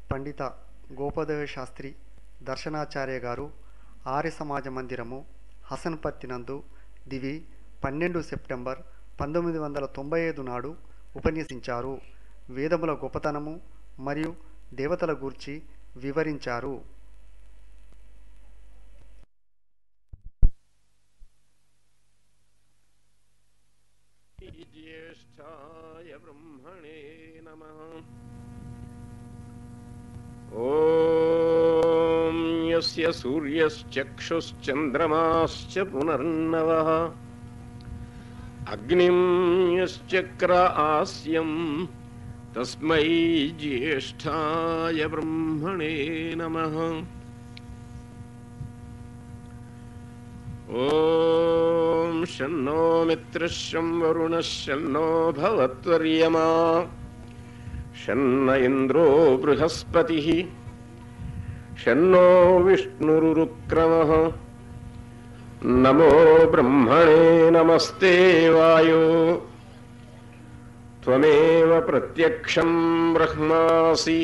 పండిత గోపదేవ శాస్త్రి దర్శనాచార్య గారు ఆర్య సమాజ మందిరము హసన్పర్తి నందు దివి పన్నెండు సెప్టెంబర్ పంతొమ్మిది వందల తొంభై ఐదు నాడు ఉపన్యసించారు వేదముల గొప్పతనము మరియు దేవతల గూర్చి వివరించారు ज्येष्ठाय ब्रह्मणे नमः ॐ यस्य सूर्यश्चक्षुश्चन्द्रमाश्च पुनर्नवः अग्निं यश्चक्र आस्यं तस्मै ज्येष्ठाय ब्रह्मणे नमः ॐ शन्नो मित्रशं वरुणः शन्नो भवत्वर्यमा शन्न इन्द्रो बृहस्पतिः शन्नो विष्णुरुक्रमः नमो ब्रह्मणे नमस्ते वायो त्वमेव प्रत्यक्षं ब्रह्मासि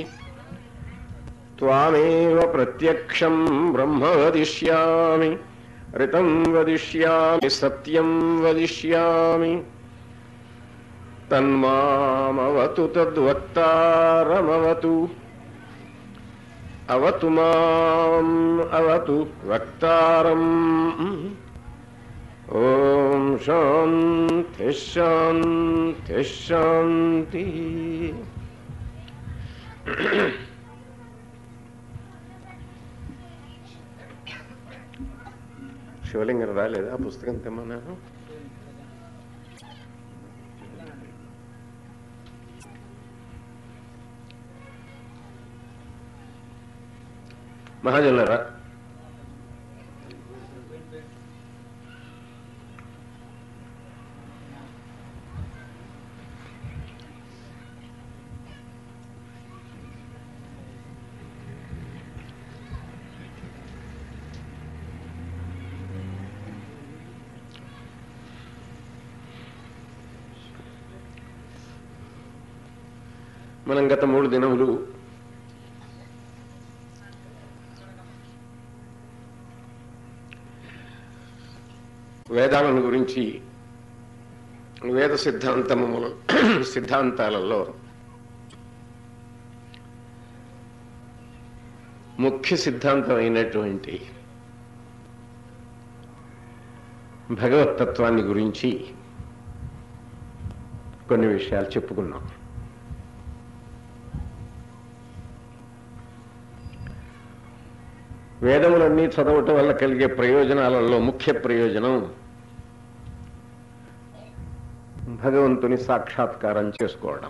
त्वामेव प्रत्यक्षं ब्रह्म वदिष्यामि ऋतं वदिष्यामि सत्यं वदिष्यामि तन्मामवतु तद्वक्तारमवतु अवतु माम् अवतु वक्तारम् ॐ शान्तिः शान्तिः शान्तिः శివలింగం రాలేదా ఆ పుస్తకం తెమ్మన్నాను మహాజనులరా మనం గత మూడు దినములు వేదాలను గురించి వేద సిద్ధాంతముల సిద్ధాంతాలలో ముఖ్య సిద్ధాంతం అయినటువంటి భగవతత్వాన్ని గురించి కొన్ని విషయాలు చెప్పుకున్నాం వేదములన్నీ చదవటం వల్ల కలిగే ప్రయోజనాలలో ముఖ్య ప్రయోజనం భగవంతుని సాక్షాత్కారం చేసుకోవడం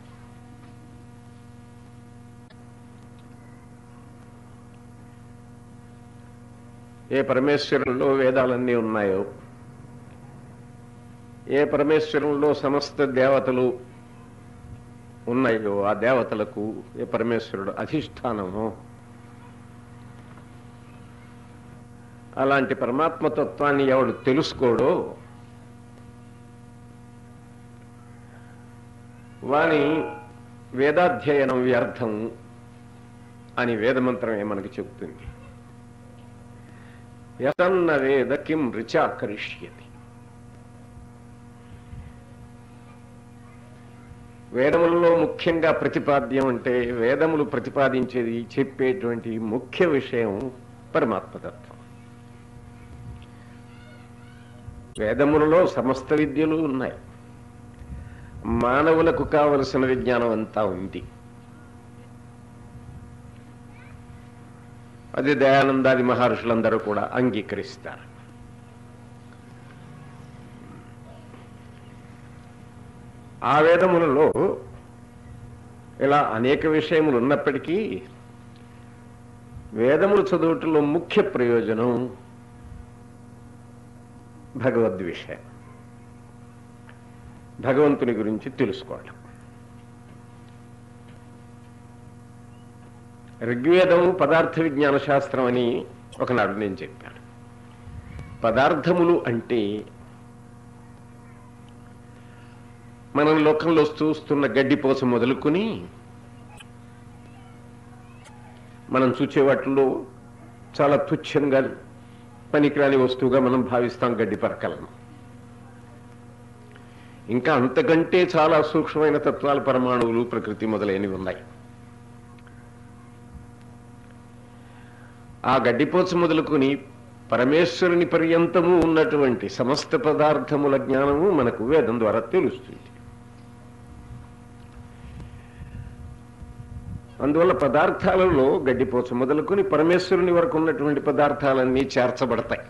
ఏ పరమేశ్వరంలో వేదాలన్నీ ఉన్నాయో ఏ పరమేశ్వరంలో సమస్త దేవతలు ఉన్నాయో ఆ దేవతలకు ఏ పరమేశ్వరుడు అధిష్టానమో అలాంటి పరమాత్మతత్వాన్ని ఎవడు తెలుసుకోడో వాని వేదాధ్యయనం వ్యర్థం అని వేదమంత్రమే మనకి చెబుతుంది యతన్న వేద కిం రుచా కరిష్యతి వేదములలో ముఖ్యంగా ప్రతిపాద్యం అంటే వేదములు ప్రతిపాదించేది చెప్పేటువంటి ముఖ్య విషయం పరమాత్మతత్వం వేదములలో సమస్త విద్యలు ఉన్నాయి మానవులకు కావలసిన విజ్ఞానం అంతా ఉంది అది దయానందాది మహర్షులందరూ కూడా అంగీకరిస్తారు ఆ వేదములలో ఇలా అనేక విషయములు ఉన్నప్పటికీ వేదములు చదువుటలో ముఖ్య ప్రయోజనం భగవద్ విషయం భగవంతుని గురించి తెలుసుకోవడం ఋగ్వేదం పదార్థ విజ్ఞాన శాస్త్రం అని ఒకనాడు నేను చెప్పాను పదార్థములు అంటే మనం లోకంలో చూస్తున్న గడ్డిపోస మొదలుకొని మనం చూచే వాటిల్లో చాలా తుచ్చంగా పనికిరాని వస్తువుగా మనం భావిస్తాం గడ్డి పరకలను ఇంకా అంతకంటే చాలా సూక్ష్మమైన తత్వాల పరమాణువులు ప్రకృతి మొదలైనవి ఉన్నాయి ఆ గడ్డిపోచ మొదలుకొని పరమేశ్వరుని పర్యంతము ఉన్నటువంటి సమస్త పదార్థముల జ్ఞానము మనకు వేదం ద్వారా తెలుస్తుంది అందువల్ల పదార్థాలలో గడ్డిపోచ మొదలుకొని పరమేశ్వరుని వరకు ఉన్నటువంటి పదార్థాలన్నీ చేర్చబడతాయి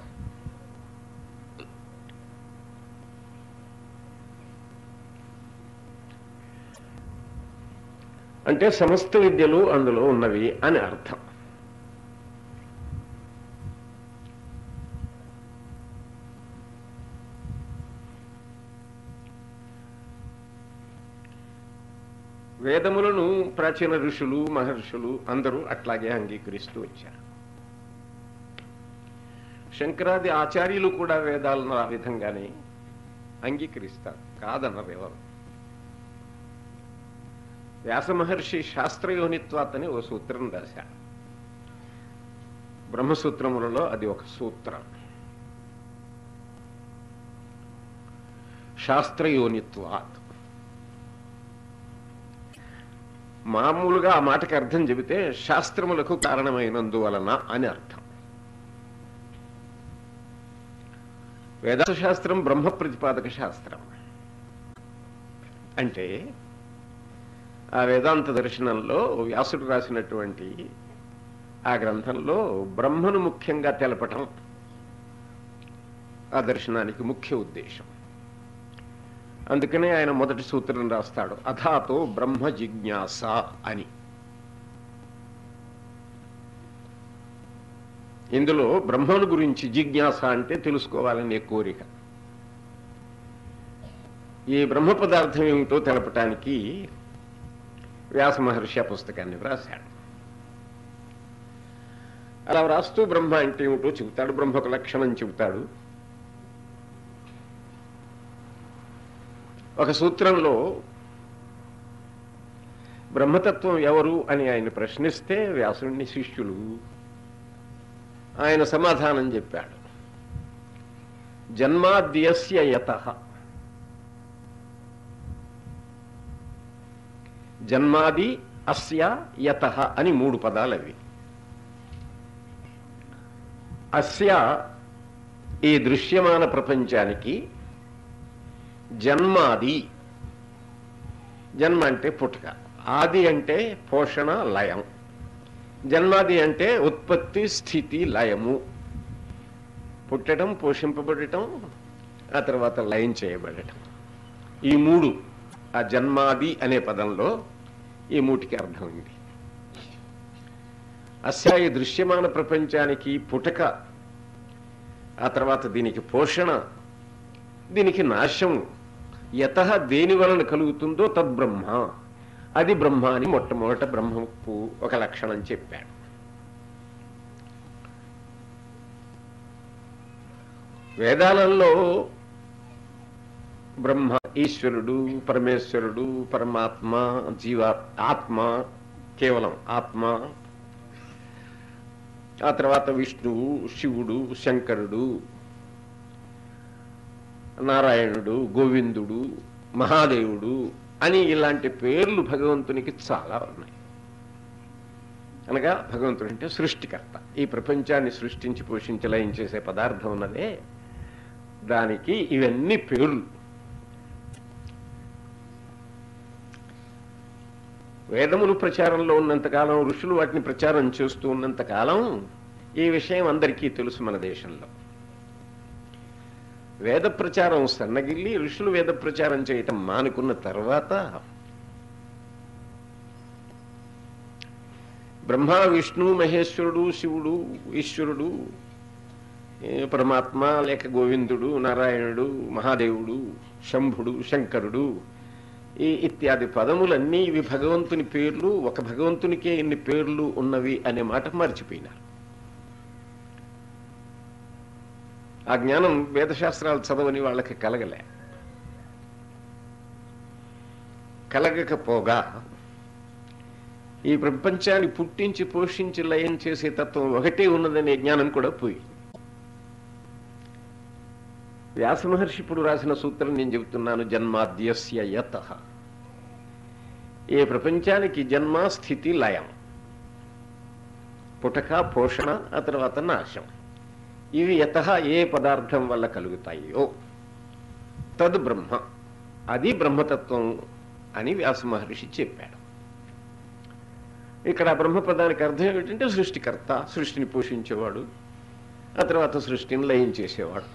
అంటే సమస్త విద్యలు అందులో ఉన్నవి అని అర్థం వేదములను ప్రాచీన ఋషులు మహర్షులు అందరూ అట్లాగే అంగీకరిస్తూ వచ్చారు శంకరాది ఆచార్యులు కూడా వేదాలను ఆ విధంగానే అంగీకరిస్తారు కాదన్నారు ఎవరు వ్యాస మహర్షి శాస్త్రయోనిత్వాత్ అని ఓ సూత్రం రాశారు బ్రహ్మసూత్రములలో అది ఒక సూత్రం శాస్త్రయోనిత్వాత్ మామూలుగా ఆ మాటకి అర్థం చెబితే శాస్త్రములకు కారణమైనందువలన అని అర్థం వేదాంత శాస్త్రం బ్రహ్మ ప్రతిపాదక శాస్త్రం అంటే ఆ వేదాంత దర్శనంలో వ్యాసుడు రాసినటువంటి ఆ గ్రంథంలో బ్రహ్మను ముఖ్యంగా తెలపటం ఆ దర్శనానికి ముఖ్య ఉద్దేశం అందుకనే ఆయన మొదటి సూత్రం రాస్తాడు అథాతో బ్రహ్మ జిజ్ఞాస అని ఇందులో బ్రహ్మను గురించి జిజ్ఞాస అంటే తెలుసుకోవాలనే కోరిక ఈ బ్రహ్మ పదార్థం ఏమిటో తెలపటానికి వ్యాస మహర్షి ఆ పుస్తకాన్ని వ్రాశాడు అలా వ్రాస్తూ బ్రహ్మ అంటే ఏమిటో చెబుతాడు బ్రహ్మకు లక్షణం చెబుతాడు ఒక సూత్రంలో బ్రహ్మతత్వం ఎవరు అని ఆయన ప్రశ్నిస్తే వ్యాసుడిని శిష్యులు ఆయన సమాధానం చెప్పాడు జన్మాద్యస్య యత జన్మాది అస్య యత అని మూడు పదాలు అవి అస్య ఈ దృశ్యమాన ప్రపంచానికి జన్మాది జన్మ అంటే పుట్టుక ఆది అంటే పోషణ లయం జన్మాది అంటే ఉత్పత్తి స్థితి లయము పుట్టడం పోషింపబడటం ఆ తర్వాత లయం చేయబడటం ఈ మూడు ఆ జన్మాది అనే పదంలో ఈ మూటికి అర్థం ఉంది అస్య ఈ దృశ్యమాన ప్రపంచానికి పుటక ఆ తర్వాత దీనికి పోషణ దీనికి నాశం యత దేని వలన కలుగుతుందో తద్బ్రహ్మ అది బ్రహ్మ అని మొట్టమొదట బ్రహ్మకు ఒక లక్షణం చెప్పాడు వేదాలలో బ్రహ్మ ఈశ్వరుడు పరమేశ్వరుడు పరమాత్మ జీవ ఆత్మ కేవలం ఆత్మ ఆ తర్వాత విష్ణువు శివుడు శంకరుడు నారాయణుడు గోవిందుడు మహాదేవుడు అని ఇలాంటి పేర్లు భగవంతునికి చాలా ఉన్నాయి అనగా భగవంతుడు అంటే సృష్టికర్త ఈ ప్రపంచాన్ని సృష్టించి పోషించి లయం చేసే పదార్థం ఉన్నదే దానికి ఇవన్నీ పేర్లు వేదములు ప్రచారంలో ఉన్నంతకాలం ఋషులు వాటిని ప్రచారం చేస్తూ ఉన్నంతకాలం ఈ విషయం అందరికీ తెలుసు మన దేశంలో వేద ప్రచారం సన్నగిల్లి ఋషులు వేద ప్రచారం చేయటం మానుకున్న తర్వాత బ్రహ్మ విష్ణు మహేశ్వరుడు శివుడు ఈశ్వరుడు ఏ పరమాత్మ లేక గోవిందుడు నారాయణుడు మహాదేవుడు శంభుడు శంకరుడు ఈ ఇత్యాది పదములన్నీ ఇవి భగవంతుని పేర్లు ఒక భగవంతునికే ఇన్ని పేర్లు ఉన్నవి అనే మాట మర్చిపోయినారు ఆ జ్ఞానం వేదశాస్త్రాలు చదవని వాళ్ళకి కలగలే కలగకపోగా ఈ ప్రపంచాన్ని పుట్టించి పోషించి లయం చేసే తత్వం ఒకటే ఉన్నదనే జ్ఞానం కూడా పోయి వ్యాస మహర్షి ఇప్పుడు రాసిన సూత్రం నేను చెబుతున్నాను జన్మాద్యస్య యత ఏ ప్రపంచానికి జన్మ స్థితి లయం పుటక పోషణ ఆ తర్వాత నాశం ఇవి యత ఏ పదార్థం వల్ల కలుగుతాయో తద్ బ్రహ్మ అది బ్రహ్మతత్వం అని వ్యాస మహర్షి చెప్పాడు ఇక్కడ బ్రహ్మపదానికి అర్థం ఏమిటంటే సృష్టికర్త సృష్టిని పోషించేవాడు ఆ తర్వాత సృష్టిని లయం చేసేవాడు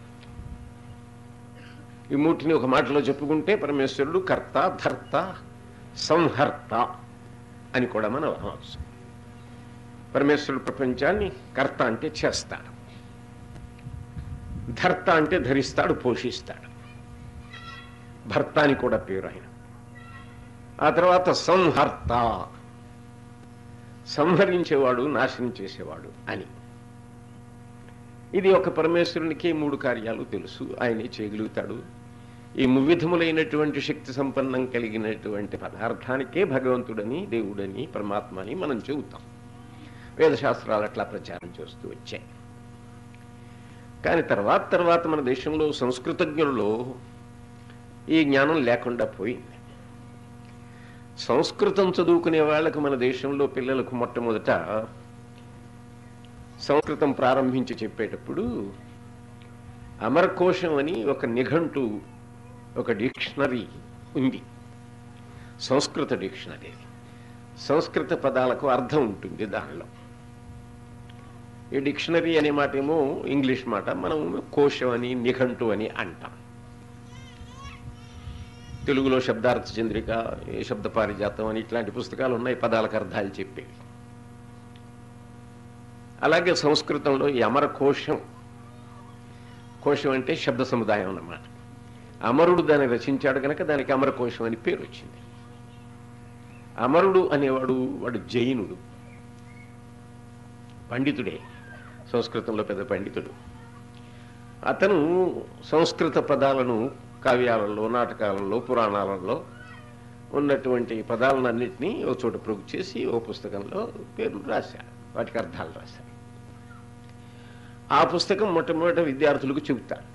ఈ మూటిని ఒక మాటలో చెప్పుకుంటే పరమేశ్వరుడు కర్త ధర్త సంహర్త అని కూడా మనం అనవచ్చు పరమేశ్వరుడు ప్రపంచాన్ని కర్త అంటే చేస్తాడు ధర్త అంటే ధరిస్తాడు పోషిస్తాడు భర్త అని కూడా పేరు ఆయన ఆ తర్వాత సంహర్త సంహరించేవాడు నాశనం చేసేవాడు అని ఇది ఒక పరమేశ్వరునికి మూడు కార్యాలు తెలుసు ఆయనే చేయగలుగుతాడు ఈ మువిధములైనటువంటి శక్తి సంపన్నం కలిగినటువంటి పదార్థానికే భగవంతుడని దేవుడని పరమాత్మ అని మనం చెబుతాం వేదశాస్త్రాలు అట్లా ప్రచారం చేస్తూ వచ్చాయి కానీ తర్వాత తర్వాత మన దేశంలో సంస్కృతజ్ఞులలో ఈ జ్ఞానం లేకుండా పోయింది సంస్కృతం చదువుకునే వాళ్ళకు మన దేశంలో పిల్లలకు మొట్టమొదట సంస్కృతం ప్రారంభించి చెప్పేటప్పుడు అమరకోశం అని ఒక నిఘంటు ఒక డిక్షనరీ ఉంది సంస్కృత డిక్షనరీ సంస్కృత పదాలకు అర్థం ఉంటుంది దానిలో ఈ డిక్షనరీ అనే మాట ఏమో ఇంగ్లీష్ మాట మనం కోశం అని నిఘంటు అని అంటాం తెలుగులో శబ్దార్థ చంద్రిక ఈ శబ్ద పారిజాతం అని ఇట్లాంటి పుస్తకాలు ఉన్నాయి పదాలకు అర్థాలు చెప్పేవి అలాగే సంస్కృతంలో ఈ అమర కోశం కోశం అంటే శబ్ద సముదాయం అన్నమాట అమరుడు దాన్ని రచించాడు కనుక దానికి అమర కోశం అని పేరు వచ్చింది అమరుడు అనేవాడు వాడు జైనుడు పండితుడే సంస్కృతంలో పెద్ద పండితుడు అతను సంస్కృత పదాలను కావ్యాలలో నాటకాలలో పురాణాలలో ఉన్నటువంటి పదాలన్నింటినీ ఒక చోట ప్రోగు చేసి ఓ పుస్తకంలో పేర్లు రాశాడు వాటికి అర్థాలు రాశాడు ఆ పుస్తకం మొట్టమొదట విద్యార్థులకు చెబుతాడు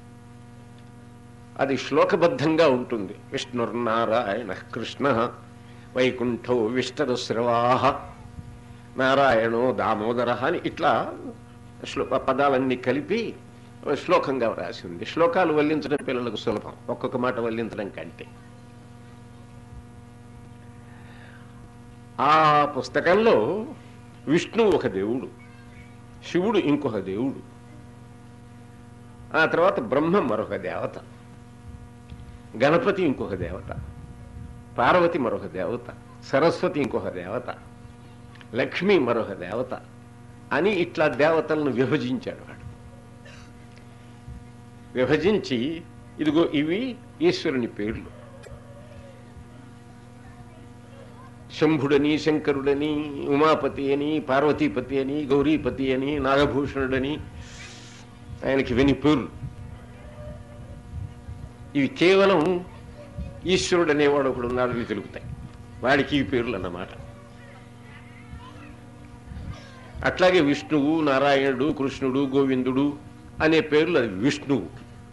అది శ్లోకబద్ధంగా ఉంటుంది విష్ణుర్నారాయణ కృష్ణ వైకుంఠో విష్టరశ్రవాహ నారాయణో దామోదర అని ఇట్లా శ్లో పదాలన్నీ కలిపి శ్లోకంగా రాసి ఉంది శ్లోకాలు వల్లించడం పిల్లలకు సులభం ఒక్కొక్క మాట వల్లించడం కంటే ఆ పుస్తకంలో విష్ణు ఒక దేవుడు శివుడు ఇంకొక దేవుడు ఆ తర్వాత బ్రహ్మ మరొక దేవత గణపతి ఇంకొక దేవత పార్వతి మరొక దేవత సరస్వతి ఇంకొక దేవత లక్ష్మి మరొక దేవత అని ఇట్లా దేవతలను విభజించాడు వాడు విభజించి ఇదిగో ఇవి ఈశ్వరుని పేర్లు శంభుడని శంకరుడని ఉమాపతి అని పార్వతీపతి అని గౌరీపతి అని నాగభూషణుడని ఆయనకి వెని పేర్లు ఇవి కేవలం ఈశ్వరుడు అనేవాడు ఒకడు ఉన్నాడని తెలుగుతాయి వాడికి ఈ పేర్లు అన్నమాట అట్లాగే విష్ణువు నారాయణుడు కృష్ణుడు గోవిందుడు అనే పేర్లు అది విష్ణువు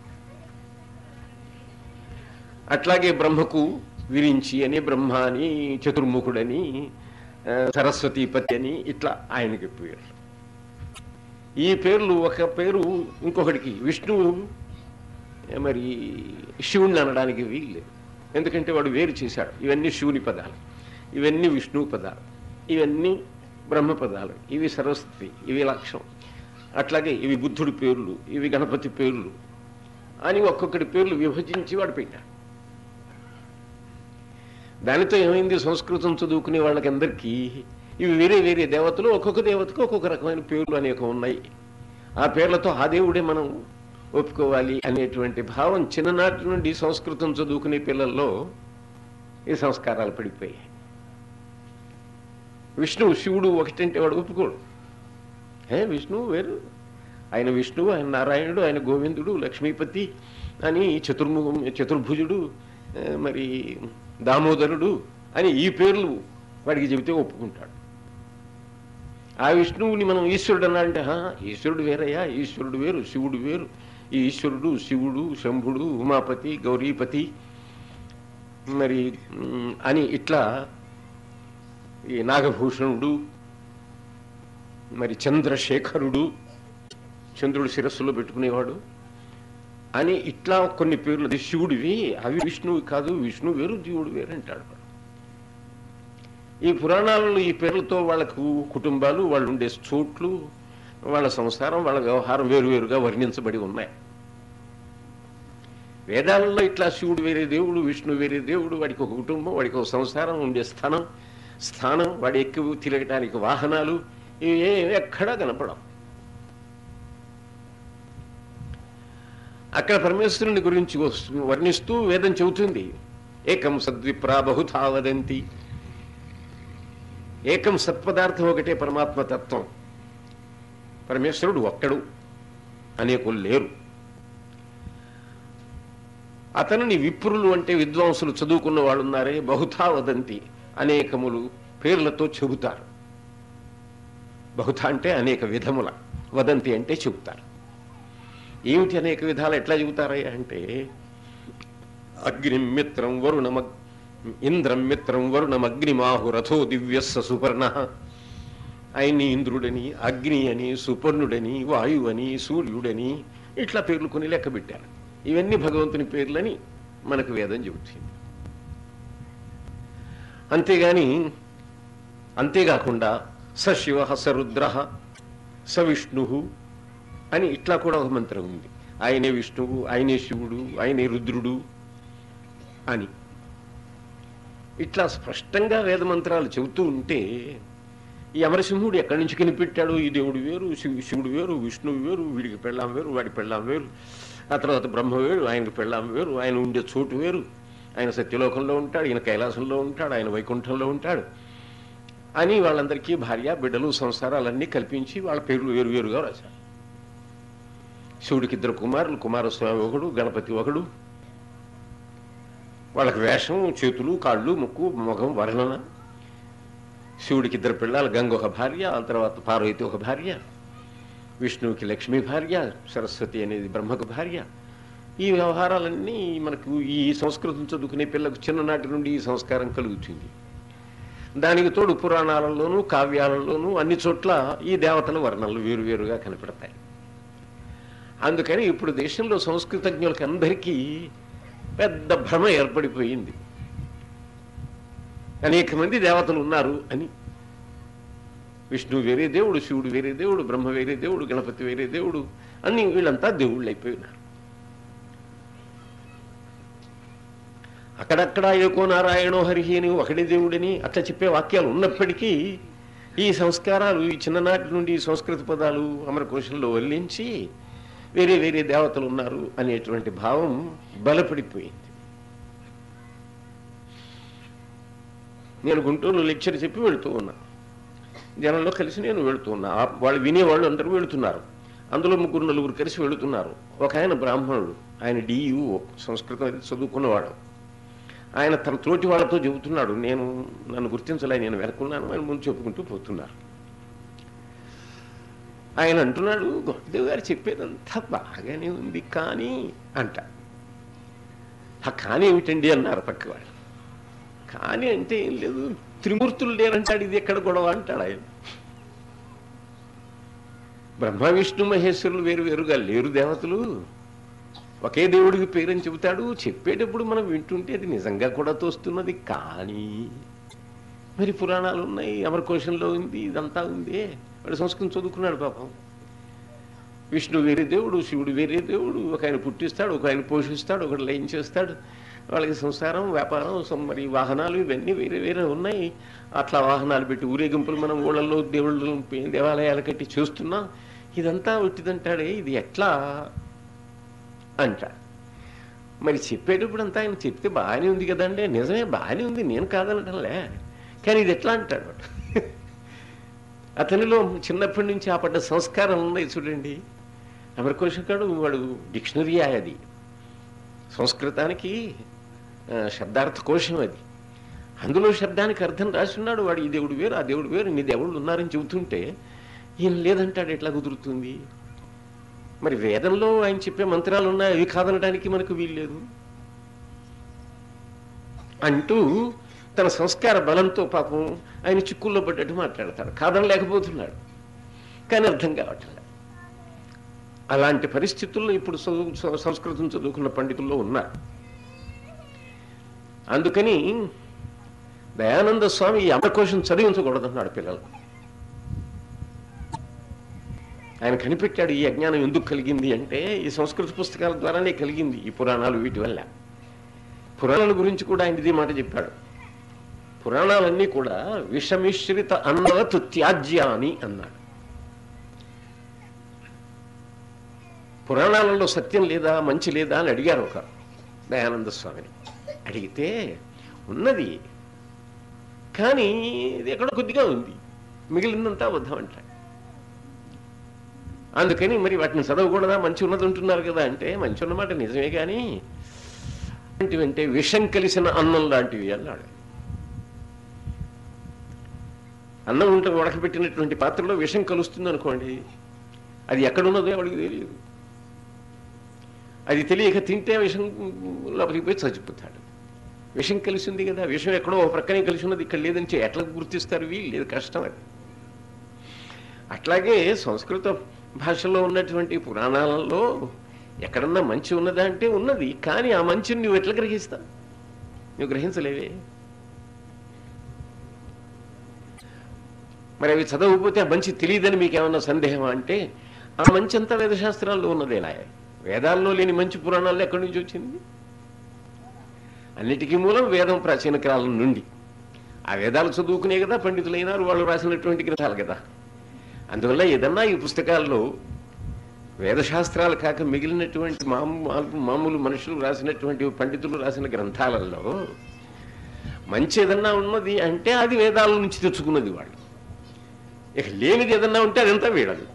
అట్లాగే బ్రహ్మకు విరించి అని బ్రహ్మ అని చతుర్ముఖుడని ఆ, సరస్వతీపతి అని ఇట్లా ఆయనకి పేర్లు ఈ పేర్లు ఒక పేరు ఇంకొకటికి విష్ణువు ఏ, మరి శివుణ్ణి అనడానికి వీల్లేదు ఎందుకంటే వాడు వేరు చేశాడు ఇవన్నీ శివుని పదాలు ఇవన్నీ విష్ణువు పదాలు ఇవన్నీ బ్రహ్మ పదాలు ఇవి సరస్వతి ఇవి లక్ష్యం అట్లాగే ఇవి బుద్ధుడి పేర్లు ఇవి గణపతి పేర్లు అని ఒక్కొక్కటి పేర్లు విభజించి వాడు పెట్టాడు దానితో ఏమైంది సంస్కృతం చదువుకునే వాళ్ళకందరికీ ఇవి వేరే వేరే దేవతలు ఒక్కొక్క దేవతకు ఒక్కొక్క రకమైన పేర్లు అనేక ఉన్నాయి ఆ పేర్లతో ఆ దేవుడే మనం ఒప్పుకోవాలి అనేటువంటి భావం చిన్ననాటి నుండి సంస్కృతం చదువుకునే పిల్లల్లో ఈ సంస్కారాలు పడిపోయాయి విష్ణువు శివుడు ఒకటంటే వాడు ఒప్పుకోడు ఏ విష్ణువు వేరు ఆయన విష్ణువు ఆయన నారాయణుడు ఆయన గోవిందుడు లక్ష్మీపతి అని చతుర్ముఖం చతుర్భుజుడు ఆ, మరి దామోదరుడు అని ఈ పేర్లు వాడికి చెబితే ఒప్పుకుంటాడు ఆ విష్ణువుని మనం ఈశ్వరుడు అన్నాడంటే "హా, ఈశ్వరుడు వేరయ్యా ఈశ్వరుడు వేరు శివుడు వేరు ఈ ఈశ్వరుడు శివుడు శంభుడు ఉమాపతి గౌరీపతి మరి మ్, అని ఇట్లా ఈ నాగభూషణుడు మరి చంద్రశేఖరుడు చంద్రుడు శిరస్సులో పెట్టుకునేవాడు అని ఇట్లా కొన్ని పేర్లు అది శివుడివి అవి విష్ణువు కాదు విష్ణు వేరు జీవుడు వేరు అంటాడు వాడు. ఈ పురాణాలలో ఈ పేర్లతో వాళ్ళకు కుటుంబాలు వాళ్ళు ఉండే చోట్లు వాళ్ళ సంసారం వాళ్ళ వ్యవహారం వేరువేరుగా వర్ణించబడి ఉన్నాయి వేదాలలో ఇట్లా శివుడు వేరే దేవుడు విష్ణు వేరే దేవుడు వాడికి ఒక కుటుంబం వాడికి ఒక సంసారం ఉండే స్థానం స్థానం వాడి ఎక్కువ తిరగటానికి వాహనాలు ఇవి ఏమి ఎక్కడా కనపడవు అక్కడ పరమేశ్వరుని గురించి వస్తు- వర్ణిస్తూ వేదం చెబుతుంది ఏకం సద్విప్రా బహుధా వదంతి ఏకం సత్పదార్థం ఒకటే పరమాత్మ తత్వం పరమేశ్వరుడు ఒక్కడు అనేకులు లేరు అతనిని విప్రులు అంటే విద్వాంసులు చదువుకున్న వాళ్ళు ఉన్నారే బహుధా వదంతి అనేకములు పేర్లతో చెబుతారు బహుధా అంటే అనేక విధముల వదంతి అంటే చెబుతారు ఏమిటి అనేక విధాలు ఎట్లా చెబుతారయ్యా అంటే అగ్నిం మిత్రం వరుణమ ఇంద్రం మిత్రం వరుణమగ్నిమాహు రథో దివ్యస్స సుపర్ణ ఆయన్ని ఇంద్రుడని అగ్ని అని సుపర్ణుడని వాయువని సూర్యుడని ఇట్లా పేర్లు కొని లెక్క పెట్టారు ఇవన్నీ భగవంతుని పేర్లని మనకు వేదం చెబుతుంది అంతేగాని అంతేకాకుండా స శివ స రుద్ర స విష్ణు అని ఇట్లా కూడా ఒక మంత్రం ఉంది ఆయనే విష్ణువు ఆయనే శివుడు ఆయనే రుద్రుడు అని ఇట్లా స్పష్టంగా వేద మంత్రాలు చెబుతూ ఉంటే ఈ అమరసింహుడు ఎక్కడి నుంచి కనిపెట్టాడు ఈ దేవుడు వేరు శివు శివుడు వేరు విష్ణువు వేరు వీడికి పెళ్ళాం వేరు వాడి పెళ్ళాం వేరు ఆ తర్వాత బ్రహ్మ వేరు ఆయనకి పెళ్ళాం వేరు ఆయన ఉండే చోటు వేరు ఆయన సత్యలోకంలో ఉంటాడు ఈయన కైలాసంలో ఉంటాడు ఆయన వైకుంఠంలో ఉంటాడు అని వాళ్ళందరికీ భార్య బిడ్డలు సంసారాలన్నీ కల్పించి వాళ్ళ పేర్లు వేరువేరుగా రాశారు శివుడికి ఇద్దరు కుమారులు కుమారస్వామి ఒకడు గణపతి ఒకడు వాళ్ళకి వేషం చేతులు కాళ్ళు ముక్కు ముఖం వర్ణన శివుడికి ఇద్దరు పిల్లలు గంగ ఒక భార్య ఆ తర్వాత పార్వతి ఒక భార్య విష్ణువుకి లక్ష్మీ భార్య సరస్వతి అనేది బ్రహ్మకు భార్య ఈ వ్యవహారాలన్నీ మనకు ఈ సంస్కృతం చదువుకునే పిల్లకు చిన్ననాటి నుండి ఈ సంస్కారం కలుగుతుంది దానికి తోడు పురాణాలలోనూ కావ్యాలలోనూ అన్ని చోట్ల ఈ దేవతల వర్ణనలు వేరువేరుగా కనపడతాయి అందుకని ఇప్పుడు దేశంలో సంస్కృతజ్ఞులకి అందరికీ పెద్ద భ్రమ ఏర్పడిపోయింది అనేక మంది దేవతలు ఉన్నారు అని విష్ణు వేరే దేవుడు శివుడు వేరే దేవుడు బ్రహ్మ వేరే దేవుడు గణపతి వేరే దేవుడు అన్ని వీళ్ళంతా దేవుళ్ళు అయిపోయినారు అక్కడక్కడ ఏకో నారాయణో హరిహి అని ఒకటి దేవుడని అట్లా చెప్పే వాక్యాలు ఉన్నప్పటికీ ఈ సంస్కారాలు ఈ చిన్ననాటి నుండి ఈ సంస్కృత పదాలు అమరకోశంలో వల్లించి వేరే వేరే దేవతలు ఉన్నారు అనేటువంటి భావం బలపడిపోయింది నేను గుంటూరులో లెక్చర్ చెప్పి వెళుతూ ఉన్నా జనంలో కలిసి నేను వెళుతూ ఉన్నా ఆ వాళ్ళు వినేవాళ్ళు అందరూ వెళుతున్నారు అందులో ముగ్గురు నలుగురు కలిసి వెళుతున్నారు ఒక ఆయన బ్రాహ్మణుడు ఆయన డియు సంస్కృతం అది చదువుకున్నవాడు ఆయన తన తోటి వాళ్ళతో చెబుతున్నాడు నేను నన్ను గుర్తించలే నేను వెనుకున్నాను ఆయన ముందు చెప్పుకుంటూ పోతున్నారు ఆయన అంటున్నాడు గొప్పదేవ్ గారు చెప్పేదంతా బాగానే ఉంది కానీ అంట ఆ కానీ ఏమిటండి అన్నారు పక్కవాడు కానీ అంటే ఏం లేదు త్రిమూర్తులు లేరంటాడు ఇది ఎక్కడ గొడవ అంటాడు ఆయన బ్రహ్మ విష్ణు మహేశ్వరులు వేరు వేరుగా లేరు దేవతలు ఒకే దేవుడికి పేరని చెబుతాడు చెప్పేటప్పుడు మనం వింటుంటే అది నిజంగా కూడా తోస్తున్నది కానీ మరి పురాణాలు ఉన్నాయి అమరకోశంలో ఉంది ఇదంతా ఉంది వాడు సంస్కృతం చదువుకున్నాడు పాపం విష్ణు వేరే దేవుడు శివుడు వేరే దేవుడు ఒక ఆయన పుట్టిస్తాడు ఒక ఆయన పోషిస్తాడు ఒకడు లయం చేస్తాడు వాళ్ళకి సంసారం వ్యాపారం సం- మరి వాహనాలు ఇవన్నీ వేరే వేరే ఉన్నాయి అట్లా వాహనాలు పెట్టి ఊరేగింపులు మనం ఊళ్ళల్లో దేవుళ్ళు దేవాలయాలు కట్టి చూస్తున్నాం ఇదంతా ఒట్టిదంటాడే ఇది ఎట్లా అంటాడు మరి చెప్పేటప్పుడు అంతా ఆయన చెప్తే బాగానే ఉంది కదండి నిజమే బాగానే ఉంది నేను కాదనటంలే కానీ ఇది ఎట్లా అంటాడు వాడు అతనిలో చిన్నప్పటి నుంచి ఆ పడ్డ సంస్కారం ఉన్నాయి చూడండి అమరకోశకాడు వాడు డిక్షనరీ అది సంస్కృతానికి ఆ, శబ్దార్థ కోశం అది అందులో శబ్దానికి అర్థం రాసిన్నాడు వాడు ఈ దేవుడు వేరు ఆ దేవుడు వేరు నీ దేవుళ్ళు ఉన్నారని చెబుతుంటే ఈయన లేదంటాడు ఎట్లా కుదురుతుంది మరి వేదంలో ఆయన చెప్పే మంత్రాలు ఉన్నాయి అవి కాదనడానికి మనకు వీల్లేదు అంటూ తన సంస్కార బలంతో పాపం ఆయన చిక్కుల్లో పడ్డట్టు మాట్లాడతాడు కాదనలేకపోతున్నాడు కానీ అర్థం కావట్లేదు అలాంటి పరిస్థితుల్లో ఇప్పుడు చదువు స- సంస్కృతం చదువుకున్న పండితుల్లో ఉన్నారు అందుకని దయానంద స్వామి ఈ అమరకోశం చదివించకూడదన్నాడు పిల్లలకు ఆయన కనిపెట్టాడు ఈ అజ్ఞానం ఎందుకు కలిగింది అంటే ఈ సంస్కృత పుస్తకాల ద్వారానే కలిగింది ఈ పురాణాలు వీటి వల్ల పురాణాల గురించి కూడా ఆయన ఇదే మాట చెప్పాడు పురాణాలన్నీ కూడా విషమిశ్రిత అన్నవత్ త్యాజ్యాని అన్నాడు పురాణాలలో సత్యం లేదా మంచి లేదా అని అడిగారు ఒక దయానంద స్వామిని అడిగితే ఉన్నది కానీ ఇది ఎక్కడో కొద్దిగా ఉంది మిగిలిందంతా అబద్ధం అంటాడు అందుకని మరి వాటిని చదవకూడదా మంచి ఉన్నది ఉంటున్నారు కదా అంటే మంచి ఉన్నమాట నిజమే కానీ అంటే విషం కలిసిన అన్నం లాంటివి అన్నాడు అన్నం ఉంటే ఉడకబెట్టినటువంటి పాత్రలో విషం కలుస్తుంది అనుకోండి అది ఎక్కడున్నదో ఎవరికి తెలియదు అది తెలియక తింటే విషం లోపలికి పోయి చచ్చిపోతాడు విషం కలిసి ఉంది కదా విషం ఎక్కడో ఒక ప్రక్కనే కలిసి ఉన్నది ఇక్కడ లేదని చె- ఎట్లా గుర్తిస్తారు వీళ్ళు లేదు కష్టం అది అట్లాగే సంస్కృత భాషలో ఉన్నటువంటి పురాణాలలో ఎక్కడన్నా మంచి ఉన్నదా అంటే ఉన్నది కానీ ఆ మంచిని నువ్వు ఎట్లా గ్రహిస్తావు నువ్వు గ్రహించలేవే మరి అవి చదవకపోతే ఆ మంచి తెలియదని మీకు ఏమన్నా సందేహం అంటే ఆ మంచి అంతా వేదశాస్త్రాల్లో ఉన్నదేలా వేదాల్లో లేని మంచి పురాణాల్లో ఎక్కడి నుంచి వచ్చింది అన్నిటికీ మూలం వేదం ప్రాచీన కాలం నుండి ఆ వేదాలు చదువుకునే కదా పండితులైనారు వాళ్ళు రాసినటువంటి గ్రంథాలు కదా అందువల్ల ఏదన్నా ఈ పుస్తకాల్లో వేదశాస్త్రాలు కాక మిగిలినటువంటి మామూలు మామూలు మనుషులు రాసినటువంటి పండితులు రాసిన గ్రంథాలలో మంచి ఏదన్నా ఉన్నది అంటే అది వేదాల నుంచి తెచ్చుకున్నది వాళ్ళు ఇక లేనిది ఏదన్నా ఉంటే అదంతా వీడదు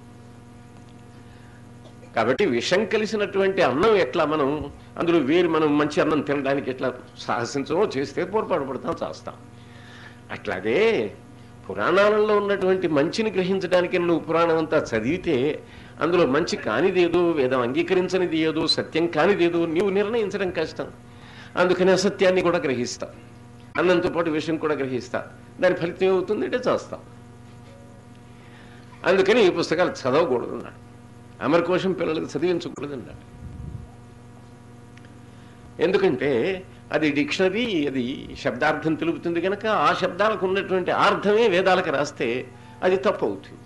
కాబట్టి విషం కలిసినటువంటి అన్నం ఎట్లా మనం అందులో వేరు మనం మంచి అన్నం తినడానికి ఎట్లా సాహసించమో చేస్తే పొరపాటు పడతాం చేస్తాం అట్లాగే పురాణాలలో ఉన్నటువంటి మంచిని గ్రహించడానికి నువ్వు పురాణం అంతా చదివితే అందులో మంచి కానిదేదో వేదం అంగీకరించనిది ఏదో సత్యం కానిదేదో నీవు నిర్ణయించడం కష్టం అందుకని అసత్యాన్ని కూడా గ్రహిస్తా అన్నంతో పాటు విషయం కూడా గ్రహిస్తా దాని ఫలితం ఏమవుతుంది అంటే చేస్తాం అందుకని ఈ పుస్తకాలు చదవకూడదు అన్నాడు అమరకోశం పిల్లలకు చదివించకూడదు అన్నాడు ఎందుకంటే అది డిక్షనరీ అది శబ్దార్థం తెలుపుతుంది కనుక ఆ శబ్దాలకు ఉన్నటువంటి అర్థమే వేదాలకు రాస్తే అది తప్పు అవుతుంది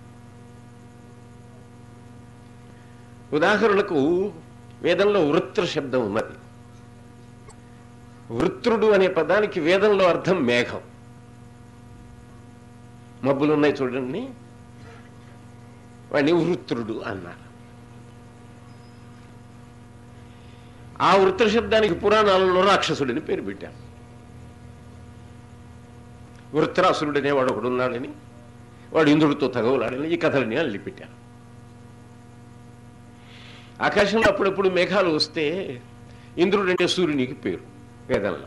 ఉదాహరణకు వేదంలో వృత్ర శబ్దం ఉన్నది వృత్రుడు అనే పదానికి వేదంలో అర్థం మేఘం మబ్బులు ఉన్నాయి చూడండి వాడిని వృత్రుడు అన్నారు ఆ వృత్ర శబ్దానికి పురాణాలలో రాక్షసుడిని పేరు పెట్టారు వృత్రాసురుడు అనేవాడు ఒకడు ఉన్నాడని వాడు ఇంద్రుడితో తగవలాడని ఈ కథలని అల్లి పెట్టారు ఆకాశంలో అప్పుడప్పుడు మేఘాలు వస్తే ఇంద్రుడు అంటే సూర్యునికి పేరు వేదంలో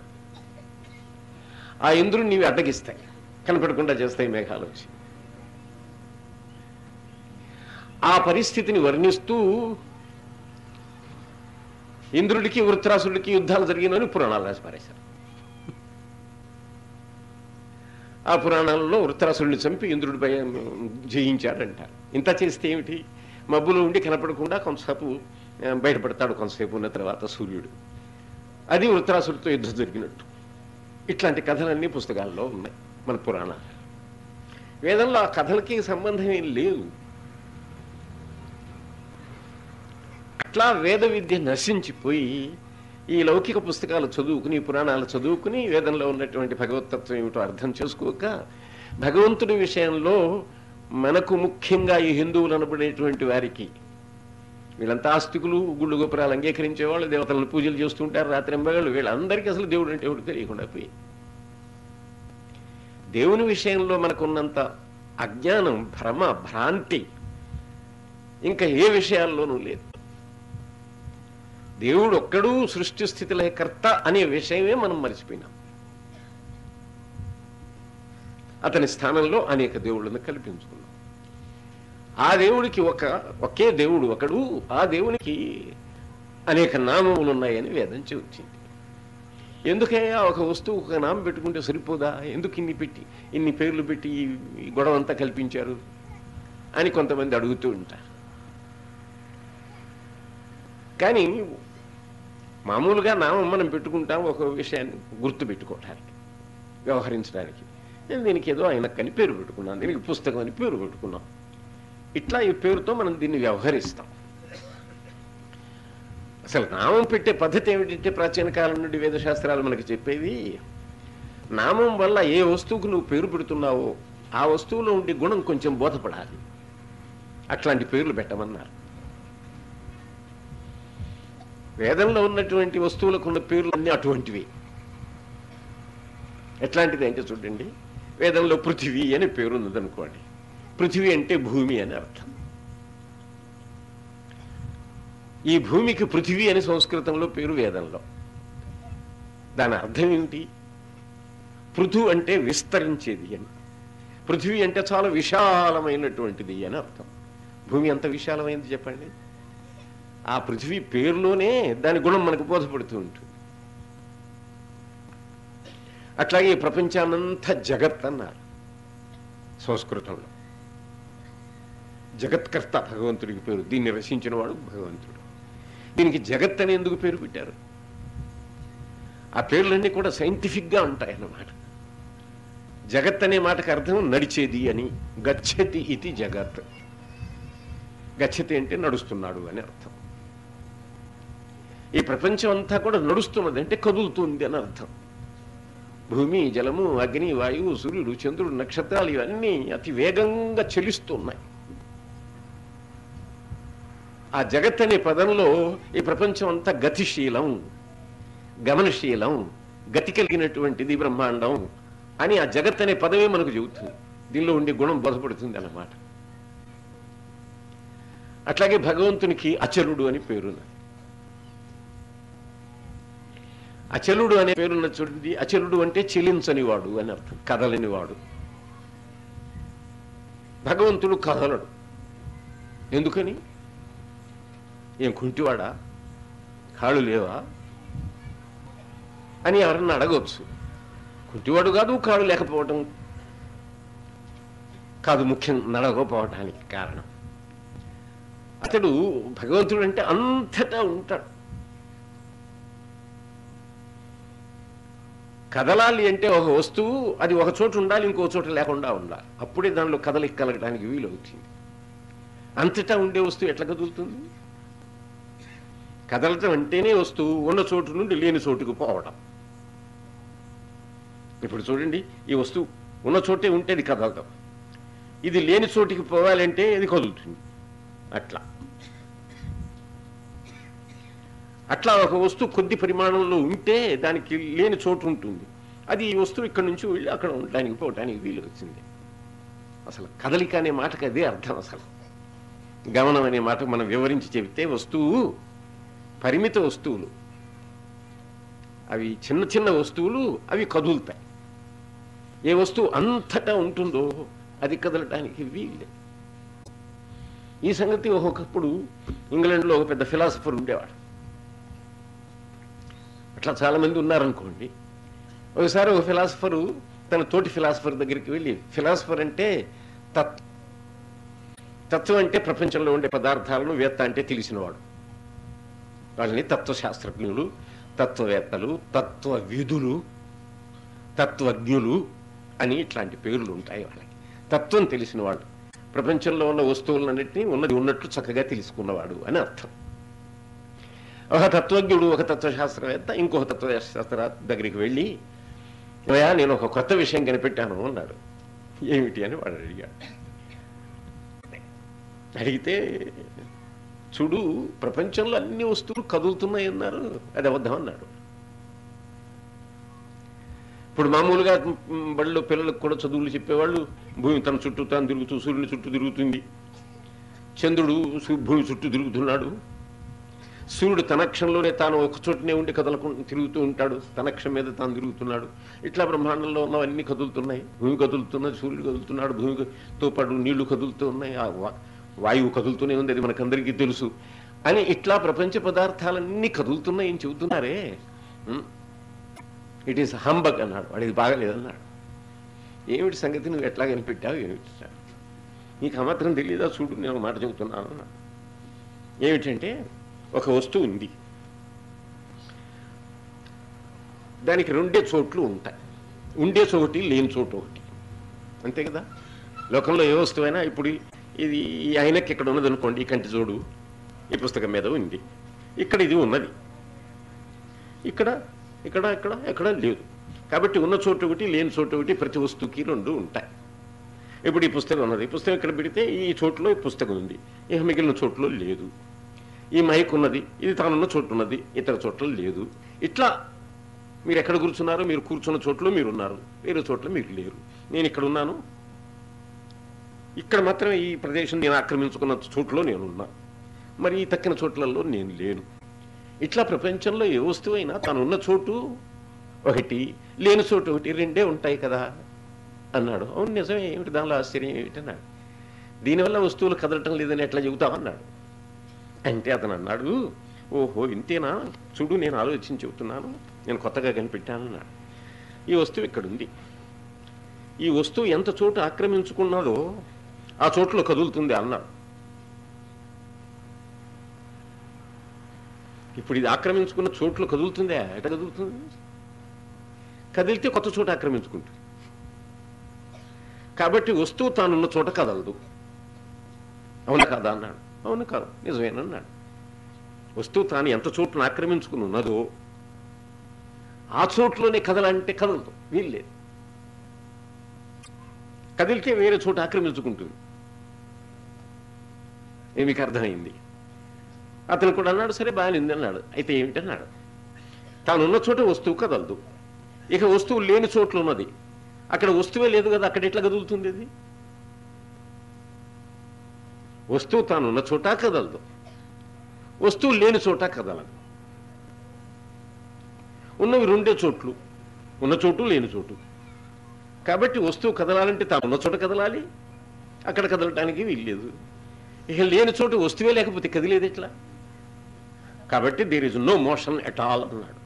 ఆ ఇంద్రుడిని నీవి అడ్డగిస్తాయి కనపడకుండా చేస్తాయి మేఘాలు వచ్చి ఆ పరిస్థితిని వర్ణిస్తూ ఇంద్రుడికి వృత్రాసుడికి యుద్ధాలు జరిగినని పురాణాలు రాసి పారేశారు ఆ పురాణాలలో వృత్రాసుడిని చంపి ఇంద్రుడిపై జయించాడంటారు ఇంత చేస్తే ఏమిటి మబ్బులో ఉండి కనపడకుండా కొంతసేపు ఆ, బయటపడతాడు కొంతసేపు ఉన్న తర్వాత సూర్యుడు అది వృత్రాసుడితో యుద్ధం జరిగినట్టు ఇట్లాంటి కథలన్నీ పుస్తకాల్లో ఉన్నాయి మన పురాణాలు వేదంలో ఆ కథలకి సంబంధం ఏం లేదు అట్లా వేద విద్య నశించిపోయి ఈ లౌకిక పుస్తకాలు చదువుకుని పురాణాలు చదువుకుని వేదంలో ఉన్నటువంటి భగవతత్వం ఏమిటో అర్థం చేసుకోక భగవంతుడి విషయంలో మనకు ముఖ్యంగా ఈ హిందువులు అనబడేటువంటి వారికి వీళ్ళంతా ఆస్తికులు గుళ్ళు గోపురాలు అంగీకరించే వాళ్ళు దేవతలను పూజలు చేస్తుంటారు రాత్రి ఎంబగాళ్ళు వీళ్ళందరికీ అసలు దేవుడు అంటే ఎవడు తెలియకుండా పోయి దేవుని విషయంలో మనకున్నంత అజ్ఞానం భ్రమ భ్రాంతి ఇంకా ఏ విషయాల్లోనూ లేదు దేవుడు ఒక్కడూ సృష్టి స్థితిలే కర్త అనే విషయమే మనం మర్చిపోయినాం అతని స్థానంలో అనేక దేవుళ్ళను కల్పించుకున్నాం ఆ దేవుడికి ఒక ఒకే దేవుడు ఒకడు ఆ దేవునికి అనేక నామములు ఉన్నాయని వేదం చెబుతుంది ఎందుకయ్యా ఒక వస్తువు ఒక నామం పెట్టుకుంటే సరిపోదా ఎందుకు ఇన్ని పెట్టి ఇన్ని పేర్లు పెట్టి ఈ- ఈ గొడవ అంతా కల్పించారు అని కొంతమంది అడుగుతూ ఉంటారు కానీ మామూలుగా నామం మనం పెట్టుకుంటాం ఒక విషయాన్ని గుర్తు పెట్టుకోవడానికి వ్యవహరించడానికి నేను దీనికి ఏదో ఆయనకని పేరు పెట్టుకున్నాను దీనికి పుస్తకం అని పేరు పెట్టుకున్నాం ఇట్లా ఈ పేరుతో మనం దీన్ని వ్యవహరిస్తాం అసలు నామం పెట్టే పద్ధతి ఏమిటంటే ప్రాచీన కాలం నుండి వేదశాస్త్రాలు మనకి చెప్పేది నామం వల్ల ఏ వస్తువుకు నువ్వు పేరు పెడుతున్నావో ఆ వస్తువులో ఉండే గుణం కొంచెం బోధపడాలి అట్లాంటి పేర్లు పెట్టమన్నారు వేదంలో ఉన్నటువంటి వస్తువులకు ఉన్న పేర్లు అన్నీ అటువంటివి ఎట్లాంటిది అంటే చూడండి వేదంలో పృథివీ అనే పేరు ఉన్నదనుకోండి పృథివీ అంటే భూమి అని అర్థం ఈ భూమికి పృథివీ అని సంస్కృతంలో పేరు వేదంలో దాని అర్థం ఏమిటి పృథు అంటే విస్తరించేది అని పృథివీ అంటే చాలా విశాలమైనటువంటిది అని అర్థం భూమి ఎంత విశాలమైంది చెప్పండి ఆ పృథివీ పేరులోనే దాని గుణం మనకు బోధపడుతూ ఉంటుంది అట్లాగే ఈ ప్రపంచానంతా జగత్ అన్నారు సంస్కృతంలో జగత్కర్త భగవంతుడికి పేరు దీన్ని రచించిన వాడు భగవంతుడు దీనికి జగత్ అని ఎందుకు పేరు పెట్టారు ఆ పేర్లన్నీ కూడా సైంటిఫిక్గా ఉంటాయి అన్నమాట జగత్ అనే మాటకు అర్థం నడిచేది అని గచ్చతి ఇది జగత్ గచ్చతి అంటే నడుస్తున్నాడు అని అర్థం ఈ ప్రపంచం అంతా కూడా నడుస్తున్నది అంటే కదులుతుంది అని అర్థం భూమి జలము అగ్ని వాయువు సూర్యుడు చంద్రుడు నక్షత్రాలు ఇవన్నీ అతి వేగంగా చెలిస్తున్నాయి ఆ జగత్ అనే పదంలో ఈ ప్రపంచం అంతా గతిశీలం గమనశీలం గతి కలిగినటువంటిది బ్రహ్మాండం అని ఆ జగత్ అనే పదమే మనకు చెబుతుంది దీనిలో ఉండే గుణం బోధపడుతుంది అన్నమాట అట్లాగే భగవంతునికి అచలుడు అని పేరున్నది అచలుడు అనే పేరున్న చూడండి అచలుడు అంటే చెలించని వాడు అని అర్థం కదలని వాడు భగవంతుడు కదలడు ఎందుకని ఏం కుంటివాడా కాళ్ళు లేవా అని ఎవరన్నా అడగవచ్చు కుంటివాడు కాదు కాళ్ళు లేకపోవటం కాదు ముఖ్యం నడవకపోవటానికి కారణం అతడు భగవంతుడు అంటే అంతటా ఉంటాడు కదలాలి అంటే ఒక వస్తువు అది ఒక చోట ఉండాలి ఇంకో చోట లేకుండా ఉండాలి అప్పుడే దానిలో కదలిక కలగడానికి వీలవుతుంది అంతటా ఉండే వస్తువు ఎట్లా కదులుతుంది కదలటం అంటేనే వస్తువు ఉన్న చోటు నుండి లేని చోటుకు పోవడం ఇప్పుడు చూడండి ఈ వస్తువు ఉన్న చోటే ఉంటే అది కదలటం ఇది లేని చోటికి పోవాలంటే ఇది కదులుతుంది అట్లా అట్లా ఒక వస్తువు కొద్ది పరిమాణంలో ఉంటే దానికి లేని చోటు ఉంటుంది అది ఈ వస్తువు ఇక్కడ నుంచి వెళ్ళి అక్కడ ఉండడానికి పోవడానికి వీలు వచ్చింది అసలు కదలిక అనే మాటకు అదే అర్థం అసలు గమనం అనే మాట మనం వివరించి చెబితే వస్తువు పరిమిత వస్తువులు అవి చిన్న చిన్న వస్తువులు అవి కదులుతాయి ఏ వస్తువు అంతటా ఉంటుందో అది కదలటానికి వీలు ఈ సంగతి ఒక్కొక్కప్పుడు ఇంగ్లాండ్లో ఒక పెద్ద ఫిలాసఫర్ ఉండేవాడు అట్లా చాలా మంది ఉన్నారనుకోండి ఒకసారి ఒక ఫిలాసఫరు తన తోటి ఫిలాసఫర్ దగ్గరికి వెళ్ళి ఫిలాసఫర్ అంటే తత్ తత్వం అంటే ప్రపంచంలో ఉండే పదార్థాలను వేత్త అంటే తెలిసినవాడు వాళ్ళని తత్వశాస్త్రజ్ఞులు తత్వవేత్తలు తత్వ విధులు తత్వజ్ఞులు అని ఇట్లాంటి పేర్లు ఉంటాయి వాళ్ళకి తత్వం తెలిసిన వాళ్ళు ప్రపంచంలో ఉన్న వస్తువులన్నింటినీ ఉన్నది ఉన్నట్లు చక్కగా తెలుసుకున్నవాడు అని అర్థం ఒక తత్వజ్ఞుడు ఒక తత్వశాస్త్రవేత్త ఇంకొక తత్వశాస్త్ర దగ్గరికి వెళ్ళి "ఏమయ్యా, నేను ఒక కొత్త విషయం కనిపెట్టాను అన్నాడు ఏమిటి అని వాడు అడిగాడు అడిగితే చూడు ప్రపంచంలో అన్ని వస్తువులు కదులుతున్నాయి అన్నారు అది అబద్ధం అన్నాడు ఇప్పుడు మామూలుగా మ్, బడిలో పిల్లలకు కూడా చదువులు చెప్పేవాళ్ళు భూమి తన చుట్టూ తాను తిరుగుతూ సూర్యుని చుట్టూ తిరుగుతుంది చంద్రుడు సు- భూమి చుట్టూ తిరుగుతున్నాడు సూర్యుడు తనక్షంలోనే తాను ఒక చోటనే ఉండి కదలకు తిరుగుతూ ఉంటాడు తనక్షం మీద తాను తిరుగుతున్నాడు ఇట్లా బ్రహ్మాండంలో ఉన్నవన్నీ కదులుతున్నాయి భూమి కదులుతున్నది సూర్యుడు కదులుతున్నాడు భూమితో పాటు నీళ్లు కదులుతూ ఉన్నాయి ఆ వా- వాయువు కదులుతూనే ఉంది అది మనకందరికీ తెలుసు అని ఇట్లా ప్రపంచ పదార్థాలన్నీ కదులుతున్నాయి అని చెబుతున్నారే ఇట్ ఈస్ హంబగ్ అన్నాడు వాడికి బాగలేదన్నాడు ఏమిటి సంగతి నువ్వు ఎట్లా కనిపెట్టావు ఏమిటి సార్ నీకు ఆ మాత్రం తెలియదా చూడు నేను ఒక మాట చెబుతున్నాను అన్నాడు. ఏమిటంటే ఒక వస్తువు ఉంది దానికి రెండే చోట్లు ఉంటాయి ఉండే చోటి లేని చోటు ఒకటి అంతే కదా లోకంలో ఏ వస్తువైనా ఇప్పుడు ఇది ఈ ఆయనకి ఇక్కడ ఉన్నది అనుకోండి ఈ కంటి చూడు ఈ పుస్తకం మీద ఉంది ఇక్కడ ఇది ఉన్నది ఇక్కడ ఇక్కడ ఇక్కడ ఎక్కడ లేదు కాబట్టి ఉన్న చోటు ఒకటి లేని చోటు ఒకటి ప్రతి వస్తువుకి రెండు ఉంటాయి ఇప్పుడు ఈ పుస్తకం ఉన్నది ఈ పుస్తకం ఇక్కడ పెడితే ఈ చోట్లో ఈ పుస్తకం ఉంది ఇక మిగిలిన చోట్లో లేదు ఈ మైక్ ఉన్నది ఇది తానున్న చోటు ఉన్నది ఇతర చోట్ల లేదు ఇట్లా మీరు ఎక్కడ కూర్చున్నారో మీరు కూర్చున్న చోట్లో మీరు ఉన్నారు వేరే చోట్ల మీరు లేరు నేను ఇక్కడ ఉన్నాను ఇక్కడ మాత్రమే ఈ ప్రదేశం నేను ఆక్రమించుకున్న చోట్లో నేనున్నా మరి ఈ తక్కిన చోట్లలో నేను లేను ఇట్లా ప్రపంచంలో ఏ వస్తువైనా తనున్న చోటు ఒకటి లేని చోటు ఒకటి రెండే ఉంటాయి కదా అన్నాడు అవును నిజమే ఏమిటి దానిలో ఆశ్చర్యం ఏమిటి అన్నాడు దీనివల్ల వస్తువులు కదలటం లేదని ఎట్లా చెబుతావు అన్నాడు అంటే అతను అన్నాడు ఓహో ఇంతేనా చూడు నేను ఆలోచించి చెబుతున్నాను నేను కొత్తగా కనిపెట్టాను అన్నాడు ఈ వస్తువు ఇక్కడ ఉంది ఈ వస్తువు ఎంత చోటు ఆక్రమించుకున్నదో ఆ చోట్లో కదులుతుంది అన్నాడు ఇప్పుడు ఇది ఆక్రమించుకున్న చోట్లు కదులుతుందా ఎట కదులుతుంది కదిలితే కొత్త చోట ఆక్రమించుకుంటుంది కాబట్టి వస్తువు తానున్న చోట కదలదు అవునా కాదా అన్నాడు అవును కాదు నిజమేనన్నాడు వస్తువు తాను ఎంత చోటును ఆక్రమించుకుని ఉన్నదో ఆ చోట్లోనే కదలంటే కదలదు వీల్లేదు కదిలితే వేరే చోట ఆక్రమించుకుంటుంది ఏ మీకు అర్థమైంది అతను కూడా అన్నాడు సరే బాగానే ఉంది అన్నాడు అయితే ఏమిటన్నాడు తానున్న చోట వస్తువు కదలదు ఇక వస్తువు లేని చోట్ల ఉన్నది అక్కడ వస్తువే లేదు కదా అక్కడ ఎట్లా కదులుతుంది అది వస్తువు తానున్న చోట కదలదు వస్తువు లేని చోట కదలదు ఉన్నవి రెండే చోట్లు ఉన్న చోటు లేని చోటు కాబట్టి వస్తువు కదలాలంటే తాను ఉన్న చోట కదలాలి అక్కడ కదలటానికి వీల్లేదు ఇక లేని చోటు వస్తువే లేకపోతే కదిలేదు ఎట్లా కాబట్టి there is no motion at all అన్నాడు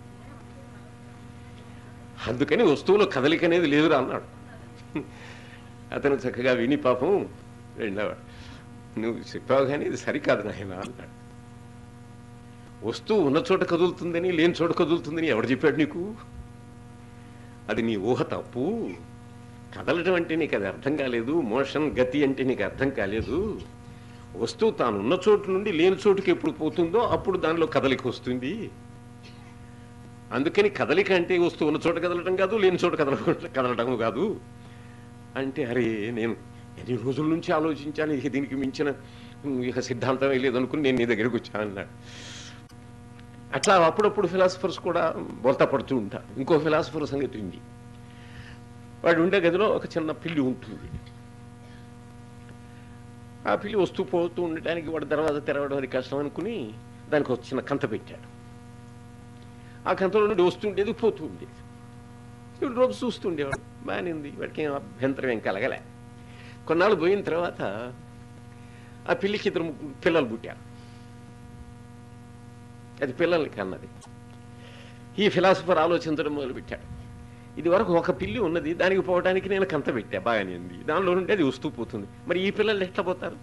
అందుకని వస్తువులో కదలిక అనేది లేదురా అన్నాడు అతను చక్కగా విని పాపం రెండవాడు నువ్వు చెప్పావు కానీ ఇది సరికాదు నాయన అన్నాడు వస్తువు ఉన్న చోట కదులుతుందని లేని చోట కదులుతుందని ఎవడు చెప్పాడు నీకు అది నీ ఊహ తప్పు కదలటం అంటే నీకు అది అర్థం కాలేదు మోషన్ గతి అంటే నీకు అర్థం కాలేదు వస్తువు తాను ఉన్న చోటు నుండి లేని చోటుకి ఎప్పుడు పోతుందో అప్పుడు దానిలో కదలిక వస్తుంది అందుకని కదలిక అంటే వస్తువు ఉన్న చోట కదలటం కాదు లేని చోట కదల కదలటం కాదు అంటే అరే నేను ఎన్ని రోజుల నుంచి ఆలోచించాను ఇక దీనికి మించిన ఉమ్, ఇక సిద్ధాంతమే లేదనుకుని నేను నీ దగ్గరికి వచ్చాను అన్నాడు అట్లా అప్పుడప్పుడు ఫిలాసఫర్స్ కూడా బొల్తా పడుతూ ఉంటారు ఇంకో ఫిలాసఫర్ సంగతి ఉంది వాడు ఉండే గదిలో ఒక చిన్న పిల్లి ఉంటుంది ఆ పిల్లి వస్తూ పోతూ ఉండటానికి వాడు దర్వాజా తెరవడం అది కష్టం అనుకుని దానికి ఒక చిన్న కంత పెట్టాడు ఆ కంతలో నుండి వస్తుండేది పోతూ ఉండేది వీడు రోజు చూస్తుండేవాడు బాగానే ఉంది వాడికి ఏం అభ్యంతరం ఏం కలగలే కొన్నాళ్ళు పోయిన తర్వాత ఆ పిల్లికి ఇద్దరు ముగ్గురు పిల్లలు పుట్టారు అది పిల్లల్ని కన్నది ఈ ఫిలాసఫర్ ఆలోచించడం మొదలుపెట్టాడు ఇది వరకు ఒక పిల్లి ఉన్నది దానికి పోవడానికి నేను కంత పెట్టా బాగానే ఉంది దానిలో నుండి అది వస్తూ పోతుంది మరి ఈ పిల్లలు ఎట్లా పోతారు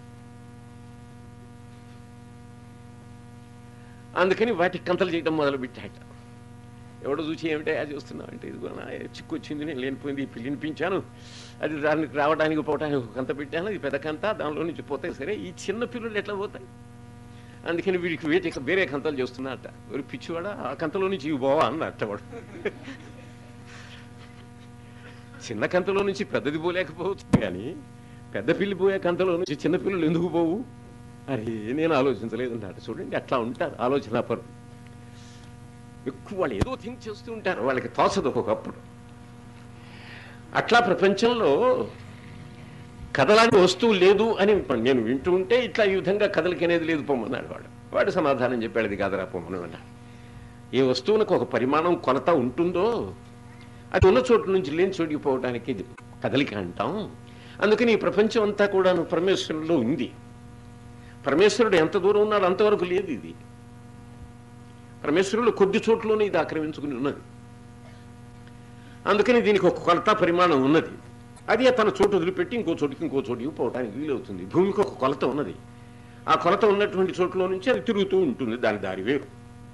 అందుకని వాటికి కంతలు చేయడం మొదలు పెట్టాట ఎవడో చూసి ఏమిటా చూస్తున్నావు అంటే ఇదిగో నా చిక్కు వచ్చింది నేను లేనిపోయింది ఈ పిల్లిని పెంచాను అది దానికి రావడానికి పోవడానికి ఒక కంత పెట్టాను ఇది పెద్ద కంత దానిలో నుంచి పోతాయి సరే ఈ చిన్న పిల్లలు ఎట్లా పోతాయి అందుకని వీడికి వేటి వేరే కంతలు చేస్తున్నట్ట ఒక పిచ్చివాడ ఆ కంతలో నుంచి ఇవి పోవా అన్నట్ట వాడు చిన్న కంతలో నుంచి పెద్దది పోలేకపోవచ్చు కానీ పెద్ద పిల్లి పోయే కంతలో నుంచి చిన్న పిల్లలు ఎందుకు పోవు అరే నేను ఆలోచించలేదు అన్నాడు చూడండి అట్లా ఉంటారు ఆలోచన పరు ఎక్కువ వాళ్ళు ఏదో థింక్ చేస్తూ ఉంటారు వాళ్ళకి తోచదు ఒకప్పుడు అట్లా ప్రపంచంలో కదలని వస్తువు లేదు అని నేను వింటూ ఉంటే ఇట్లా ఈ విధంగా కదలిక అనేది లేదు పొమ్మన్నాడు వాడు వాడు సమాధానం చెప్పాడు అది కాదురా పొమ్మను అన్న ఏ వస్తువునకు ఒక పరిమాణం కొలత ఉంటుందో అది ఉన్న చోటు నుంచి లేని చోటికి పోవడానికి ఇది కదలిక అంటాం అందుకని ఈ ప్రపంచం అంతా కూడా పరమేశ్వరులో ఉంది పరమేశ్వరుడు ఎంత దూరం ఉన్నాడు అంతవరకు లేదు ఇది పరమేశ్వరుడు కొద్ది చోట్లోనే ఇది ఆక్రమించుకుని ఉన్నది అందుకని దీనికి ఒక కొలత పరిమాణం ఉన్నది అది తన చోటు వదిలిపెట్టి ఇంకో చోటుకి ఇంకో చోటికి పోవడానికి వీలవుతుంది భూమికి ఒక కొలత ఉన్నది ఆ కొలత ఉన్నటువంటి చోట్ల నుంచి అది తిరుగుతూ ఉంటుంది దాని దారి వేరు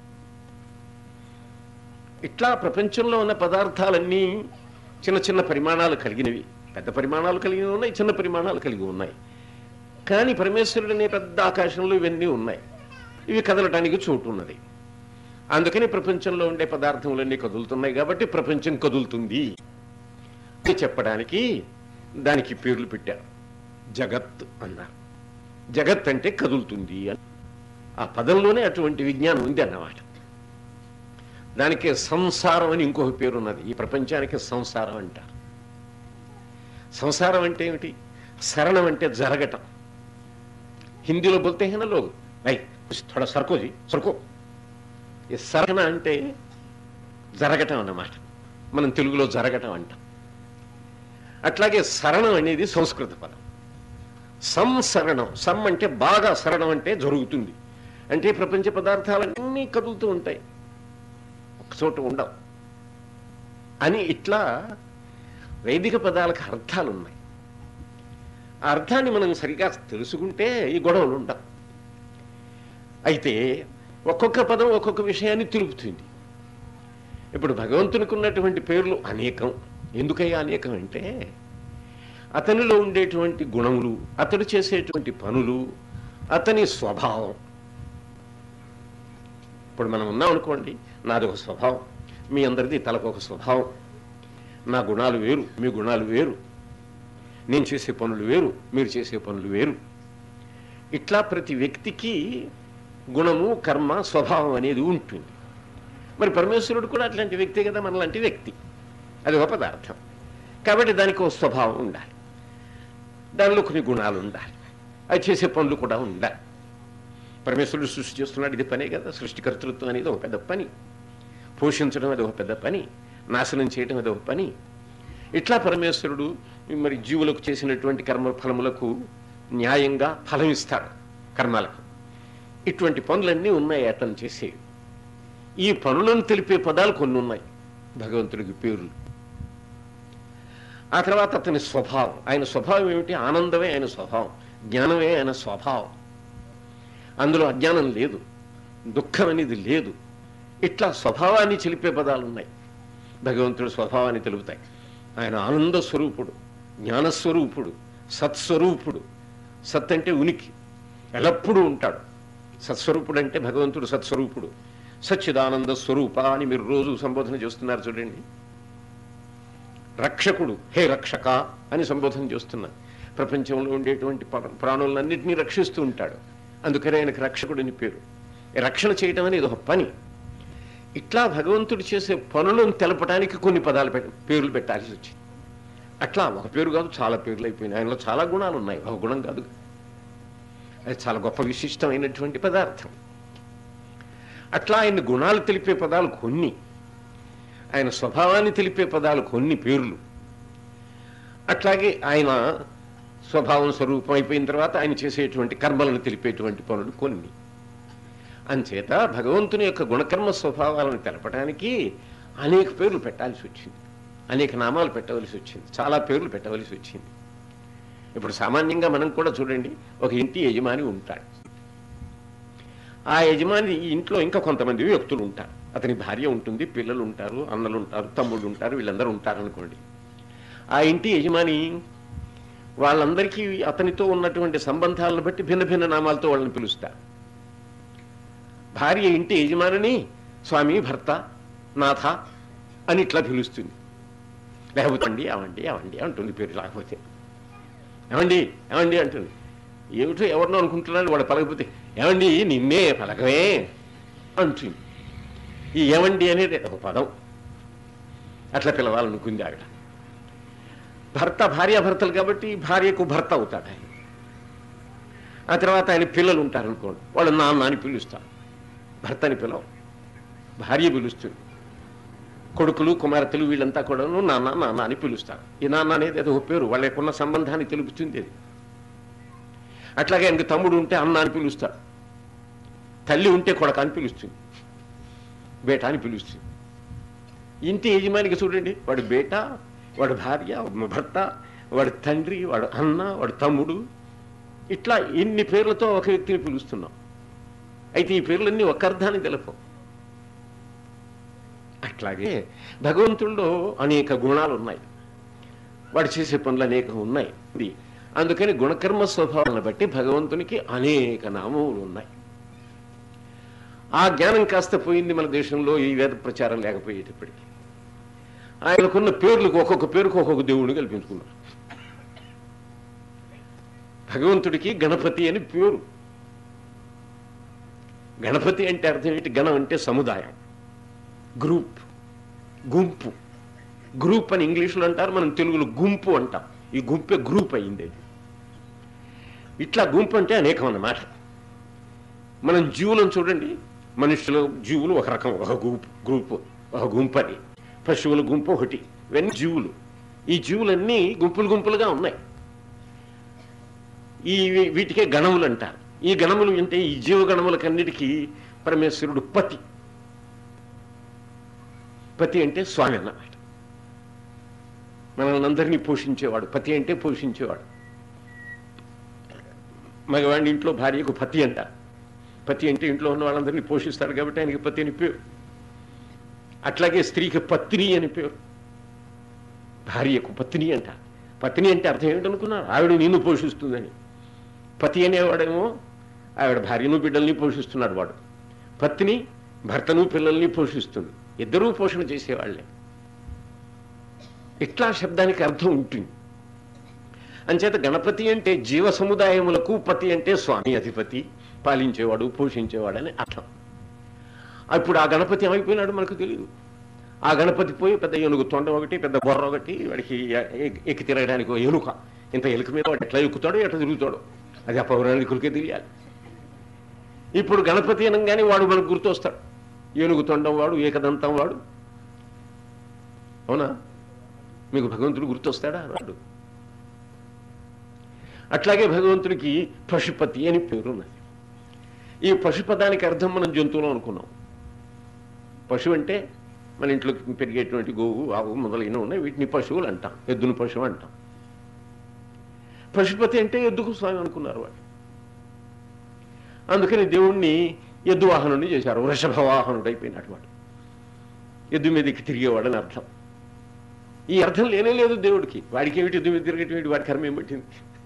ఇట్లా ప్రపంచంలో ఉన్న పదార్థాలన్నీ చిన్న చిన్న పరిమాణాలు కలిగినవి పెద్ద పరిమాణాలు కలిగి ఉన్నాయి చిన్న పరిమాణాలు కలిగి ఉన్నాయి కానీ పరమేశ్వరుడు అనే పెద్ద ఆకాశంలో ఇవన్నీ ఉన్నాయి ఇవి కదలటానికి చోటు ఉన్నది అందుకని ప్రపంచంలో ఉండే పదార్థములన్నీ కదులుతున్నాయి కాబట్టి ప్రపంచం కదులుతుంది అని చెప్పడానికి దానికి పేర్లు పెట్టారు జగత్ అన్నారు జగత్ అంటే కదులుతుంది అని ఆ పదంలోనే అటువంటి విజ్ఞానం ఉంది అన్నమాట దానికి సంసారం అని ఇంకొక పేరు ఉన్నది ఈ ప్రపంచానికి సంసారం అంటారు సంసారం అంటే ఏమిటి శరణం అంటే జరగటం హిందీలో బోల్తే హే నా లోగ్ నై థోడా సర్కో జీ సర్కో ఈ సరణ అంటే జరగటం అన్నమాట మనం తెలుగులో జరగటం అంటాం అట్లాగే శరణం అనేది సంస్కృత పదం సంసరణం సం అంటే బాగా శరణం అంటే జరుగుతుంది అంటే ప్రపంచ పదార్థాలన్నీ కదులుతూ ఉంటాయి ఒక చోట ఉండవు అని ఇట్లా వైదిక పదాలకు అర్థాలు ఉన్నాయి ఆ అర్థాన్ని మనం సరిగా తెలుసుకుంటే ఈ గొడవలు ఉండవు అయితే ఒక్కొక్క పదం ఒక్కొక్క విషయాన్ని తెలుపుతుంది ఇప్పుడు భగవంతునికి ఉన్నటువంటి పేర్లు అనేకం ఎందుకయ్యా అనేకం అంటే అతనిలో ఉండేటువంటి గుణములు అతడు చేసేటువంటి పనులు అతని స్వభావం ఇప్పుడు మనం ఉన్నాం అనుకోండి నాది ఒక స్వభావం మీ అందరిది తలకు ఒక స్వభావం నా గుణాలు వేరు మీ గుణాలు వేరు నేను చేసే పనులు వేరు మీరు చేసే పనులు వేరు ఇట్లా ప్రతి వ్యక్తికి గుణము కర్మ స్వభావం అనేది ఉంటుంది మరి పరమేశ్వరుడు కూడా అట్లాంటి వ్యక్తే కదా మనలాంటి వ్యక్తి అది ఒక పదార్థం కాబట్టి దానికి ఒక స్వభావం ఉండాలి దానిలో కొన్ని గుణాలు ఉండాలి అది చేసే పనులు కూడా ఉండాలి పరమేశ్వరుడు సృష్టి చేస్తున్నాడు ఇది పనే కదా సృష్టికర్తృత్వం అనేది ఒక పెద్ద పని పోషించడం అది ఒక పెద్ద పని నాశనం చేయడం అది ఒక పని ఇట్లా పరమేశ్వరుడు మరి జీవులకు చేసినటువంటి కర్మ ఫలములకు న్యాయంగా ఫలం ఇస్తాడు కర్మాలకు ఇటువంటి పనులన్నీ ఉన్నాయి అతను చేసేవి ఈ పనులను తెలిపే పదాలు కొన్ని ఉన్నాయి భగవంతుడికి పేర్లు ఆ తర్వాత అతని స్వభావం ఆయన స్వభావం ఏమిటి ఆనందమే ఆయన స్వభావం జ్ఞానమే ఆయన స్వభావం అందులో అజ్ఞానం లేదు దుఃఖం అనేది లేదు ఇట్లా స్వభావాన్ని తెలిపే పదాలు ఉన్నాయి భగవంతుడి స్వభావాన్ని తెలుపుతాయి ఆయన ఆనంద స్వరూపుడు జ్ఞానస్వరూపుడు సత్స్వరూపుడు సత్ అంటే ఉనికి ఎల్లప్పుడూ ఉంటాడు సత్స్వరూపుడు అంటే భగవంతుడు సత్స్వరూపుడు సచ్చిదానంద స్వరూప అని మీరు రోజు సంబోధన చేస్తున్నారు చూడండి రక్షకుడు హే రక్షక అని సంబోధన చేస్తున్నారు ప్రపంచంలో ఉండేటువంటి ప్ర- ప్రాణులన్నింటినీ రక్షిస్తూ ఉంటాడు అందుకనే ఆయనకు రక్షకుడిని పేరు ఈ రక్షణ చేయటం అనేది ఒక పని ఇట్లా భగవంతుడు చేసే పనులను తెలపడానికి కొన్ని పదాలు పెట్ పేర్లు పెట్టాల్సి వచ్చింది అట్లా ఒక పేరు కాదు చాలా పేర్లు అయిపోయినాయి ఆయనలో చాలా గుణాలు ఉన్నాయి ఒక గుణం కాదు అది చాలా గొప్ప విశిష్టమైనటువంటి పదార్థం అట్లా ఆయన గుణాలు తెలిపే పదాలు కొన్ని ఆయన స్వభావాన్ని తెలిపే పదాలు కొన్ని పేర్లు అట్లాగే ఆయన స్వభావం స్వరూపం అయిపోయిన తర్వాత ఆయన చేసేటువంటి కర్మలను తెలిపేటువంటి పనులు కొన్ని అంచేత భగవంతుని యొక్క గుణకర్మ స్వభావాలను తెలపడానికి అనేక పేర్లు పెట్టాల్సి వచ్చింది అనేక నామాలు పెట్టవలసి వచ్చింది చాలా పేర్లు పెట్టవలసి వచ్చింది ఇప్పుడు సామాన్యంగా మనం కూడా చూడండి ఒక ఇంటి యజమాని ఉంటాడు ఆ యజమాని ఈ ఇంట్లో ఇంకా కొంతమంది వ్యక్తులు ఉంటారు అతని భార్య ఉంటుంది పిల్లలు ఉంటారు అన్నలు ఉంటారు తమ్ముళ్ళు ఉంటారు వీళ్ళందరూ ఉంటారు అనుకోండి ఆ ఇంటి యజమాని వాళ్ళందరికీ అతనితో ఉన్నటువంటి సంబంధాలను బట్టి భిన్న భిన్న నామాలతో వాళ్ళని పిలుస్తారు భార్య ఇంటి యజమానిని స్వామి భర్త నాథ అని ఇట్లా పిలుస్తుంది లేకపోతే అండి అవండి అవండి అంటుంది పేరు లేకపోతే ఏమండి ఏమండి అంటుంది ఏమిటో ఎవరినో అనుకుంటున్నాడు వాడు పలకపోతే ఏమండి నిన్నే పలకమే అంటుంది ఈ ఏమండి అనేది ఒక పదం అట్లా పిలవాలనుకుంది ఆవిడ భర్త భార్యాభర్తలు కాబట్టి భార్యకు భర్త అవుతాడు ఆయన ఆ తర్వాత ఆయన పిల్లలు ఉంటారనుకోండి వాళ్ళు నాన్న అని పిలుస్తారు భర్తని పిలవ భార్య పిలుస్తుంది కొడుకులు కుమార్తెలు వీళ్ళంతా కూడాను నాన్న నాన్న అని పిలుస్తారు ఈ నాన్న అనేది ఏదో ఒక పేరు వాళ్ళకున్న సంబంధాన్ని తెలుపుతుంది అది అట్లాగే ఆయనకి తమ్ముడు ఉంటే అన్న అని పిలుస్తాడు తల్లి ఉంటే కొడక అని పిలుస్తుంది బేట అని పిలుస్తుంది ఇంటి యజమానికి చూడండి వాడు బేట వాడు భార్య వాడు భర్త వాడు తండ్రి వాడు అన్న వాడు తమ్ముడు ఇట్లా ఇన్ని పేర్లతో ఒక వ్యక్తిని పిలుస్తున్నాం అయితే ఈ పేర్లన్నీ ఒక అర్థాన్ని తెలపవు అట్లాగే భగవంతుల్లో అనేక గుణాలు ఉన్నాయి వాడు చేసే పనులు అనేకం ఉన్నాయి ఇది అందుకని గుణకర్మ స్వభావాలను బట్టి భగవంతునికి అనేక నామములు ఉన్నాయి ఆ జ్ఞానం కాస్త పోయింది మన దేశంలో ఈ వేద ప్రచారం లేకపోయేటప్పటికి ఆయనకున్న పేర్లకు ఒక్కొక్క పేరుకు ఒక్కొక్క దేవుడిని కల్పించుకున్నారు భగవంతుడికి గణపతి అని పేరు గణపతి అంటే అర్థం ఏంటి గణం అంటే సముదాయం గ్రూప్ గుంపు గ్రూప్ అని ఇంగ్లీష్లో అంటారు మనం తెలుగులో గుంపు అంటాం ఈ గుంపే గ్రూప్ అయింది అది ఇట్లా గుంపు అంటే అనేకం అన్నమాట మనం జీవులను చూడండి మనుషులు జీవులు ఒక రకం ఒక గ్రూప్ గ్రూప్ ఒక గుంపు అని పశువుల గుంపు ఒకటి ఇవన్నీ జీవులు ఈ జీవులన్నీ గుంపులు గుంపులుగా ఉన్నాయి ఈ వీటికే గణములు అంటారు ఈ గణములు అంటే ఈ జీవగణములకన్నిటికీ పరమేశ్వరుడు పతి పతి అంటే స్వామి అన్నమాట మనల్ని అందరినీ పోషించేవాడు పతి అంటే పోషించేవాడు మగవాడిని ఇంట్లో భార్యకు పతి అంట పతి అంటే ఇంట్లో ఉన్న వాళ్ళందరినీ పోషిస్తాడు కాబట్టి ఆయనకి పతి అని పేరు అట్లాగే స్త్రీకి పత్ని అని పేరు భార్యకు పత్ని అంట పత్ని అంటే అర్థం ఏమిటనుకున్నారు ఆవిడ నిన్ను పోషిస్తుందని పతి అనేవాడేమో ఆవిడ భార్యను బిడ్డల్ని పోషిస్తున్నాడు వాడు పత్ని భర్తను పిల్లల్ని పోషిస్తుంది ఇద్దరూ పోషణ చేసేవాళ్లే ఇట్లా శబ్దానికి అర్థం ఉంటుంది అంచేత గణపతి అంటే జీవ సముదాయములకు పతి అంటే స్వామి అధిపతి పాలించేవాడు పోషించేవాడు అని అర్థం ఇప్పుడు ఆ గణపతి ఏమైపోయినాడు మనకు తెలియదు ఆ గణపతి పోయి పెద్ద ఏనుగు తొండం ఒకటి పెద్ద బొర్ర ఒకటి వాడికి ఎ- ఎక్కి తిరగడానికి ఓ ఎలుక ఇంత ఎలుక మీద వాడు ఎట్లా ఎక్కుతాడో ఎట్లా తిరుగుతాడో అది ఆ పౌరాణికులకే తెలియాలి ఇప్పుడు గణపతి అనగానే వాడు మనకు గుర్తొస్తాడు ఏనుగు తొండం వాడు ఏకదంతం వాడు అవునా మీకు భగవంతుడు గుర్తొస్తాడా రాడు అట్లాగే భగవంతుడికి పశుపతి అని పేరున్నది ఈ పశుపదానికి అర్థం మనం జంతువులు అనుకున్నాం పశువు అంటే మన ఇంట్లో పెరిగేటువంటి గోవు ఆవు మొదలైన ఉన్నాయి వీటిని పశువులు అంటాం ఎద్దును పశువు అంటాం పశుపతి అంటే ఎద్దుకు స్వామి అనుకున్నారు వాడు అందుకని దేవుణ్ణి ఎద్దు వాహనుడిని చేశారు వృషభ వాహనుడు అయిపోయినట్టు వాడు ఎద్దు మీదకి తిరిగేవాడని అర్థం ఈ అర్థం లేనే లేదు దేవుడికి వాడికి ఏమిటి ఎద్దు మీద తిరిగేటువంటి వాడి కర్మ ఏం పట్టింది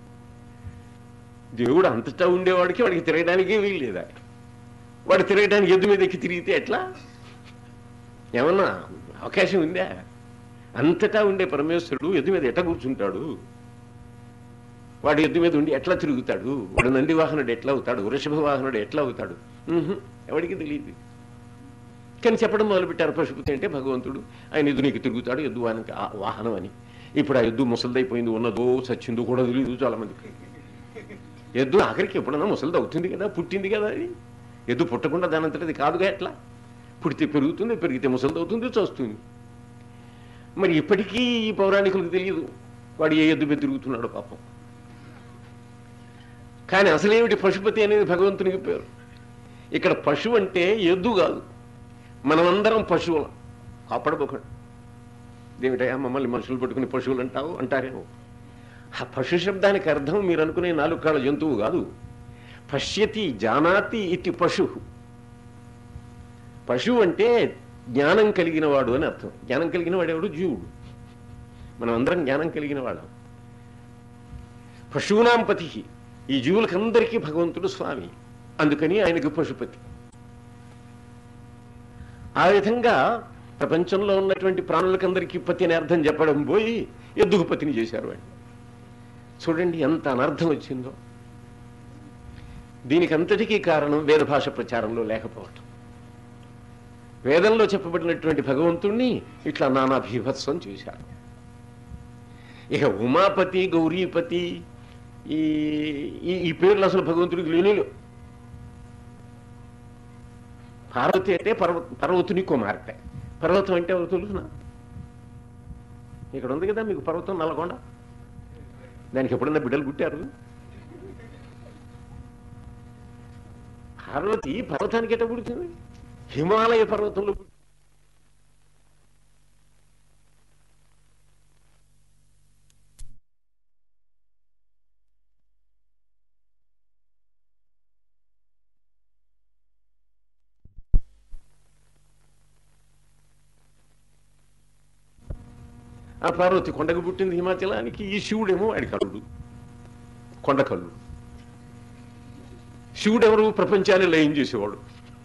దేవుడు అంతటా ఉండేవాడికి వాడికి తిరగడానికి వీలు లేదా వాడు తిరగడానికి ఎద్దు మీద ఎక్కి తిరిగితే ఎట్లా ఏమన్నా అవకాశం ఉందా అంతటా ఉండే పరమేశ్వరుడు ఎద్దు మీద ఎట్లా కూర్చుంటాడు వాడు ఎద్దు మీద ఉండి ఎట్లా తిరుగుతాడు వాడు నంది వాహనుడు ఎట్లా అవుతాడు వృషభ వాహనుడు ఎట్లా అవుతాడు ఉహుం, ఎవడికి తెలియదు కానీ చెప్పడం మొదలుపెట్టారు పశుపతి అంటే భగవంతుడు ఆయన ఎద్దు నీకు తిరుగుతాడు ఎద్దు వానికి ఆ వాహనం అని ఇప్పుడు ఆ ఎద్దు ముసలిదైపోయింది ఉన్నదో సచ్చిందో కూడా తెలియదు చాలా మందికి ఎద్దు ఆఖరికి ఎప్పుడన్నా ముసలిది అవుతుంది కదా పుట్టింది కదా అది ఎద్దు పుట్టకుండా దాని అంతటది కాదుగా ఎట్లా పుడితే పెరుగుతుంది పెరిగితే ముసలిది అవుతుంది చస్తుంది మరి ఇప్పటికీ ఈ పౌరాణికులకు తెలియదు వాడు ఏ ఎద్దు మీద తిరుగుతున్నాడు పాపం కానీ అసలేమిటి పశుపతి అనేది భగవంతునికి పేరు ఇక్కడ పశువు అంటే ఎద్దు కాదు మనమందరం పశువులం అప్పడబోకండి ఏమిటయా మమ్మల్ని మనుషులు పట్టుకుని పశువులు అంటావు అంటారేమో ఆ పశు శబ్దానికి అర్థం మీరు అనుకునే నాలుగు కాళ్ళ జంతువు కాదు పశ్యతి జానాతి ఇట్టి పశు పశువు అంటే జ్ఞానం కలిగిన వాడు అని అర్థం జ్ఞానం కలిగిన వాడెవడు జీవుడు మనం అందరం జ్ఞానం కలిగిన వాళ్ళం పశువునాం పతి ఈ జీవులకందరికీ భగవంతుడు స్వామి అందుకని ఆయనకు పశుపతి ఆ విధంగా ప్రపంచంలో ఉన్నటువంటి ప్రాణులకందరికీ పతి అని అర్థం చెప్పడం పోయి ఎద్దుకు పతిని చేశారు వాడిని చూడండి ఎంత అనర్థం వచ్చిందో దీనికి అంతటికీ కారణం వేద భాష ప్రచారంలో లేకపోవటం వేదంలో చెప్పబడినటువంటి భగవంతుణ్ణి ఇట్లా నానా భీభత్సం చేశారు ఇక ఉమాపతి గౌరీపతి ఈ ఈ- ఈ పేర్లు అసలు భగవంతుడికి లేనిలేవు పార్వతి అంటే పర్వ పర్వతుని కుమార్తె పర్వతం అంటే ఎవరు తెలుసునా ఇక్కడ ఉంది కదా మీకు పర్వతం నల్గొండ దానికి ఎప్పుడన్నా బిడ్డలు పుట్టారు పార్వతి పర్వతానికి ఎట్ట పుడుతుంది హిమాలయ పర్వతంలో పుట్టి- ఆ పార్వతి కొండకు పుట్టింది హిమాచలానికి ఈ శివుడేమో వాడి కల్లుడు కొండ కల్లుడు శివుడెవరు ప్రపంచాన్ని లయం చేసేవాడు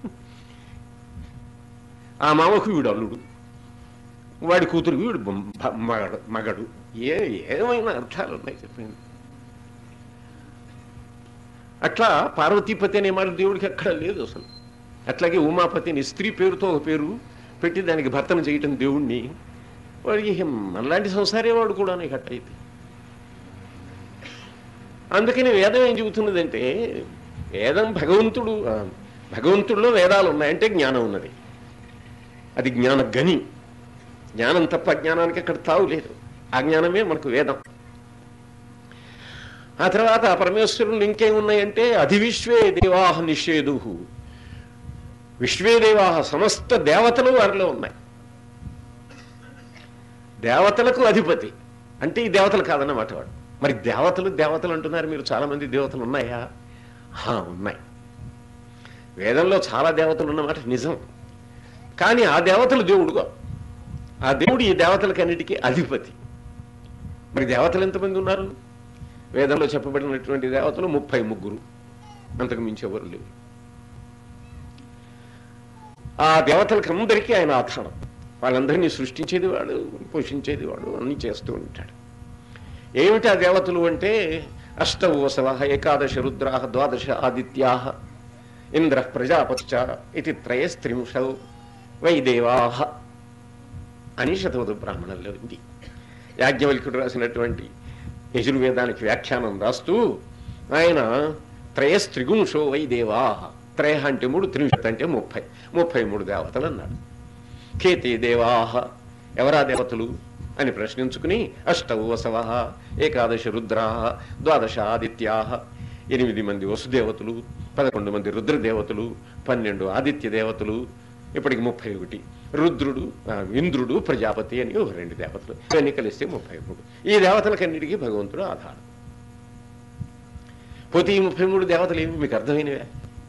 ఆ మామకు వీడు అల్లుడు వాడి కూతురికి వీడు బొమ్- భ- మగడు మగడు ఏ ఏమైనా అర్థాలు ఉన్నాయి చెప్పండి అట్లా పార్వతీపతి అనే మాట దేవుడికి ఎక్కడ లేదు అసలు అట్లాగే ఉమాపతిని స్త్రీ పేరుతో ఒక పేరు పెట్టి దానికి భర్తను చేయటం దేవుణ్ణి వాడికి హిం- మనలాంటి సంసారే వాడు కూడా అయితే అందుకని వేదం ఏం చెబుతున్నదంటే వేదం భగవంతుడు ఆ, భగవంతుడిలో వేదాలు ఉన్నాయంటే జ్ఞానం ఉన్నది అది జ్ఞాన గని జ్ఞానం తప్ప జ్ఞానానికి అక్కడ తావు లేదు ఆ జ్ఞానమే మనకు వేదం ఆ తర్వాత ఆ పరమేశ్వరులు ఇంకేం ఉన్నాయంటే అధివిశ్వే దేవాహ నిషేధు విశ్వే దేవాహ సమస్త దేవతలు వారిలో ఉన్నాయి దేవతలకు అధిపతి అంటే ఈ దేవతలు కాదన్నమాట వాడు మరి దేవతలు దేవతలు అంటున్నారు మీరు చాలా మంది దేవతలు ఉన్నాయా హా, ఉన్నాయి వేదంలో చాలా దేవతలు ఉన్నమాట నిజం కానీ ఆ దేవతలు దేవుడుగా ఆ దేవుడు ఈ దేవతలకన్నిటికీ అధిపతి మరి దేవతలు ఎంతమంది ఉన్నారు వేదంలో చెప్పబడినటువంటి దేవతలు ముప్పై ముగ్గురు అంతకు మించి ఎవరు లేవు ఆ దేవతలకు అందరికీ ఆయన ఆధారం వాళ్ళందరినీ సృష్టించేది వాడు పోషించేది వాడు అన్ని చేస్తూ ఉంటాడు ఏమిటి ఆ దేవతలు అంటే అష్టవోసవ ఏకాదశ రుద్రా ద్వాదశ ఆదిత్యా ఇంద్ర ప్రజాపతిచ ఇది త్రయస్త్రింశౌ వైదేవా అని శతవధ బ్రాహ్మణంలో ఉంది యాజ్ఞవల్కుడు రాసినటువంటి యజుర్వేదానికి వ్యాఖ్యానం రాస్తూ ఆయన త్రయస్త్రిగుంశో వైదేవా త్రయ అంటే మూడు త్రింశత్ అంటే ముప్పై ముప్పై మూడు దేవతలు అన్నాడు కేతే దేవాహ ఎవరా దేవతలు అని ప్రశ్నించుకుని అష్టౌ వసవ ఏకాదశ రుద్రా ద్వాదశ ఆదిత్యా ఎనిమిది మంది వసుదేవతలు పదకొండు మంది రుద్రదేవతలు పన్నెండు ఆదిత్య దేవతలు ఇప్పటికి ముప్పై ఒకటి రుద్రుడు ఆ, ఇంద్రుడు ప్రజాపతి అని ఒక రెండు దేవతలు ఇవన్నీ కలిస్తే ముప్పై మూడు ఈ దేవతలకన్నిటికీ భగవంతుడు ఆధారం పోతే ఈ ముప్పై మూడు దేవతలు ఏమి మీకు అర్థమైనవే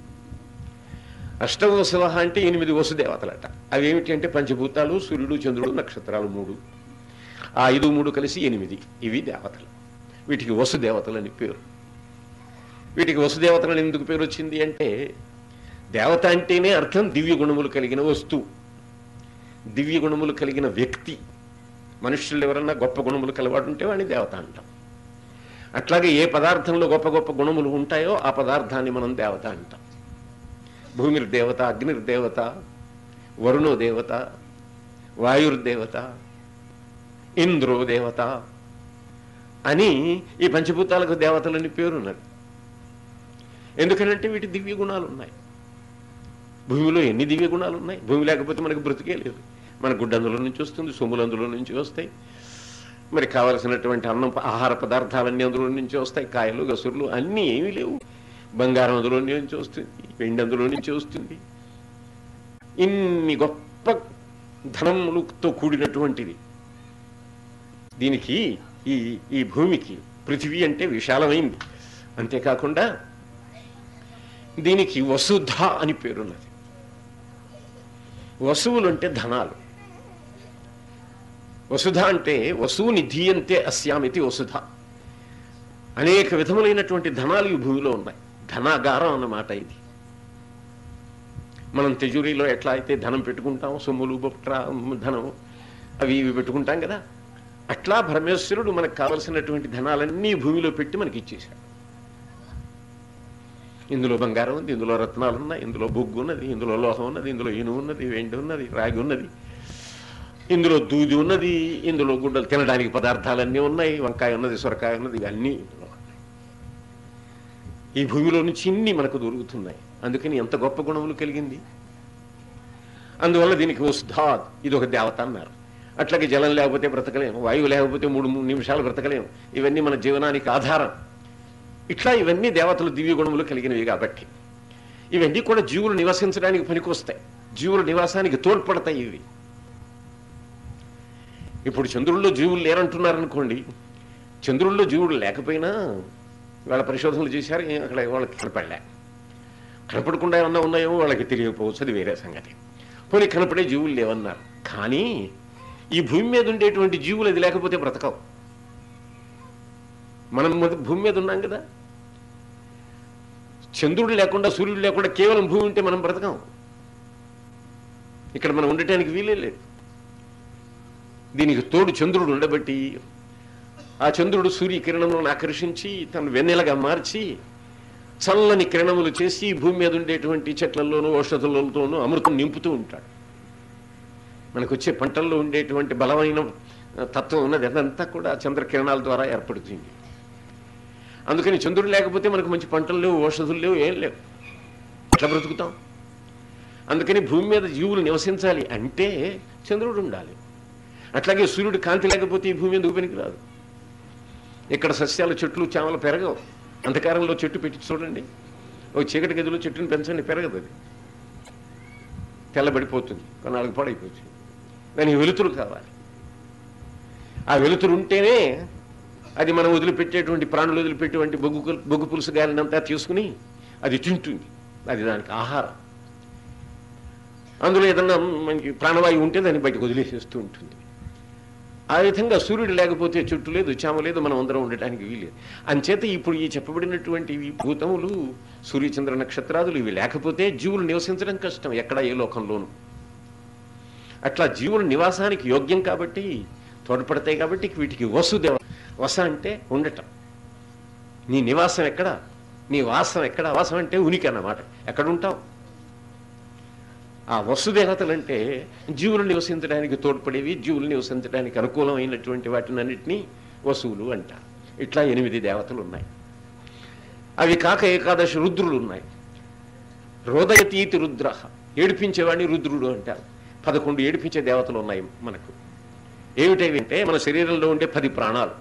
అష్టవసువ అంటే ఎనిమిది వసుదేవతలట అవి ఏమిటి అంటే పంచభూతాలు సూర్యుడు చంద్రుడు నక్షత్రాలు మూడు ఆ ఐదు మూడు కలిసి ఎనిమిది ఇవి దేవతలు వీటికి వసుదేవతలు అని పేరు వీటికి వసుదేవతలు అని ఎందుకు పేరు వచ్చింది అంటే దేవత అంటేనే అర్థం దివ్య గుణములు కలిగిన వస్తువు దివ్య గుణములు కలిగిన వ్యక్తి మనుషులు ఎవరన్నా గొప్ప గుణములు కలవాడు ఉంటే వాడిని దేవత అంటాం అట్లాగే ఏ పదార్థంలో గొప్ప గొప్ప గుణములు ఉంటాయో ఆ పదార్థాన్ని మనం దేవత అంటాం భూమిర్దేవత అగ్నిర్దేవత వరుణో దేవత వాయుర్దేవత ఇంద్రో దేవత అని ఈ పంచభూతాలకు దేవతలని పేరున్నది ఎందుకనంటే వీటి దివ్య గుణాలు ఉన్నాయి భూమిలో ఎన్ని దివ్య గుణాలు ఉన్నాయి భూమి లేకపోతే మనకు బ్రతికే లేదు మన గుడ్డ అందులో నుంచి వస్తుంది సొమ్ములు అందులో నుంచి వస్తాయి మరి కావలసినటువంటి అన్నం ఆహార పదార్థాలన్నీ అందులో నుంచి వస్తాయి కాయలు గసురులు అన్నీ ఏమీ లేవు బంగారం అందులో నుంచి వస్తుంది వెండి అందులో నుంచి వస్తుంది ఇన్ని గొప్ప ధనములతో కూడినటువంటిది దీనికి ఈ ఈ భూమికి పృథివీ అంటే విశాలమైంది అంతేకాకుండా దీనికి వసుధ అని పేరున్నది వసువులు అంటే ధనాలు వసుధ అంటే వసువుని ధీయంతే అస్యామితి వసుధ అనేక విధములైనటువంటి ధనాలు ఈ భూమిలో ఉన్నాయి ధనాగారం అన్నమాట ఇది మనం తిజురీలో ఎట్లా అయితే ధనం పెట్టుకుంటాం సొమ్ములు బొట్ర ధనం అవి ఇవి పెట్టుకుంటాం కదా అట్లా పరమేశ్వరుడు మనకు కావలసినటువంటి ధనాలన్నీ భూమిలో పెట్టి మనకి ఇచ్చేశాడు ఇందులో బంగారం ఉంది ఇందులో రత్నాలు ఉన్నాయి ఇందులో బొగ్గు ఉన్నది ఇందులో లోహం ఉన్నది ఇందులో ఇనుము ఉన్నది వెండి ఉన్నది రాగి ఉన్నది ఇందులో దూది ఉన్నది ఇందులో గుడ్డలు తినడానికి పదార్థాలన్నీ ఉన్నాయి వంకాయ ఉన్నది సొరకాయ ఉన్నది ఇవన్నీ ఇందులో ఉన్నాయి. ఈ భూమిలో నుంచి ఇన్ని మనకు దొరుకుతున్నాయి అందుకని ఎంత గొప్ప గుణములు కలిగింది అందువల్ల దీనికి ఉస్ధాద్ ఇది ఒక దేవత అన్నారు అట్లాగే జలం లేకపోతే బ్రతకలేం వాయువు లేకపోతే మూడు మూడు నిమిషాలు బ్రతకలేం ఇవన్నీ మన జీవనానికి ఆధారం ఇట్లా ఇవన్నీ దేవతలు దివ్య గుణములు కలిగినవి కాబట్టి ఇవన్నీ కూడా జీవులు నివసించడానికి పనికొస్తాయి జీవుల నివాసానికి తోడ్పడతాయి ఇవి ఇప్పుడు చంద్రుల్లో జీవులు లేరంటున్నారనుకోండి చంద్రుల్లో జీవులు లేకపోయినా వాళ్ళ పరిశోధనలు చేశారు ఏం అక్కడ వాళ్ళకి కనపడలే కనపడకుండా ఏమన్నా ఉన్నాయేమో వాళ్ళకి తెలియకపోవచ్చు అది వేరే సంగతి పోనీ కనపడే జీవులు లేవన్నారు కానీ ఈ భూమి మీద ఉండేటువంటి జీవులు అది లేకపోతే బ్రతకవు మనం మొద- భూమి మీద ఉన్నాం కదా చంద్రుడు లేకుండా సూర్యుడు లేకుండా కేవలం భూమి ఉంటే మనం బ్రతకం ఇక్కడ మనం ఉండటానికి వీలే లేదు దీనికి తోడు చంద్రుడు ఉండబట్టి ఆ చంద్రుడు సూర్యకిరణములను ఆకర్షించి తను వెన్నెలగా మార్చి చల్లని కిరణములు చేసి భూమి మీద ఉండేటువంటి చెట్లలోనూ ఔషధులతోనూ అమృతం నింపుతూ ఉంటాడు మనకు వచ్చే పంటల్లో ఉండేటువంటి బలమైన తత్వం ఉన్నది అదంతా కూడా చంద్రకిరణాల ద్వారా ఏర్పడుతుంది అందుకని చంద్రుడు లేకపోతే మనకు మంచి పంటలు లేవు ఔషధులు లేవు ఏం లేవు ఎట్లా బ్రతుకుతాం అందుకని భూమి మీద జీవులు నివసించాలి అంటే చంద్రుడు ఉండాలి అట్లాగే సూర్యుడు కాంతి లేకపోతే ఈ భూమి ఎందుకు పనికిరాదు ఇక్కడ సస్యాలు చెట్లు చేమలు పెరగవు అంధకారంలో చెట్టు పెట్టి చూడండి ఒక చీకటి గదిలో చెట్టుని పెంచండి పెరగదు అది తెల్లబడిపోతుంది కొన్నాళ్ళకి పాడైపోతుంది దానికి వెలుతురు కావాలి ఆ వెలుతురు ఉంటేనే అది మనం వదిలిపెట్టేటువంటి ప్రాణులు వదిలిపెట్టేటువంటి బొగ్గు కుల్- బొగ్గు పులుసు గాలినంతా తీసుకుని అది తింటుంది అది దానికి ఆహారం అందులో ఏదన్నా మనకి ప్రాణవాయువు ఉంటే దాన్ని బయటకు వదిలేసేస్తూ ఉంటుంది ఆ విధంగా సూర్యుడు లేకపోతే చెట్టు లేదు చామ లేదు మనం అందరం ఉండటానికి వీలేదు అంచేత ఇప్పుడు ఈ చెప్పబడినటువంటి ఈ భూతములు సూర్యచంద్ర నక్షత్రాదులు ఇవి లేకపోతే జీవులు నివసించడం కష్టం ఎక్కడ ఏ లోకంలోనూ అట్లా జీవుల నివాసానికి యోగ్యం కాబట్టి తోడ్పడతాయి కాబట్టి వీటికి వసుదేవ వస అంటే ఉండటం నీ నివాసం ఎక్కడ నీ వాసం ఎక్కడ వాసం అంటే ఉనికి అన్నమాట ఎక్కడ ఉంటావు ఆ వసుదేవతలంటే జీవులు నివసించడానికి తోడ్పడేవి జీవులు నివసించడానికి అనుకూలమైనటువంటి వాటినన్నిటినీ వసువులు అంటారు ఇట్లా ఎనిమిది దేవతలు ఉన్నాయి అవి కాక ఏకాదశి రుద్రులు ఉన్నాయి రోదయతీతి రుద్ర ఏడిపించేవాడిని రుద్రుడు అంటారు పదకొండు ఏడిపించే దేవతలు ఉన్నాయి మనకు ఏమిటవి అంటే మన శరీరంలో ఉండే పది ప్రాణాలు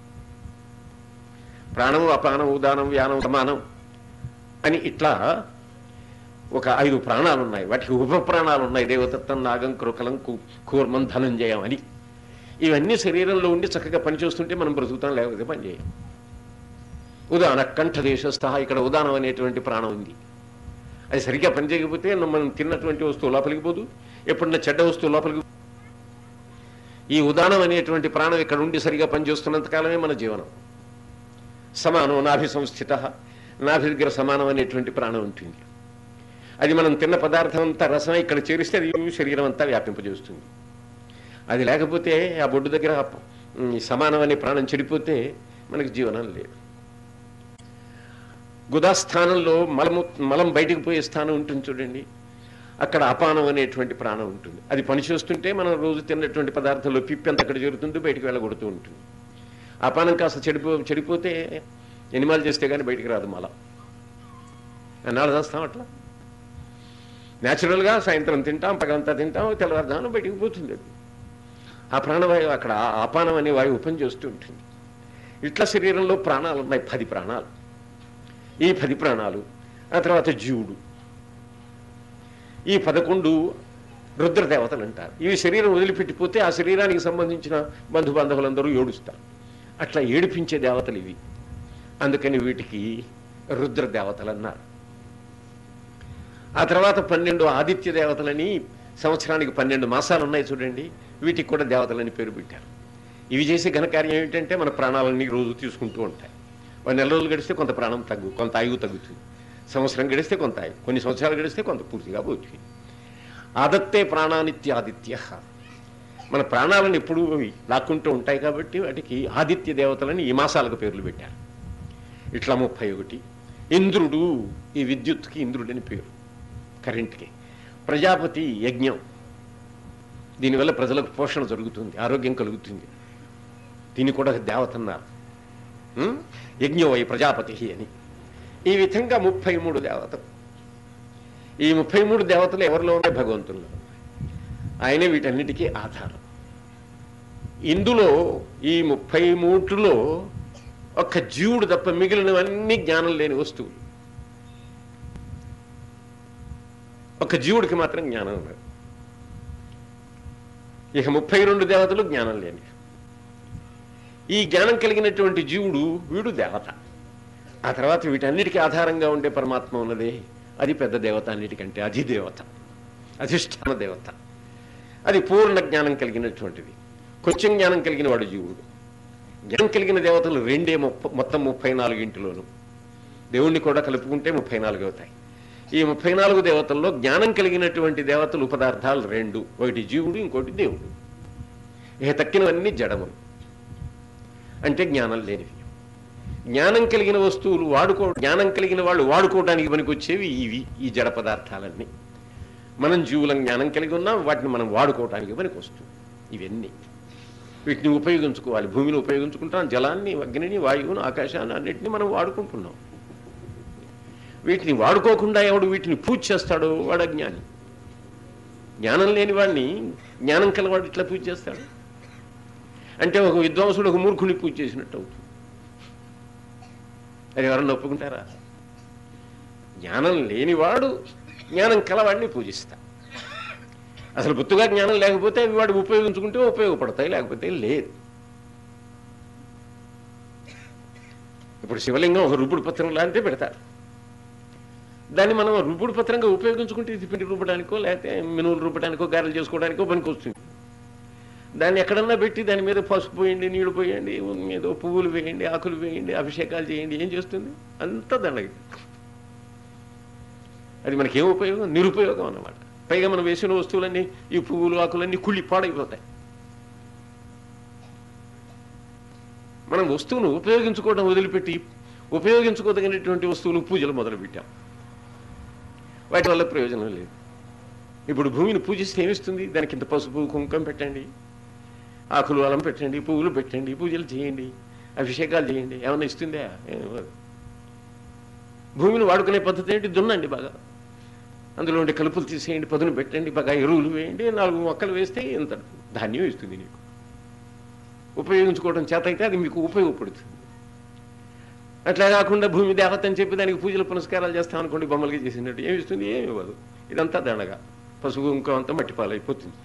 ప్రాణము అపానం ఉదానం వ్యానం సమానం అని ఇట్లా ఒక ఐదు ప్రాణాలు ఉన్నాయి వాటికి ఉప ప్రాణాలు ఉన్నాయి దేవతత్వం నాగం కృకలం కు- కూర్మం ధనంజయం అని ఇవన్నీ శరీరంలో ఉండి చక్కగా పనిచేస్తుంటే మనం బ్రతుకుతాం లేకపోతే పని చేయం ఉదాహరణ కంఠదేశస్థ ఇక్కడ ఉదానం అనేటువంటి ప్రాణం ఉంది అది సరిగ్గా పని చేయకపోతే మనం తిన్నటువంటి వస్తువు లోపలికి పోదు ఎప్పుడన్నా చెడ్డ వస్తువు లోపలికి ఈ ఉదానం అనేటువంటి ప్రాణం ఇక్కడ ఉండి సరిగా పనిచేస్తున్నంత కాలమే మన జీవనం సమానం నాభి సంస్థిత నాభి దగ్గర సమానం అనేటువంటి ప్రాణం ఉంటుంది అది మనం తిన్న పదార్థం అంతా రసం ఇక్కడ చేరిస్తే అది శరీరం అంతా వ్యాపింపజేస్తుంది అది లేకపోతే ఆ బొడ్డు దగ్గర ఉమ్, ఈ సమానం అనే ప్రాణం చెడిపోతే మనకి జీవనం లేదు గుదాస్థానంలో మలము మలం బయటికి పోయే స్థానం ఉంటుంది చూడండి అక్కడ అపానం అనేటువంటి ప్రాణం ఉంటుంది అది పనిచేస్తుంటే మనం రోజు తిన్నటువంటి పదార్థంలో పిప్పి అంత అక్కడ చేరుతుంది బయటికి వెళ్ళగొడుతూ ఉంటుంది అపానం కాస్త చెడిపో చెడిపోతే ఎనిమాలు చేస్తే కానీ బయటికి రాదు మల ఎన్నాళ్ళు చేస్తాం అట్లా న్యాచురల్గా సాయంత్రం తింటాం పగలంతా తింటాం తెల్లవారుదానం బయటికి పోతుంది అది ఆ ప్రాణవాయువు అక్కడ ఆ అపానం అనే వాయువు పని చేస్తూ ఉంటుంది ఇట్లా శరీరంలో ప్రాణాలు ఉన్నాయి పది ప్రాణాలు ఈ పది ప్రాణాలు ఆ తర్వాత జీవుడు ఈ పదకొండు రుద్రదేవతలు అంటారు ఇవి శరీరం వదిలిపెట్టిపోతే ఆ శరీరానికి సంబంధించిన బంధుబాంధవులందరూ ఏడుస్తారు అట్లా ఏడిపించే దేవతలు ఇవి అందుకని వీటికి రుద్రదేవతలు అన్నారు ఆ తర్వాత పన్నెండు ఆదిత్య దేవతలని సంవత్సరానికి పన్నెండు మాసాలు ఉన్నాయి చూడండి వీటికి కూడా దేవతలని పేరు పెట్టారు ఇవి చేసే ఘనకార్యం ఏమిటంటే మన ప్రాణాలన్నీ రోజు తీసుకుంటూ ఉంటాయి ఒక నెల రోజులు గడిస్తే కొంత ప్రాణం తగ్గు కొంత ఆయువు తగ్గుతుంది సంవత్సరం గడిస్తే కొంత ఆయువు కొన్ని సంవత్సరాలు గడిస్తే కొంత పూర్తిగా పోతుంది ఆదత్తే ప్రాణానిత్యాదిత్య మన ప్రాణాలను ఎప్పుడు అవి లాక్కుంటూ ఉంటాయి కాబట్టి వాటికి ఆదిత్య దేవతలని ఈ మాసాలకు పేర్లు పెట్టారు ఇట్లా ముప్పై ఒకటి ఇంద్రుడు ఈ విద్యుత్కి ఇంద్రుడని పేరు కరెంట్కి ప్రజాపతి యజ్ఞం దీనివల్ల ప్రజలకు పోషణ జరుగుతుంది ఆరోగ్యం కలుగుతుంది దీన్ని కూడా దేవత అన్నారు ఉం? యజ్ఞం అయి ప్రజాపతి అని ఈ విధంగా ముప్పై మూడు దేవతలు ఈ ముప్పై మూడు దేవతలు ఎవరిలో ఉన్నాయి భగవంతుల్లో ఆయనే వీటన్నిటికీ ఆధారం ఇందులో ఈ ముప్పై మూటులో ఒక్క జీవుడు తప్ప మిగిలినవన్నీ జ్ఞానం లేని వస్తువులు ఒక జీవుడికి మాత్రం జ్ఞానం ఉన్నది ఇక ముప్పై రెండు దేవతలు జ్ఞానం లేని ఈ జ్ఞానం కలిగినటువంటి జీవుడు వీడు దేవత ఆ తర్వాత వీటన్నిటికీ ఆధారంగా ఉండే పరమాత్మ ఉన్నదే అది పెద్ద దేవత అన్నిటికంటే అధిదేవత అధిష్టాన దేవత అది పూర్ణ జ్ఞానం కలిగినటువంటిది కొంచెం జ్ఞానం కలిగిన వాడు జీవుడు జ్ఞానం కలిగిన దేవతలు రెండే ముప్ప మొత్తం ముప్పై నాలుగింటిలోను దేవుణ్ణి కూడా కలుపుకుంటే ముప్పై నాలుగు అవుతాయి ఈ ముప్పై నాలుగు దేవతల్లో జ్ఞానం కలిగినటువంటి దేవతలు పదార్థాలు రెండు ఒకటి జీవుడు ఇంకోటి దేవుడు ఇక తక్కినవన్నీ జడములు అంటే జ్ఞానం లేనివి జ్ఞానం కలిగిన వస్తువులు వాడుకో జ్ఞానం కలిగిన వాళ్ళు వాడుకోవడానికి పనికొచ్చేవి ఇవి ఈ జడ పదార్థాలన్నీ మనం జీవులం జ్ఞానం కలిగి ఉన్నాం వాటిని మనం వాడుకోవడానికి పనికొస్తుంది ఇవన్నీ వీటిని ఉపయోగించుకోవాలి భూమిని ఉపయోగించుకుంటాం జలాన్ని అగ్నిని వాయువును ఆకాశాన్ని అన్నిటిని మనం వాడుకుంటున్నాం వీటిని వాడుకోకుండా ఎవడు వీటిని పూజ చేస్తాడో వాడు అజ్ఞాని జ్ఞానం లేని వాడిని జ్ఞానం కలవాడు ఇట్లా పూజ చేస్తాడు అంటే ఒక విద్వాంసుడు ఒక మూర్ఖుని పూజ చేసినట్టు అవుతుంది అది ఎవరన్నా ఒప్పుకుంటారా జ్ఞానం లేనివాడు జ్ఞానం కలవాడిని పూజిస్తా అసలు గుర్తుగా జ్ఞానం లేకపోతే అవి వాడు ఉపయోగించుకుంటే ఉపయోగపడతాయి లేకపోతే లేదు ఇప్పుడు శివలింగం ఒక రుపుడు పత్రం లాంటిదే పెడతారు దాన్ని మనం రుపుడు పత్రంగా ఉపయోగించుకుంటే ఇది పిండి రుబ్బడానికో లేకపోతే మినువులు రుబ్బడానికో గారెలు చేసుకోవడానికో పనికి వస్తుంది దాన్ని ఎక్కడన్నా పెట్టి దాని మీద పసుపు పోయండి నీళ్లు పోయండి ఏదో పువ్వులు వేయండి ఆకులు వేయండి అభిషేకాలు చేయండి ఏం చేస్తుంది అంతా దండగి అది మనకేం ఉపయోగం నిరుపయోగం అన్నమాట పైగా మనం వేసిన వస్తువులన్నీ ఈ పువ్వులు ఆకులన్నీ కుళ్ళి పాడైపోతాయి మనం వస్తువును ఉపయోగించుకోవడం వదిలిపెట్టి ఉపయోగించుకోదగినటువంటి వస్తువులు పూజలు మొదలుపెట్టాం వాటి వల్ల ప్రయోజనం లేదు ఇప్పుడు భూమిని పూజిస్తే ఏమిస్తుంది దానికి ఇంత పసుపు కుంకం పెట్టండి ఆకులు అలం పెట్టండి పువ్వులు పెట్టండి పూజలు చేయండి అభిషేకాలు చేయండి ఏమన్నా ఇస్తుందా ఏం ఇవ్వదు. భూమిని వాడుకునే పద్ధతి ఏంటి దున్నండి బాగా అందులో ఉండే కలుపులు తీసేయండి పదును పెట్టండి బాగా ఎరువులు వేయండి నాలుగు మొక్కలు వేస్తే ఇంత ధాన్యం ఇస్తుంది నీకు ఉపయోగించుకోవడం చేత అయితే అది మీకు ఉపయోగపడుతుంది అట్లా కాకుండా భూమి దేవత అని చెప్పి దానికి పూజలు పునస్కారాలు చేస్తాం అనుకోండి బొమ్మలకి చేసినట్టు ఏమి ఇస్తుంది ఏమి ఇవ్వదు ఇదంతా దండగా పసుపు ఇంకో అంతా మట్టి పాలైపోతుంది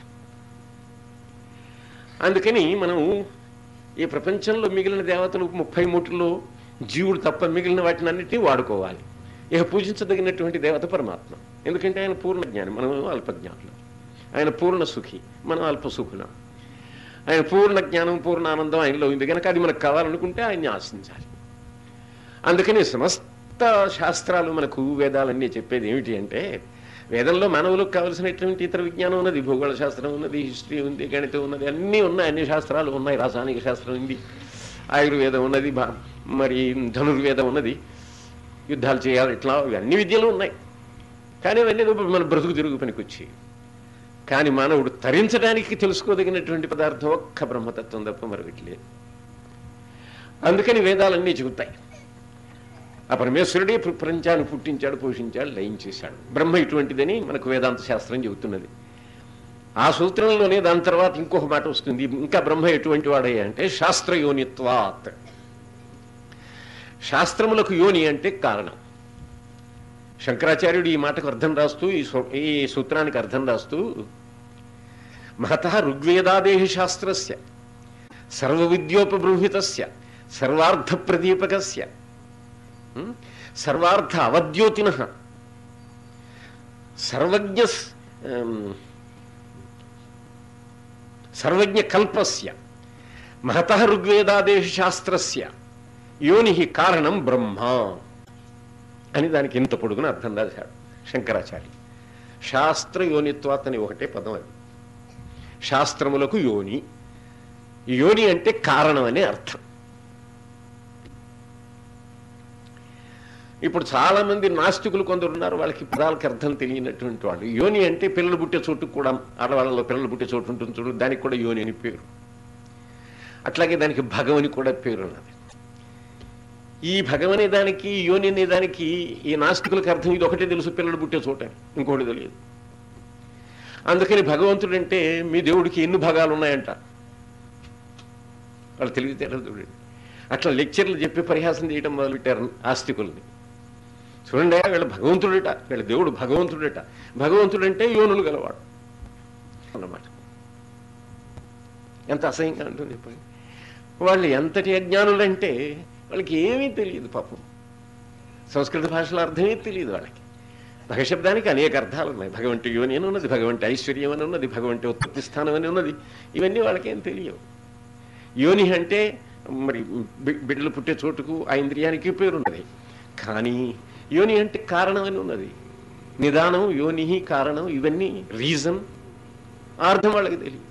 అందుకని మనం ఈ ప్రపంచంలో మిగిలిన దేవతలు ముప్పై మూటిలో జీవుడు తప్ప మిగిలిన వాటిని అన్నిటినీ వాడుకోవాలి ఇక పూజించదగినటువంటి దేవత పరమాత్మ ఎందుకంటే ఆయన పూర్ణ జ్ఞాని మనం అల్పజ్ఞానులు ఆయన పూర్ణ సుఖి మనం అల్ప సుఖులం ఆయన పూర్ణ జ్ఞానం పూర్ణ ఆనందం ఆయనలో ఉంది కనుక అది మనకు కావాలనుకుంటే ఆయన్ని ఆశించాలి అందుకని సమస్త శాస్త్రాలు మనకు వేదాలన్నీ చెప్పేది ఏమిటి అంటే వేదంలో మానవులకు కావలసినటువంటి ఇతర విజ్ఞానం ఉన్నది భూగోళ శాస్త్రం ఉన్నది హిస్టరీ ఉంది గణితం ఉన్నది అన్నీ ఉన్నాయి అన్ని శాస్త్రాలు ఉన్నాయి రాసాయనిక శాస్త్రం ఉంది ఆయుర్వేదం ఉన్నది భా- మరి ధనుర్వేదం ఉన్నది యుద్ధాలు చేయాలి ఇట్లా అన్ని విద్యలు ఉన్నాయి కానీ అవన్నీ ఏదో మన బ్రతుకు తిరుగు పనికొచ్చి కానీ మానవుడు తరించడానికి తెలుసుకోదగినటువంటి పదార్థం ఒక్క బ్రహ్మతత్వం తప్ప మరొకటి లేదు అందుకని వేదాలన్నీ చెబుతాయి ఆ పరమేశ్వరుడే ప్రపంచాన్ని పుట్టించాడు పోషించాడు లయించేశాడు బ్రహ్మ ఇటువంటిదని మనకు వేదాంత శాస్త్రం చెబుతున్నది ఆ సూత్రంలోనే దాని తర్వాత ఇంకొక మాట వస్తుంది ఇంకా బ్రహ్మ ఎటువంటి వాడే అంటే శాస్త్రయోనిత్వాత్ శాస్త్రములకు యోని అంటే కారణం శంకరాచార్యుడు ఈ మాటకు అర్థం రాస్తూ ఈ సూ- ఈ సూత్రానికి అర్థం రాస్తూ మహత ఋగ్వేదాదేహి శాస్త్రస్య సర్వవిద్యోపబృంహితస్య సర్వార్థ ప్రదీపకస్య ఉం? సర్వార్థ అవద్యోతిన సర్వజ్ఞ సర్వజ్ఞ కల్పస్య మహత ఋగ్వేదాదేశ శాస్త్రస్య యోని కారణం బ్రహ్మ అని దానికి ఇంత పొడుగున అర్థం రాశాడు శంకరాచార్య శాస్త్ర యోనిత్వాత్ అని ఒకటే పదం అది శాస్త్రములకు యోని యోని అంటే కారణం అనే అర్థం ఇప్పుడు చాలా మంది నాస్తికులు కొందరు ఉన్నారు వాళ్ళకి పదాలకు అర్థం తెలియనటువంటి వాళ్ళు యోని అంటే పిల్లలు పుట్టే చోటు కూడా ఆడవాళ్ళలో పిల్లలు పుట్టే చోటు ఉంటుంది చూడు దానికి కూడా యోని అని పేరు అట్లాగే దానికి భగవని కూడా పేరు ఉన్నది ఈ భగవనే దానికి యోని అనే దానికి ఈ నాస్తికులకు అర్థం ఇది ఒకటే తెలుసు పిల్లలు పుట్టే చోట ఇంకోటి తెలియదు అందుకని భగవంతుడు అంటే మీ దేవుడికి ఎన్ని భాగాలు ఉన్నాయంట వాళ్ళు తెలివితేటలు చూడండి అట్లా లెక్చర్లు చెప్పి పరిహాసం చేయడం మొదలుపెట్టారు ఆస్తికుల్ని చూడండి వీళ్ళ భగవంతుడట వీళ్ళ దేవుడు భగవంతుడట భగవంతుడంటే యోనులు గలవాడు అన్నమాట ఎంత అసహ్యంగా ఉంటుంది చెప్పండి వాళ్ళు ఎంతటి అజ్ఞానులంటే వాళ్ళకి ఏమీ తెలియదు పాపం సంస్కృత భాషలో అర్థమే తెలియదు వాళ్ళకి భగశబ్దానికి అనేక అర్థాలు ఉన్నాయి భగవంతు యోని అని ఉన్నది భగవంతు ఐశ్వర్యం అని ఉన్నది భగవంతు ఉత్పత్తి స్థానం అని ఉన్నది ఇవన్నీ వాళ్ళకేం తెలియవు యోని అంటే మరి బి- బిడ్డలు పుట్టే చోటుకు ఆ ఇంద్రియానికి పేరున్నది కానీ యోని అంటే కారణం అని ఉన్నది నిదానం యోని కారణం ఇవన్నీ రీజన్ అర్థం వాళ్ళకి తెలియదు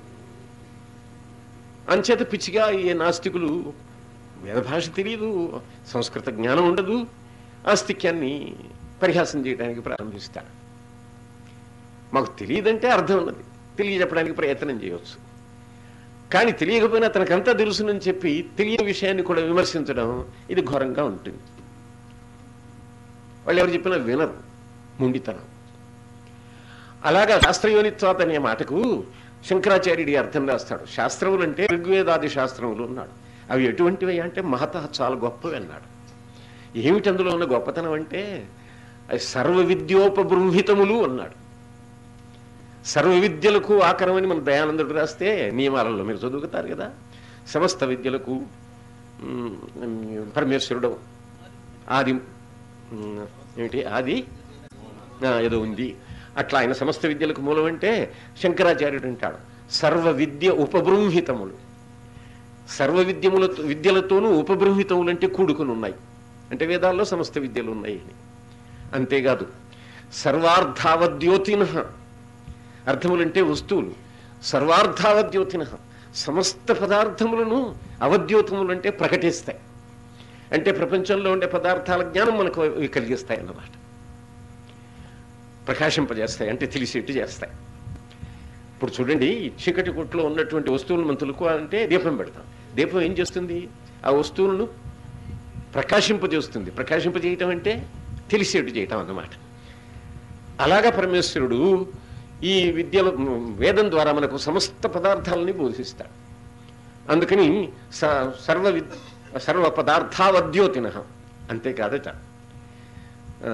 అంచేత పిచ్చిగా ఈ నాస్తికులు వేద భాష తెలియదు సంస్కృత జ్ఞానం ఉండదు ఆస్తిక్యాన్ని పరిహాసం చేయడానికి ప్రారంభిస్తారు మాకు తెలియదంటే అర్థం ఉన్నది తెలియజెప్పడానికి ప్రయత్నం చేయవచ్చు కానీ తెలియకపోయినా తనకంతా తెలుసునని చెప్పి తెలియని విషయాన్ని కూడా విమర్శించడం ఇది ఘోరంగా ఉంటుంది వాళ్ళు ఎవరు చెప్పినా వినరు ముండితనం అలాగా శాస్త్రయోనిత్వాత అనే మాటకు శంకరాచార్యుడి అర్థం రాస్తాడు శాస్త్రములు అంటే ఋగ్వేదాది శాస్త్రములు అన్నాడు అవి ఎటువంటివి అంటే మహత చాలా గొప్పవి అన్నాడు ఏమిటి అందులో ఉన్న గొప్పతనం అంటే అవి సర్వ విద్యోపబృంహితములు అన్నాడు సర్వ విద్యలకు ఆకరమని మన దయానందుడు రాస్తే నియమాలలో మీరు చదువుతారు కదా సమస్త విద్యలకు మ్, పరమేశ్వరుడు ఆది మ్, ఏమిటి ఆది ఆ, ఏదో ఉంది అట్లా ఆయన సమస్త విద్యలకు మూలం అంటే శంకరాచార్యుడు అంటాడు సర్వ విద్య ఉపబృంహితములు సర్వ విద్యముల విద్యలతోనూ ఉపబృంహితములు అంటే కూడుకుని ఉన్నాయి అంటే వేదాల్లో సమస్త విద్యలు ఉన్నాయి అని అంతేకాదు సర్వార్థావద్యోతిన అర్థములంటే వస్తువులు సర్వార్థావద్యోతిన సమస్త పదార్థములను అవద్యోతములు అంటే ప్రకటిస్తాయి అంటే ప్రపంచంలో ఉండే పదార్థాల జ్ఞానం మనకు అవి కలిగిస్తాయి అన్నమాట ప్రకాశింపజేస్తాయి అంటే తెలిసేట్టు చేస్తాయి ఇప్పుడు చూడండి ఈ చీకటి కొట్లో ఉన్నటువంటి వస్తువులను మనం తెలుకోవాలంటే దీపం పెడతాం దీపం ఏం చేస్తుంది ఆ వస్తువులను ప్రకాశింపజేస్తుంది ప్రకాశింపజేయటం అంటే తెలిసేట్టు చేయటం అన్నమాట అలాగా పరమేశ్వరుడు ఈ విద్యలో వేదం ద్వారా మనకు సమస్త పదార్థాలని బోధిస్తాడు అందుకని స- సర్వ విద్ సర్వ పదార్థావద్యోతిన అంతేకాదట ఆ,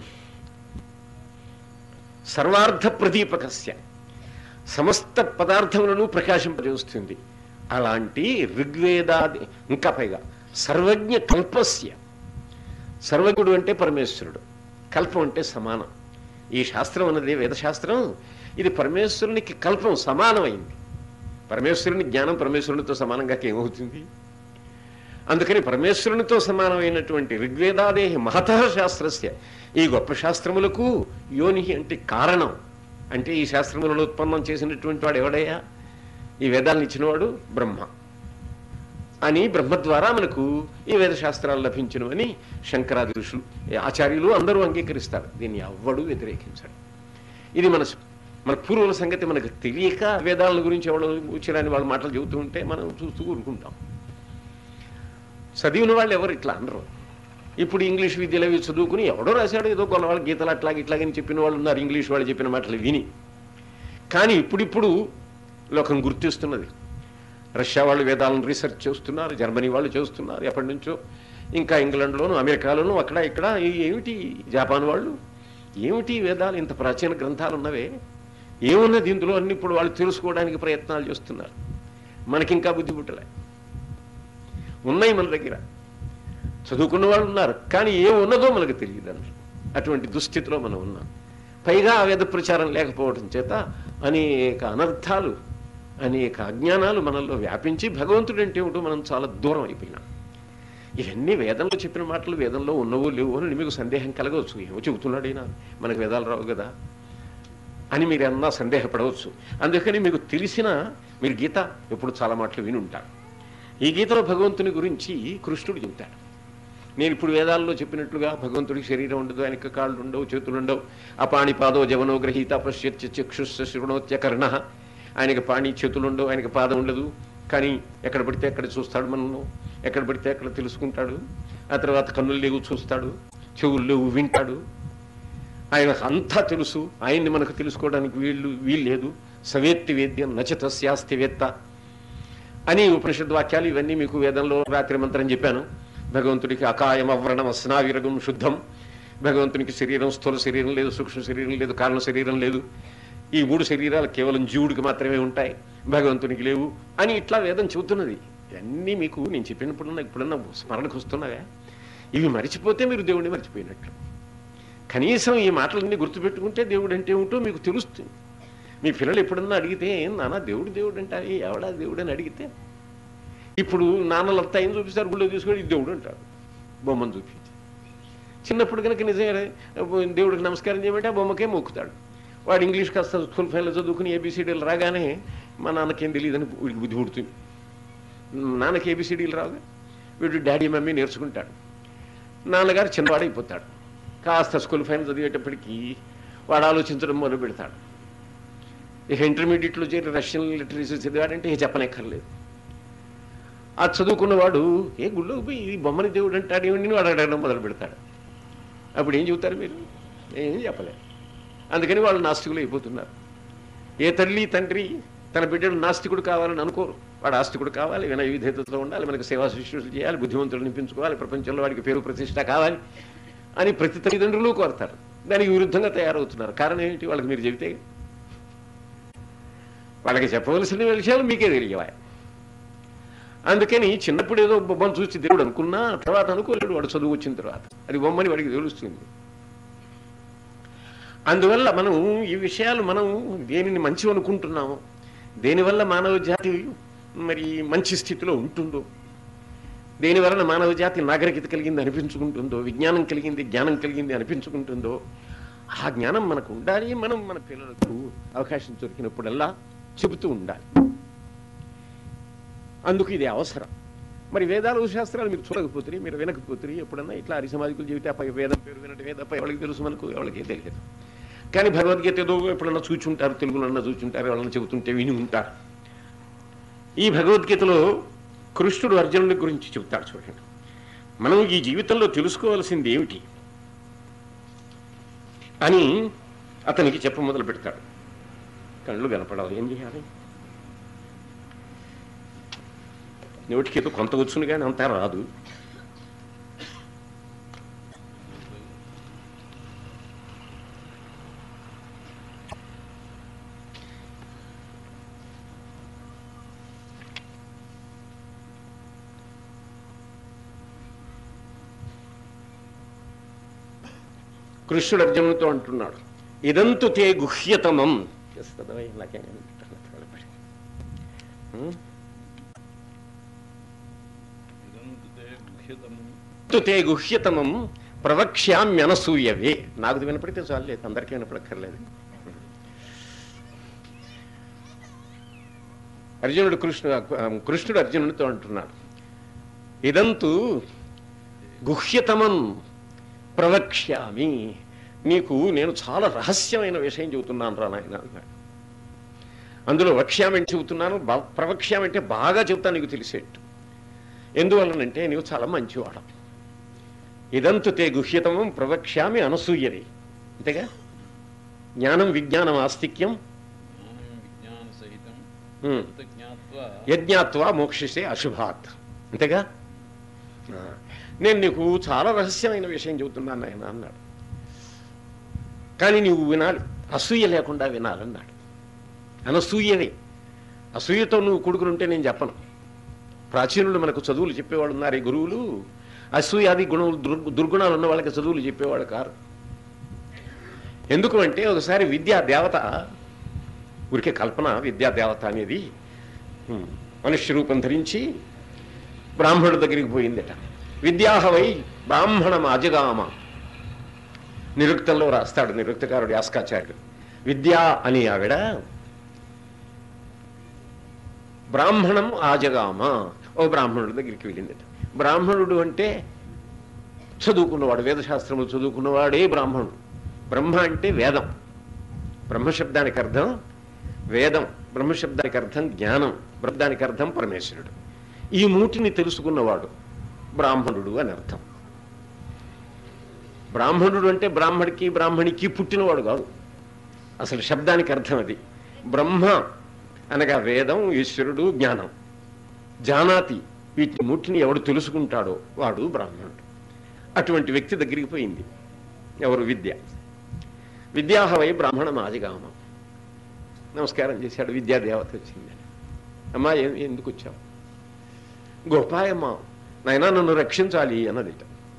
సర్వార్థ ప్రదీపకస్య సమస్త పదార్థములను ప్రకాశింపజేస్తుంది అలాంటి ఋగ్వేదాది ఇంకా పైగా సర్వజ్ఞ కల్పస్య సర్వజ్ఞుడు అంటే పరమేశ్వరుడు కల్పం అంటే సమానం ఈ శాస్త్రం అన్నది వేదశాస్త్రం ఇది పరమేశ్వరునికి కల్పం సమానమైంది పరమేశ్వరుని జ్ఞానం పరమేశ్వరునితో సమానంగా ఏమవుతుంది అందుకని పరమేశ్వరునితో సమానమైనటువంటి ఋగ్వేదాదే మహత శాస్త్రస్య ఈ గొప్ప శాస్త్రములకు యోని అంటే కారణం అంటే ఈ శాస్త్రములను ఉత్పన్నం చేసినటువంటి వాడు ఎవడయ్యా ఈ వేదాలను ఇచ్చినవాడు బ్రహ్మ అని బ్రహ్మ ద్వారా మనకు ఈ వేద శాస్త్రాలు లభించినవని శంకరాది ఋషులు ఈ ఆచార్యులు అందరూ అంగీకరిస్తారు దీన్ని ఎవ్వడూ వ్యతిరేకించాడు ఇది మన మన పూర్వుల సంగతి మనకు తెలియక వేదాల గురించి ఎవడో వచ్చిరాని వాళ్ళ మాటలు చెబుతూ ఉంటే మనం చూస్తూ ఊరుకుంటాం చదివిన వాళ్ళు ఎవరు ఇట్లా అనరు ఇప్పుడు ఇంగ్లీష్ విద్యలు అవి చదువుకుని ఎవడో రాశాడు ఏదో కొన్నవాళ్ళు గీతలు అట్లాగే ఇట్లాగని చెప్పిన వాళ్ళు ఉన్నారు ఇంగ్లీష్ వాళ్ళు చెప్పిన మాటలు విని కానీ ఇప్పుడిప్పుడు లోకం గుర్తిస్తున్నది రష్యా వాళ్ళు వేదాలను రీసెర్చ్ చేస్తున్నారు జర్మనీ వాళ్ళు చేస్తున్నారు ఎప్పటి నుంచో ఇంకా ఇంగ్లాండ్లోను అమెరికాలోను అక్కడ ఇక్కడ ఈ- ఏమిటి జపాన్ వాళ్ళు ఏమిటి ఈ వేదాలు ఇంత ప్రాచీన గ్రంథాలు ఉన్నవే ఏమున్నది ఇందులో అన్ని ఇప్పుడు వాళ్ళు తెలుసుకోవడానికి ప్రయత్నాలు చేస్తున్నారు మనకింకా బుద్ధి పుట్టలే ఉన్నాయి మన దగ్గర చదువుకున్న వాళ్ళు ఉన్నారు కానీ ఏం ఉన్నదో మనకు తెలియదు అన్నారు అటువంటి దుస్థితిలో మనం ఉన్నాం పైగా ఆ వేద ప్రచారం లేకపోవడం చేత అనేక అనర్థాలు అనేక అజ్ఞానాలు మనలో వ్యాపించి భగవంతుడు అంటే ఏమిటో మనం చాలా దూరం అయిపోయినాం ఇవన్నీ వేదంలో చెప్పిన మాటలు వేదంలో ఉన్నవో లేవు అని మీకు సందేహం కలగవచ్చు ఏమో చెబుతున్నాడైనా మనకు వేదాలు రావు కదా అని మీరు అన్నా సందేహపడవచ్చు అందుకని మీకు తెలిసిన మీరు గీత ఎప్పుడు చాలా మాటలు విని ఉంటారు ఈ గీతలో భగవంతుని గురించి కృష్ణుడు చెబుతాడు నేను ఇప్పుడు వేదాల్లో చెప్పినట్లుగా భగవంతుడికి శరీరం ఉండదు ఆయనకి కాళ్ళు ఉండవు చేతులు ఉండవు అపాణి పాదో జవనో గ్రహీత పశ్యత్య చక్షుస్స శృణోత్య కర్ణ ఆయనకి పాణి చేతులు ఉండవు ఆయనకి పాదం ఉండదు కానీ ఎక్కడ పడితే అక్కడ చూస్తాడు మనల్ని ఎక్కడ పడితే అక్కడ తెలుసుకుంటాడు ఆ తర్వాత కన్నులు లేవు చూస్తాడు చెవులు లేవు వింటాడు ఆయన అంతా తెలుసు ఆయన్ని మనకు తెలుసుకోవడానికి వీళ్ళు వీల్లేదు సవేత్తి వేద్యం నచిత శాస్తి వేత్త అని ఉపనిషద్ వాక్యాలు ఇవన్నీ మీకు వేదంలో రాత్రి మంత్రం చెప్పాను భగవంతుడికి అకాయం అవ్రణం అస్నావిరగం శుద్ధం భగవంతునికి శరీరం స్థూల శరీరం లేదు సూక్ష్మ శరీరం లేదు కారణ శరీరం లేదు ఈ మూడు శరీరాలు కేవలం జీవుడికి మాత్రమే ఉంటాయి భగవంతునికి లేవు అని ఇట్లా వేదం చెబుతున్నది ఇవన్నీ మీకు నేను చెప్పినప్పుడున్నా ఇప్పుడన్నా స్మరణకు వస్తున్నావే ఇవి మరిచిపోతే మీరు దేవుడిని మర్చిపోయినట్లు కనీసం ఈ మాటలన్నీ గుర్తుపెట్టుకుంటే దేవుడు అంటే ఏమిటో మీకు తెలుస్తుంది మీ పిల్లలు ఎప్పుడన్నా అడిగితే ఏం నాన్న దేవుడు దేవుడు అంటారు ఎవడా దేవుడు అని అడిగితే ఇప్పుడు నాన్నలంతా ఏం చూపిస్తారు గుళ్ళో తీసుకొని ఇది దేవుడు అంటారు బొమ్మను చూపించి చిన్నప్పుడు కనుక నిజంగా దేవుడికి నమస్కారం చేయమంటే ఆ బొమ్మకే మొక్కుతాడు వాడు ఇంగ్లీష్ కాస్త స్కూల్ ఫైన్లో చదువుకుని ఏబిసిడీలు రాగానే మా నాన్నకేం తెలియదని వీడికి బుద్ధి పుడుతుంది నాన్నకి ఏబిసిడీలు రాగా వీడు డాడీ మమ్మీ నేర్చుకుంటాడు నాన్నగారు చిన్నవాడైపోతాడు కాస్త స్కూల్ ఫైన్ చదివేటప్పటికీ వాడు ఆలోచించడం మొదలు పెడతాడు ఇక ఇంటర్మీడియట్లో చేరి రష్యన్ లిటరేచర్ చదివాడంటే ఇక చెప్పనక్కర్లేదు ఆ చదువుకున్నవాడు ఏ గుళ్ళోకి పోయి ఈ బొమ్మని దేవుడు అంటాడు ఏమిటి వాడు అడగడం మొదలు పెడతాడు అప్పుడు ఏం చెబుతారు మీరు ఏం చెప్పలేదు అందుకని వాళ్ళు నాస్తికులు అయిపోతున్నారు ఏ తల్లి తండ్రి తన బిడ్డడు నాస్తికుడు కావాలని అనుకోరు వాడు ఆస్తికుడు కావాలి వినయ విధేతతో ఉండాలి మనకు సేవా శిష్యులు చేయాలి బుద్ధిమంతులు నింపించుకోవాలి ప్రపంచంలో వాడికి పేరు ప్రతిష్ట కావాలి అని ప్రతి తల్లిదండ్రులు కోరతారు దానికి విరుద్ధంగా తయారవుతున్నారు కారణం ఏంటి వాళ్ళకి మీరు చెబితే వాళ్ళకి చెప్పవలసిన విషయాలు మీకే తెలియవా అందుకని చిన్నప్పుడు ఏదో బొమ్మను చూసి దేవుడు అనుకున్నా తర్వాత అనుకోలేడు వాడు చదువు వచ్చిన తర్వాత అది బొమ్మని వాడికి తెలుస్తుంది అందువల్ల మనం ఈ విషయాలు మనం దేనిని మంచి అనుకుంటున్నామో దేనివల్ల మానవ జాతి మరి మంచి స్థితిలో ఉంటుందో దేని వలన మానవ జాతి నాగరికత కలిగింది అనిపించుకుంటుందో విజ్ఞానం కలిగింది జ్ఞానం కలిగింది అనిపించుకుంటుందో ఆ జ్ఞానం మనకు ఉండాలి మనం మన పిల్లలకు అవకాశం దొరికినప్పుడల్లా చెబుతూ ఉండాలి అందుకు ఇది అవసరం మరి వేదాలు శాస్త్రాలు మీరు చూడకపోతే మీరు వినకపోతే ఎప్పుడన్నా ఇట్లా హరి సమాజికులు చెబితే అప్ప వేదం పేరు వినటం తప్ప ఎవరికి తెలుసు మనకు ఎవరికి తెలియదు కానీ భగవద్గీత ఏదో ఎప్పుడన్నా చూచుంటారు తెలుగులన్నా చూచుంటారు ఎవరన్నా చెబుతుంటే విని ఉంటారు ఈ భగవద్గీతలో కృష్ణుడు అర్జునుడి గురించి చెబుతాడు చూడండి మనం ఈ జీవితంలో తెలుసుకోవాల్సింది ఏమిటి అని అతనికి చెప్ప మొదలు పెడతాడు కళ్ళు కనపడాలి ఏం చేయాలి నోటికి ఏదో కొంత వచ్చును కానీ అంతా రాదు కృష్ణుడు అర్జునుడితో అంటున్నాడు ఇదంతు తే గుహ్యతమం చేస్తుందా? నాకేం కనిపించట్లేదు. త్వరపడి. ఉం? ఇదంతు తే గుహ్యతమం ప్రవక్ష్యామ్యనసూయవే నాకు వినపడితే చాలు లేదు అందరికీ వినపడక్కర్లేదు అర్జునుడు కృష్ణు కృష్ణుడు అర్జునుడితో అంటున్నాడు ఇదంతు గుహ్యతమం ప్రవక్ష్యామి నీకు నేను చాలా రహస్యమైన విషయం చెబుతున్నాను రా నాయన అన్నాడు అందులో వక్ష్యామని చెబుతున్నాను బ- ప్రవక్ష్యామంటే బాగా చెబుతాను నీకు తెలిసేట్టు ఎందువలనంటే నీవు చాలా మంచివాడు ఇదంతు తే గుహ్యతమం ప్రవక్ష్యామి అనసూయరి అంతేగా జ్ఞానం విజ్ఞానం ఆస్తిక్యం జ్ఞానం విజ్ఞాన సహితం ఉమ్. అంత జ్ఞాత్వా యజ్ఞాత్వా మోక్షిసే అశుభాత్ అంతేగా ఆ, నేను నీకు చాలా రహస్యమైన విషయం చెబుతున్నాను ఆయన అన్నాడు కానీ నువ్వు వినాలి అసూయ లేకుండా వినాలన్నాడు అనసూయనే అసూయతో నువ్వు కొడుకునుంటే నేను చెప్పను ప్రాచీనులు మనకు చదువులు చెప్పేవాళ్ళు ఉన్నారు ఈ గురువులు అసూయాది గుణములు దుర్- దుర్గుణాలు ఉన్న వాళ్ళకి చదువులు చెప్పేవాళ్ళు కారు ఎందుకు అంటే ఒకసారి విద్యా దేవత ఊరికే కల్పన విద్యా దేవత అనేది ఉమ్, మనుష్య రూపం ధరించి బ్రాహ్మణుడి దగ్గరికి పోయిందట విద్యాహవై బ్రాహ్మణం అజగామ నిరుక్తంలో రాస్తాడు నిరుక్తకారుడు యాస్కాచార్యుడు విద్య అని ఆవిడ బ్రాహ్మణం ఆజగామ ఓ బ్రాహ్మణుడి దగ్గరికి వెళ్ళిందట బ్రాహ్మణుడు అంటే చదువుకున్నవాడు వేదశాస్త్రములు చదువుకున్నవాడే బ్రాహ్మణుడు బ్రహ్మ అంటే వేదం బ్రహ్మశబ్దానికి అర్థం వేదం బ్రహ్మశబ్దానికి అర్థం జ్ఞానం బ్రహ్మదానికి అర్థం పరమేశ్వరుడు ఈ మూటిని తెలుసుకున్నవాడు బ్రాహ్మణుడు అని అర్థం బ్రాహ్మణుడు అంటే బ్రాహ్మడికి బ్రాహ్మణికి పుట్టినవాడు కాదు అసలు శబ్దానికి అర్థం అది బ్రహ్మ అనగా వేదం ఈశ్వరుడు జ్ఞానం జానాతి వీటిని ముట్టిని ఎవడు తెలుసుకుంటాడో వాడు బ్రాహ్మణుడు అటువంటి వ్యక్తి దగ్గరికి పోయింది ఎవరు విద్య విద్యాహవై బ్రాహ్మణ మాదిగామ నమస్కారం చేశాడు విద్యాదేవత వచ్చింది అమ్మా ఏ- ఎందుకు వచ్చావు గోపాయమ్మ నాయనా నన్ను రక్షించాలి అన్నదిట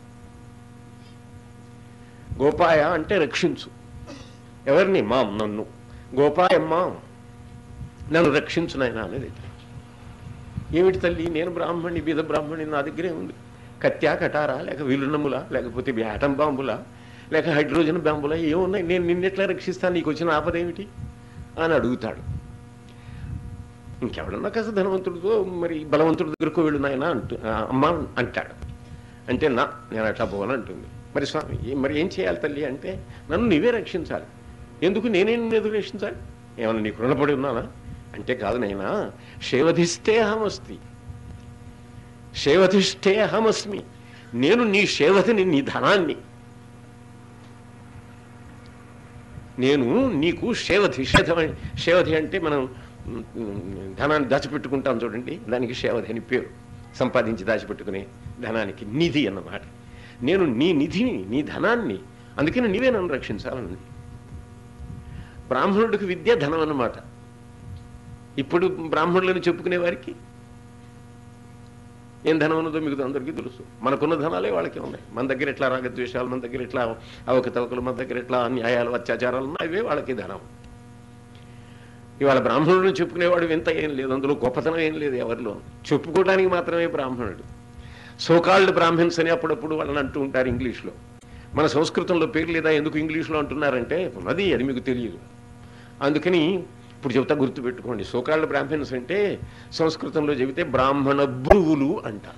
గోపాయ అంటే రక్షించు ఎవరిని మా నన్ను గోపాయమ్మ నన్ను రక్షించు నాయనా అనేది ఏమిటి తల్లి నేను బ్రాహ్మణి బీద బ్రాహ్మణి నా దగ్గరే ఉంది కత్యా కటారా లేక విలునములా లేకపోతే యాటం బాంబులా లేక హైడ్రోజన్ బాంబులా ఏమున్నాయి నేను నిన్నెట్లా రక్షిస్తాను నీకు వచ్చిన ఆపద ఏమిటి అని అడుగుతాడు ఇంకెవడన్నా కాస్త ధనవంతుడితో మరి బలవంతుడి దగ్గరకు వెళ్ళు నాయన అంటు ఆ, అమ్మ అంటాడు అంటే నా నేను అట్లా పోవాలంటుంది మరి స్వామి ఏ- మరి ఏం చేయాలి తల్లి అంటే నన్ను నీవే రక్షించాలి ఎందుకు నేనే నిన్ను ఎదురు రక్షించాలి ఏమన్నా నీకు రుణపడి ఉన్నానా అంటే కాదు నైనా శేవధిష్టే అహమస్తి శేవధిష్టే అహమస్మి నేను నీ శేవధిని నీ ధనాన్ని నేను నీకు శేవధి శేధమని శేవధి అంటే మనం ఉమ్, ఉమ్, ధనాన్ని దాచిపెట్టుకుంటాం చూడండి దానికి శేవధి అని పేరు సంపాదించి దాచిపెట్టుకునే ధనానికి నిధి అన్నమాట నేను నీ నిధిని నీ ధనాన్ని అందుకని నీవే నన్ను రక్షించాలన్నది బ్రాహ్మణుడికి విద్య ధనం అన్నమాట ఇప్పుడు బ్రాహ్మణులను చెప్పుకునే వారికి ఏం ధనం ఉన్నదో మీకు అందరికీ తెలుసు మనకున్న ధనాలే వాళ్ళకి ఉన్నాయి మన దగ్గర ఎట్లా రాగద్వేషాలు మన దగ్గర ఎట్లా అవకతవకలు మన దగ్గర ఎట్లా అన్యాయాలు అత్యాచారాలు ఉన్నాయి అవే వాళ్ళకి ధనం ఇవాళ బ్రాహ్మణుడు చెప్పుకునేవాడు వింత ఏం లేదు అందులో గొప్పతనం ఏం లేదు ఎవరిలో చెప్పుకోవడానికి మాత్రమే బ్రాహ్మణుడు సోకాల్డ్ బ్రాహ్మణ్స్ అని అప్పుడప్పుడు వాళ్ళని అంటూ ఉంటారు ఇంగ్లీష్లో మన సంస్కృతంలో పేరు లేదా ఎందుకు ఇంగ్లీష్లో అంటున్నారంటే ఉన్నది అది మీకు తెలియదు అందుకని ఇప్పుడు చెబుతా గుర్తుపెట్టుకోండి సోకాళ్ళ బ్రాహ్మణ్స్ అంటే సంస్కృతంలో చెబితే బ్రాహ్మణ భ్రువులు అంటారు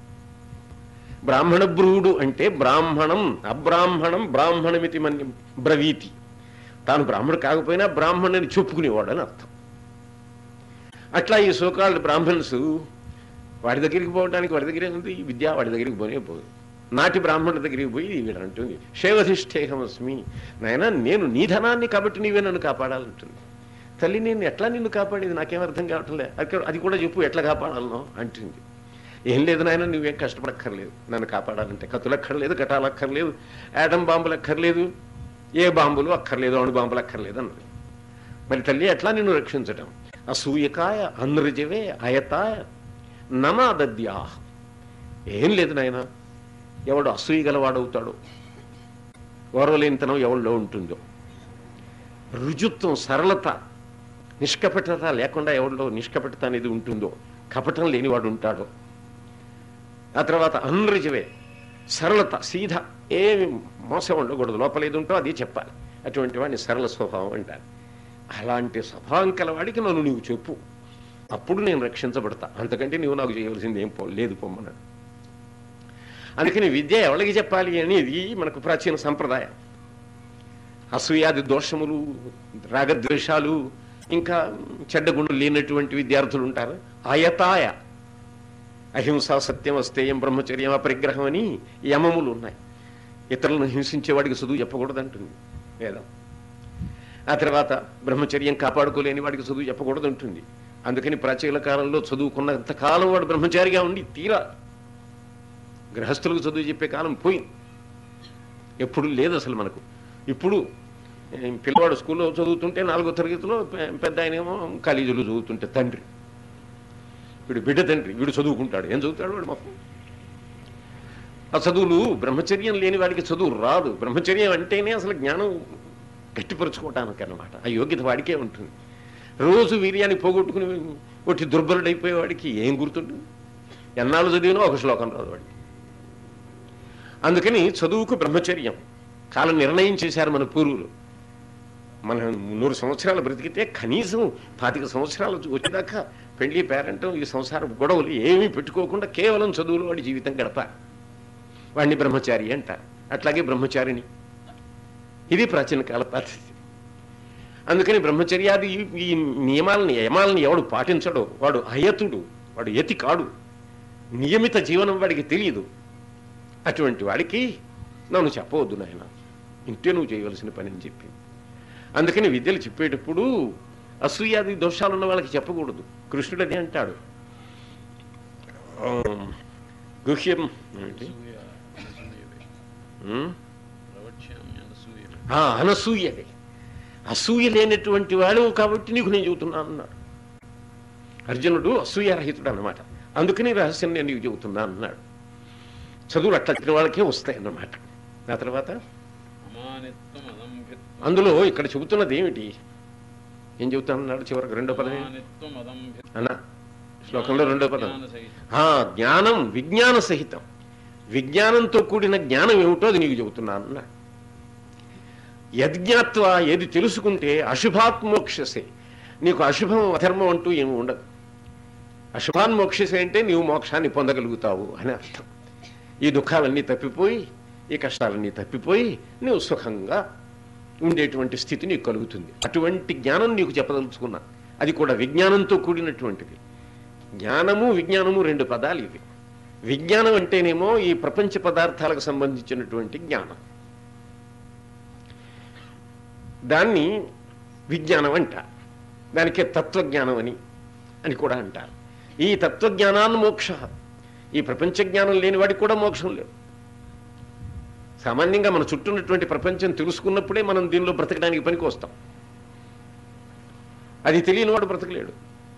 బ్రాహ్మణ భ్రువుడు అంటే బ్రాహ్మణం అబ్రాహ్మణం బ్రాహ్మణమితి మన్యం బ్రవీతి తాను బ్రాహ్మణుడు కాకపోయినా బ్రాహ్మణుని చెప్పుకునేవాడు అని అర్థం అట్లా ఈ సోకాళ్ళ బ్రాహ్మణ్స్ వాడి దగ్గరికి పోవడానికి వాడి దగ్గరే ఉంది ఈ విద్య వాడి దగ్గరికి పోనే పోదు నాటి బ్రాహ్మణుడి దగ్గరికి పోయి వీడు అంటుంది శైవధిష్ఠేహమస్మి నాయన నేను నీ ధనాన్ని కాబట్టి నీవే నన్ను కాపాడాలంటుంది తల్లి నేను ఎట్లా నిన్ను కాపాడేది నాకేం అర్థం కావట్లే అక్కడ అది కూడా చెప్పు ఎట్లా కాపాడాలనో అంటుంది ఏం లేదు నాయన నువ్వేం కష్టపడక్కర్లేదు నన్ను కాపాడాలంటే కత్తులు అక్కర్లేదు ఘటాలు అక్కర్లేదు యాటం బాంబులు అక్కర్లేదు ఏ బాంబులు అక్కర్లేదు అణు బాంబులు అక్కర్లేదు అన్నది మరి తల్లి ఎట్లా నిన్ను రక్షించటం అసూయకాయ అనృజవే అయతాయ నమాదద్యా ఏం లేదు నాయన ఎవడు అసూయ గలవాడవుతాడో ఓర్వలేనితనం ఎవరిలో ఉంటుందో రుజుత్వం సరళత నిష్కపటత లేకుండా ఎవరిలో నిష్కపటత అనేది ఉంటుందో కపటం లేనివాడు ఉంటాడో ఆ తర్వాత అనృజవే సరళత సీధ ఏమి మోసం ఉండకూడదు లోపల ఏది ఉంటో అది చెప్పాలి అటువంటి వాడిని సరళ స్వభావం అంటారు అలాంటి స్వభావం కలవాడికి నన్ను నీవు చెప్పు అప్పుడు నేను రక్షించబడతా అంతకంటే నీవు నాకు చేయవలసింది ఏం పో లేదు పొమ్మన్నాడు అందుకని విద్య ఎవరికి చెప్పాలి అనేది మనకు ప్రాచీన సంప్రదాయం అసూయాది దోషములు రాగద్వేషాలు ఇంకా చెడ్డ గుణం లేనటువంటి విద్యార్థులు ఉంటారు అయతాయ అహింస సత్యం అస్తేయం బ్రహ్మచర్యం అపరిగ్రహం అని యమములు ఉన్నాయి ఇతరులను హింసించేవాడికి చదువు చెప్పకూడదంటుంది వేదం ఆ తర్వాత బ్రహ్మచర్యం కాపాడుకోలేని వాడికి చదువు చెప్పకూడదు ఉంటుంది అందుకని ప్రాచీన కాలంలో చదువుకున్నంత కాలం వాడు బ్రహ్మచారిగా ఉండి తీరా గృహస్థులకు చదువు చెప్పే కాలం పోయింది ఎప్పుడు లేదు అసలు మనకు ఇప్పుడు ఏ, పిల్లవాడు స్కూల్లో చదువుతుంటే నాలుగో తరగతిలో పె- పెద్ద ఆయనేమో కాలేజీలో చదువుతుంటే తండ్రి వీడు బిడ్డ తండ్రి వీడు చదువుకుంటాడు ఏం చదువుతాడు వాడు మొత్తం ఆ చదువులు బ్రహ్మచర్యం లేని వాడికి చదువు రాదు బ్రహ్మచర్యం అంటేనే అసలు జ్ఞానం గట్టిపరుచుకోవటానికి అన్నమాట ఆ యోగ్యత వాడికే ఉంటుంది రోజు వీర్యాన్ని పోగొట్టుకుని ఒట్టి దుర్బలుడైపోయేవాడికి ఏం గుర్తుంటుంది ఎన్నాళ్ళు చదివినా ఒక శ్లోకం రాదు వాడికి అందుకని చదువుకు బ్రహ్మచర్యం కాలం నిర్ణయం చేశారు మన పూర్వులు మనం నూరు సంవత్సరాలు బ్రతికితే కనీసం పాతిక సంవత్సరాలు వచ్చేదాకా పెళ్లి పేరంటం ఈ సంసార గొడవలు ఏమీ పెట్టుకోకుండా కేవలం చదువులో వాడి జీవితం గడపాలి వాడిని బ్రహ్మచారి అంటారు అట్లాగే బ్రహ్మచారిని ఇది ప్రాచీన కాల పద్ధతి అందుకని బ్రహ్మచర్యాది ఈ- ఈ నియమాలని యమాలని ఎవడు పాటించడో వాడు అయతుడు వాడు యతి కాడు నియమిత జీవనం వాడికి తెలియదు అటువంటి వాడికి నన్ను చెప్పవద్దు నాయన ఇంతే నువ్వు చేయవలసిన పని అని చెప్పి అందుకని విద్యలు చెప్పేటప్పుడు అసూయాది దోషాలు ఉన్న వాళ్ళకి చెప్పకూడదు కృష్ణుడు అదే అంటాడు ఆ, గుహ్యం ఏంటి అనసూయ అనసూయవే ఉమ్? ప్రవక్ష్యామి అనసూయవే ఆ, అనసూయవే అసూయ లేనటువంటి వాడు కాబట్టి నీకు నేను చెబుతున్నాను అన్నాడు అర్జునుడు అసూయారహితుడు అన్నమాట అందుకని ఈ రహస్యం నేను నీకు చెబుతున్నాను అన్నాడు చదువులు అట్లా చెప్పిన వాళ్ళకే వస్తాయి అన్నమాట ఆ తర్వాత అమానిత్వం అదంభిత్వం అందులో ఇక్కడ చెబుతున్నది ఏమిటి ఏం చెబుతానన్నాడు చివరికి రెండో పదం ఏంటి? అమానిత్వం అదంభిత్వం అన్న శ్లోకంలో రెండో పదం జ్ఞానసహితం. ఆ జ్ఞానం విజ్ఞాన సహితం విజ్ఞానంతో కూడిన జ్ఞానం ఏమిటో అది నీకు చెబుతున్నాను అన్నాడు యజ్ఞాత్వ ఏది తెలుసుకుంటే అశుభాత్ మోక్షసే నీకు అశుభం అధర్మం అంటూ ఏమి ఉండదు అశుభాన్ మోక్షసే అంటే నీవు మోక్షాన్ని పొందగలుగుతావు అని అర్థం ఈ దుఃఖాలన్నీ తప్పిపోయి ఈ కష్టాలన్నీ తప్పిపోయి నువ్వు సుఖంగా ఉండేటువంటి స్థితి నీకు కలుగుతుంది అటువంటి జ్ఞానం నీకు చెప్పదలుచుకున్నా అది కూడా విజ్ఞానంతో కూడినటువంటిది జ్ఞానము విజ్ఞానము రెండు పదాలు ఇవి విజ్ఞానం అంటేనేమో ఈ ప్రపంచ పదార్థాలకు సంబంధించినటువంటి జ్ఞానం దాన్ని విజ్ఞానం అంటారు దానికే తత్వజ్ఞానం అని అని కూడా అంటారు ఈ తత్వజ్ఞానాన్ని మోక్ష ఈ ప్రపంచ జ్ఞానం లేని వాడికి కూడా మోక్షం లేదు సామాన్యంగా మన చుట్టూ ఉన్నటువంటి ప్రపంచం తెలుసుకున్నప్పుడే మనం దీనిలో బ్రతకడానికి పనికి వస్తాం అది తెలియని వాడు బ్రతకలేడు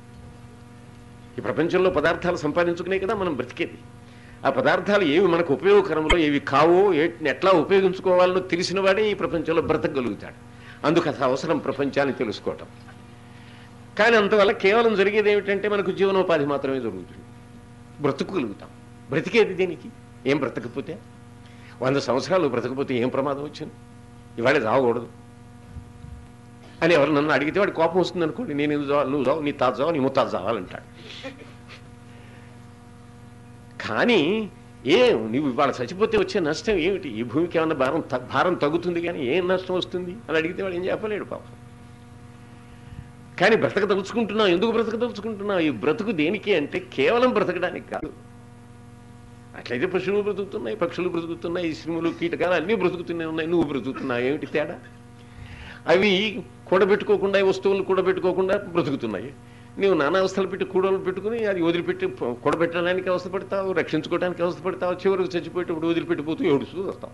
ఈ ప్రపంచంలో పదార్థాలు సంపాదించుకునే కదా మనం బ్రతికేది ఆ పదార్థాలు ఏవి మనకు ఉపయోగకరంలో ఏవి కావో ఏటిని ఎట్లా ఉపయోగించుకోవాలో తెలిసిన వాడే ఈ ప్రపంచంలో బ్రతకగలుగుతాడు అందుకు అది అవసరం ప్రపంచాన్ని తెలుసుకోవటం కానీ అంతవల్ల కేవలం జరిగేది ఏమిటంటే మనకు జీవనోపాధి మాత్రమే జరుగుతుంది బ్రతుకగలుగుతాం బ్రతికేది దేనికి ఏం బ్రతకపోతే వంద సంవత్సరాలు బ్రతకపోతే ఏం ప్రమాదం వచ్చింది ఇవాళ రావకూడదు అని ఎవరు నన్ను అడిగితే వాడి కోపం వస్తుంది అనుకోండి నేను ఎందుకు చావాలి నువ్వు చావు నీ తాత చావు నీ ముత్తాత చావాలంటాడు కానీ ఏ నువ్వు ఇవాళ చచ్చిపోతే వచ్చే నష్టం ఏమిటి ఈ భూమికి ఏమన్నా భారం త- భారం తగ్గుతుంది కానీ ఏం నష్టం వస్తుంది అని అడిగితే వాడు ఏం చెప్పలేడు పాపం కానీ బ్రతక తలుచుకుంటున్నావు ఎందుకు బ్రతక తలుచుకుంటున్నావు ఈ బ్రతుకు దేనికి అంటే కేవలం బ్రతకడానికి కాదు అట్లయితే పశువులు బ్రతుకుతున్నాయి పక్షులు బ్రతుకుతున్నాయి సిరుములు కీటకాలు అన్నీ బ్రతుకుతూనే ఉన్నాయి నువ్వు బ్రతుకుతున్నావు ఏమిటి తేడా అవి కూడబెట్టుకోకుండా ఈ వస్తువులు కూడబెట్టుకోకుండా బ్రతుకుతున్నాయి నీవు నానా అవస్థలు పెట్టి కూడలు పెట్టుకుని అది వదిలిపెట్టి ప- కూడబెట్టడానికి అవస్థపడతావు రక్షించుకోవడానికి అవస్థపడతావు చివరికి చచ్చిపోయేటప్పుడు వదిలిపెట్టిపోతూ ఏడుస్తూ వస్తావు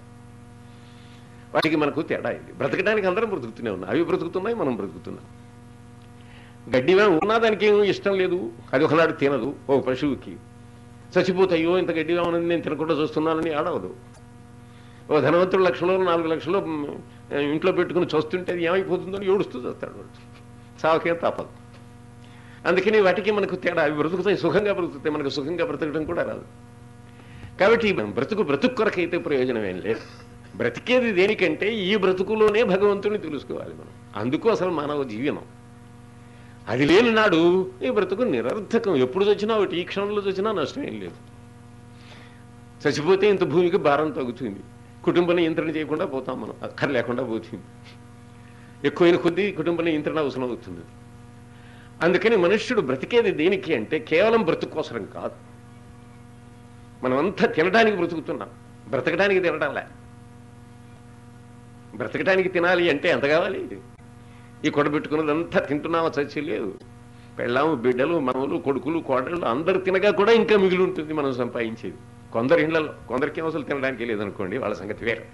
వాటికి మనకు తేడా అయింది బ్రతకడానికి అందరం బ్రతుకుతూనే ఉన్నాం అవి బ్రతుకుతున్నాయి మనం బ్రతుకుతున్నాం గడ్డివే ఉన్నా దానికి ఏమీ ఇష్టం లేదు అది ఒకనాడు తినదు ఓ పశువుకి చచ్చిపోతాయో ఇంత గడ్డిగా ఉన్నది నేను తినకుండా చూస్తున్నానని ఆడవదు ఓ ధనవంతుడు లక్షలో నాలుగు లక్షలు మ్, ఇంట్లో పెట్టుకుని చూస్తుంటే అది ఏమైపోతుందో అని ఏడుస్తూ చూస్తాడు వాడు సావకేం తప్పదు అందుకని వాటికి మనకు తేడా అవి బ్రతుకుతాయి సుఖంగా బ్రతుకుతాయి మనకు సుఖంగా బ్రతకడం కూడా రాదు కాబట్టి ఈ బ్రతుకు బ్రతుకు కొరకైతే ప్రయోజనం ఏం లేదు బ్రతికేది దేనికంటే ఈ బ్రతుకులోనే భగవంతుని తెలుసుకోవాలి మనం అందుకు అసలు మానవ జీవనం అది లేని నాడు ఈ బ్రతుకు నిరర్థకం ఎప్పుడు చచ్చినా ఒకటి ఈ క్షణంలో చచ్చినా నష్టం ఏం లేదు చచ్చిపోతే ఇంత భూమికి భారం తగ్గుతుంది కుటుంబ నియంత్రణ చేయకుండా పోతాం మనం అక్కర్ లేకుండా పోతుంది ఎక్కువైన కొద్దీ కుటుంబ నియంత్రణ అవసరం అవుతుంది అందుకని మనుష్యుడు బ్రతికేది దేనికి అంటే కేవలం బ్రతుకోసరం కాదు మనమంతా తినడానికి బ్రతుకుతున్నాం బ్రతకడానికి తినడంలే బ్రతకడానికి తినాలి అంటే ఎంత కావాలి ఈ కొడబెట్టుకున్నదంతా తింటున్నామా చచ్చి లేదు పెళ్ళాము బిడ్డలు మనవలు కొడుకులు కోడళ్ళు అందరు తినగా కూడా ఇంకా మిగిలి ఉంటుంది మనం సంపాదించేది కొందరు ఇళ్లలో కొందరికి అసలు తినడానికి లేదనుకోండి వాళ్ళ సంగతి వేరు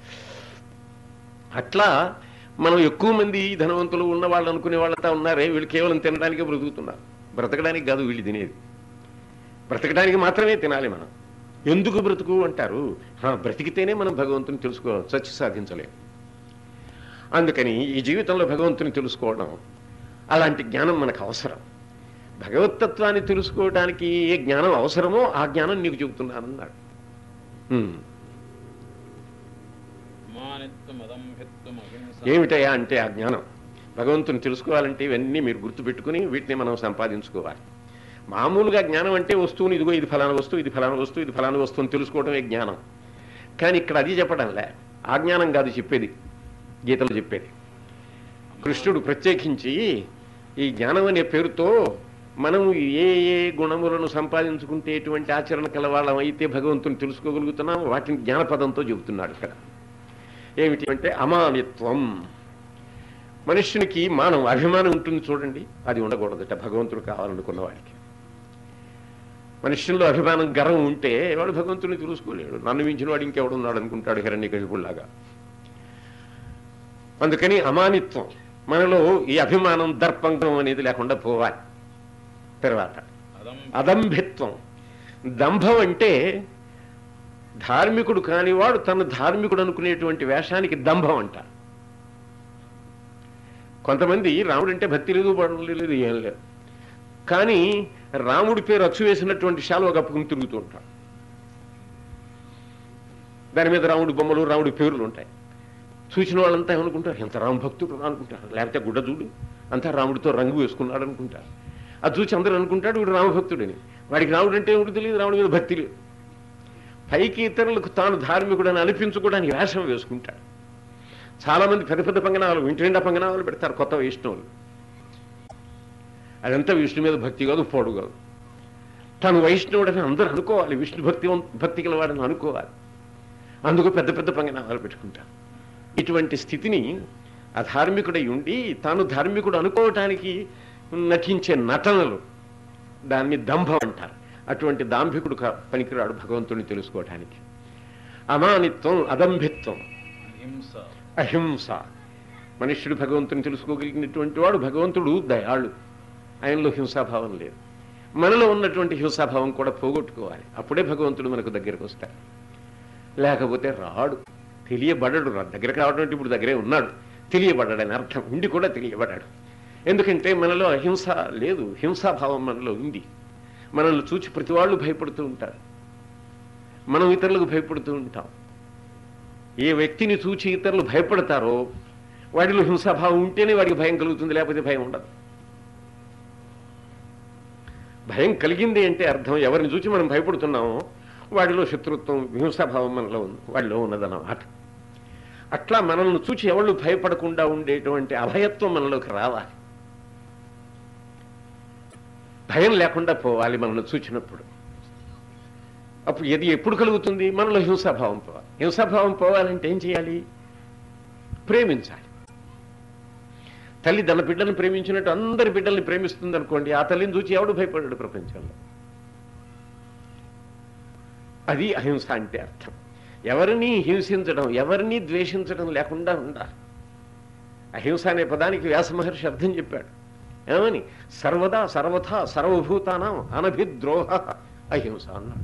అట్లా మనం ఎక్కువ మంది ధనవంతులు ఉన్న వాళ్ళు అనుకునే వాళ్ళంతా ఉన్నారే వీళ్ళు కేవలం తినడానికే బ్రతుకుతున్నారు బ్రతకడానికి కాదు వీళ్ళు తినేది బ్రతకడానికి మాత్రమే తినాలి మనం ఎందుకు బ్రతుకు అంటారు "హా, బ్రతికితేనే మనం భగవంతుని తెలుసుకో చచ్చి సాధించలేము అందుకని ఈ జీవితంలో భగవంతుని తెలుసుకోవడం అలాంటి జ్ఞానం మనకు అవసరం భగవతత్వాన్ని తెలుసుకోవడానికి ఏ జ్ఞానం అవసరమో ఆ జ్ఞానం నీకు చెబుతున్నానన్నాడు హ్మ్. అమానిత్వం అదంభిత్వం అహింస ఏమిటయా అంటే ఆ జ్ఞానం భగవంతుని తెలుసుకోవాలంటే ఇవన్నీ మీరు గుర్తుపెట్టుకుని వీటిని మనం సంపాదించుకోవాలి మామూలుగా జ్ఞానం అంటే వస్తువుని ఇదిగో ఇది ఫలానా వస్తువు ఇది ఫలానా వస్తువు ఇది ఫలానా వస్తువు అని తెలుసుకోవడమే జ్ఞానం కానీ ఇక్కడ అది చెప్పడంలే ఆ జ్ఞానం కాదు చెప్పేది గీతలు చెప్పేది కృష్ణుడు ప్రత్యేకించి ఈ జ్ఞానం అనే పేరుతో మనం ఏ ఏ గుణములను సంపాదించుకుంటే ఎటువంటి ఆచరణ కల వాళ్ళం అయితే భగవంతుని తెలుసుకోగలుగుతున్నాం వాటిని జ్ఞానపదంతో చెబుతున్నాడు ఇక్కడ ఏమిటి అంటే అమానిత్వం మనుష్యునికి మానం అభిమానం ఉంటుంది చూడండి అది ఉండకూడదట భగవంతుడు కావాలనుకున్న వాడికి మనుష్యుల్లో అభిమానం గర్వం ఉంటే వాడు భగవంతుడిని తెలుసుకోలేడు నన్ను మించిన వాడు ఇంకెవడున్నాడు అనుకుంటాడు హిరణ్యకశిపుల్లాగా అందుకని అమానిత్వం మనలో ఈ అభిమానం దర్పంగం అనేది లేకుండా పోవాలి తర్వాత అదం అదంభిత్వం దంభం అంటే ధార్మికుడు కానివాడు తన ధార్మికుడు అనుకునేటువంటి వేషానికి దంభం అంటారు కొంతమంది రాముడు అంటే భక్తి లేదు పడడం లేదు ఏం లేదు కానీ రాముడి పేరు అచ్చు వేసినటువంటి శాలువ కప్పుకుని తిరుగుతూ ఉంటాడు దాని మీద రాముడి బొమ్మలు రాముడి పేర్లు ఉంటాయి చూసిన వాళ్ళంతా ఏమనుకుంటారు ఎంత రామ భక్తుడు అనుకుంటారు లేకపోతే గుడ్డ చూడు అంతా రాముడితో రంగు వేసుకున్నాడు అనుకుంటారు అది చూసి అందరూ అనుకుంటాడు వీడు రామభక్తుడని వాడికి రాముడు అంటే ఏమిటి తెలియదు రాముడి మీద భక్తి లేదు పైకి ఇతరులకు తాను ధార్మికుడని అనిపించుకోవడానికి వేషం వేసుకుంటాడు చాలా మంది పెద్ద పెద్ద పంగనాలు ఇంటి నిండా పంగనాలు పెడతారు కొత్త వైష్ణవులు అదంతా విష్ణు మీద భక్తి కాదు పోడు కాదు తాను వైష్ణవుడని అందరూ అనుకోవాలి విష్ణు భక్తి భక్తి గలవాడని అనుకోవాలి అందుకు పెద్ద పెద్ద పంగనామాలు పెట్టుకుంటారు ఇటువంటి స్థితిని అధార్మికుడై ఉండి తాను ధార్మికుడు అనుకోవటానికి నటించే నటనలు దాన్ని దంభం అంటారు అటువంటి దాంభికుడు కా- పనికిరాడు భగవంతుడిని తెలుసుకోవటానికి అమానిత్వం అదంభిత్వం అహింస అహింస మనుష్యుడు భగవంతుని తెలుసుకోగలిగినటువంటి వాడు భగవంతుడు దయాళు ఆయనలో హింసాభావం లేదు మనలో ఉన్నటువంటి హింసాభావం కూడా పోగొట్టుకోవాలి అప్పుడే భగవంతుడు మనకు దగ్గరకు వస్తాడు లేకపోతే రాడు తెలియబడడు రా దగ్గరకు రావడం అంటే ఇప్పుడు దగ్గరే ఉన్నాడు తెలియబడ్డాడని అర్థం ఉండి కూడా తెలియబడ్డాడు ఎందుకంటే మనలో అహింస లేదు హింసాభావం మనలో ఉంది మనల్ని చూచి ప్రతి వాళ్ళు భయపడుతూ ఉంటారు మనం ఇతరులకు భయపడుతూ ఉంటాం ఏ వ్యక్తిని చూచి ఇతరులు భయపడతారో వాడిలో హింసాభావం ఉంటేనే వాడికి భయం కలుగుతుంది లేకపోతే భయం ఉండదు భయం కలిగింది అంటే అర్థం ఎవరిని చూసి మనం భయపడుతున్నామో వాడిలో శత్రుత్వం హింసాభావం మనలో ఉంది వాడిలో ఉన్నదన్నమాట అట్లా మనల్ని చూచి ఎవళ్ళు భయపడకుండా ఉండేటువంటి అభయత్వం మనలోకి రావాలి భయం లేకుండా పోవాలి మనల్ని చూచినప్పుడు అప్పుడు ఇది ఎప్పుడు కలుగుతుంది మనలో హింసాభావం పోవాలి హింసాభావం పోవాలంటే ఏం చేయాలి ప్రేమించాలి తల్లి తన బిడ్డలను ప్రేమించినట్టు అందరి బిడ్డల్ని ప్రేమిస్తుంది అనుకోండి ఆ తల్లిని చూసి ఎవడు భయపడాడు ప్రపంచంలో అది అహింస అంటే అర్థం ఎవరిని హింసించడం ఎవరిని ద్వేషించడం లేకుండా ఉండాలి అహింస అనే పదానికి వ్యాస మహర్షి అర్థం చెప్పాడు ఏమని సర్వదా సర్వథా సర్వభూతానం అనభిద్రోహ అహింస అన్నాడు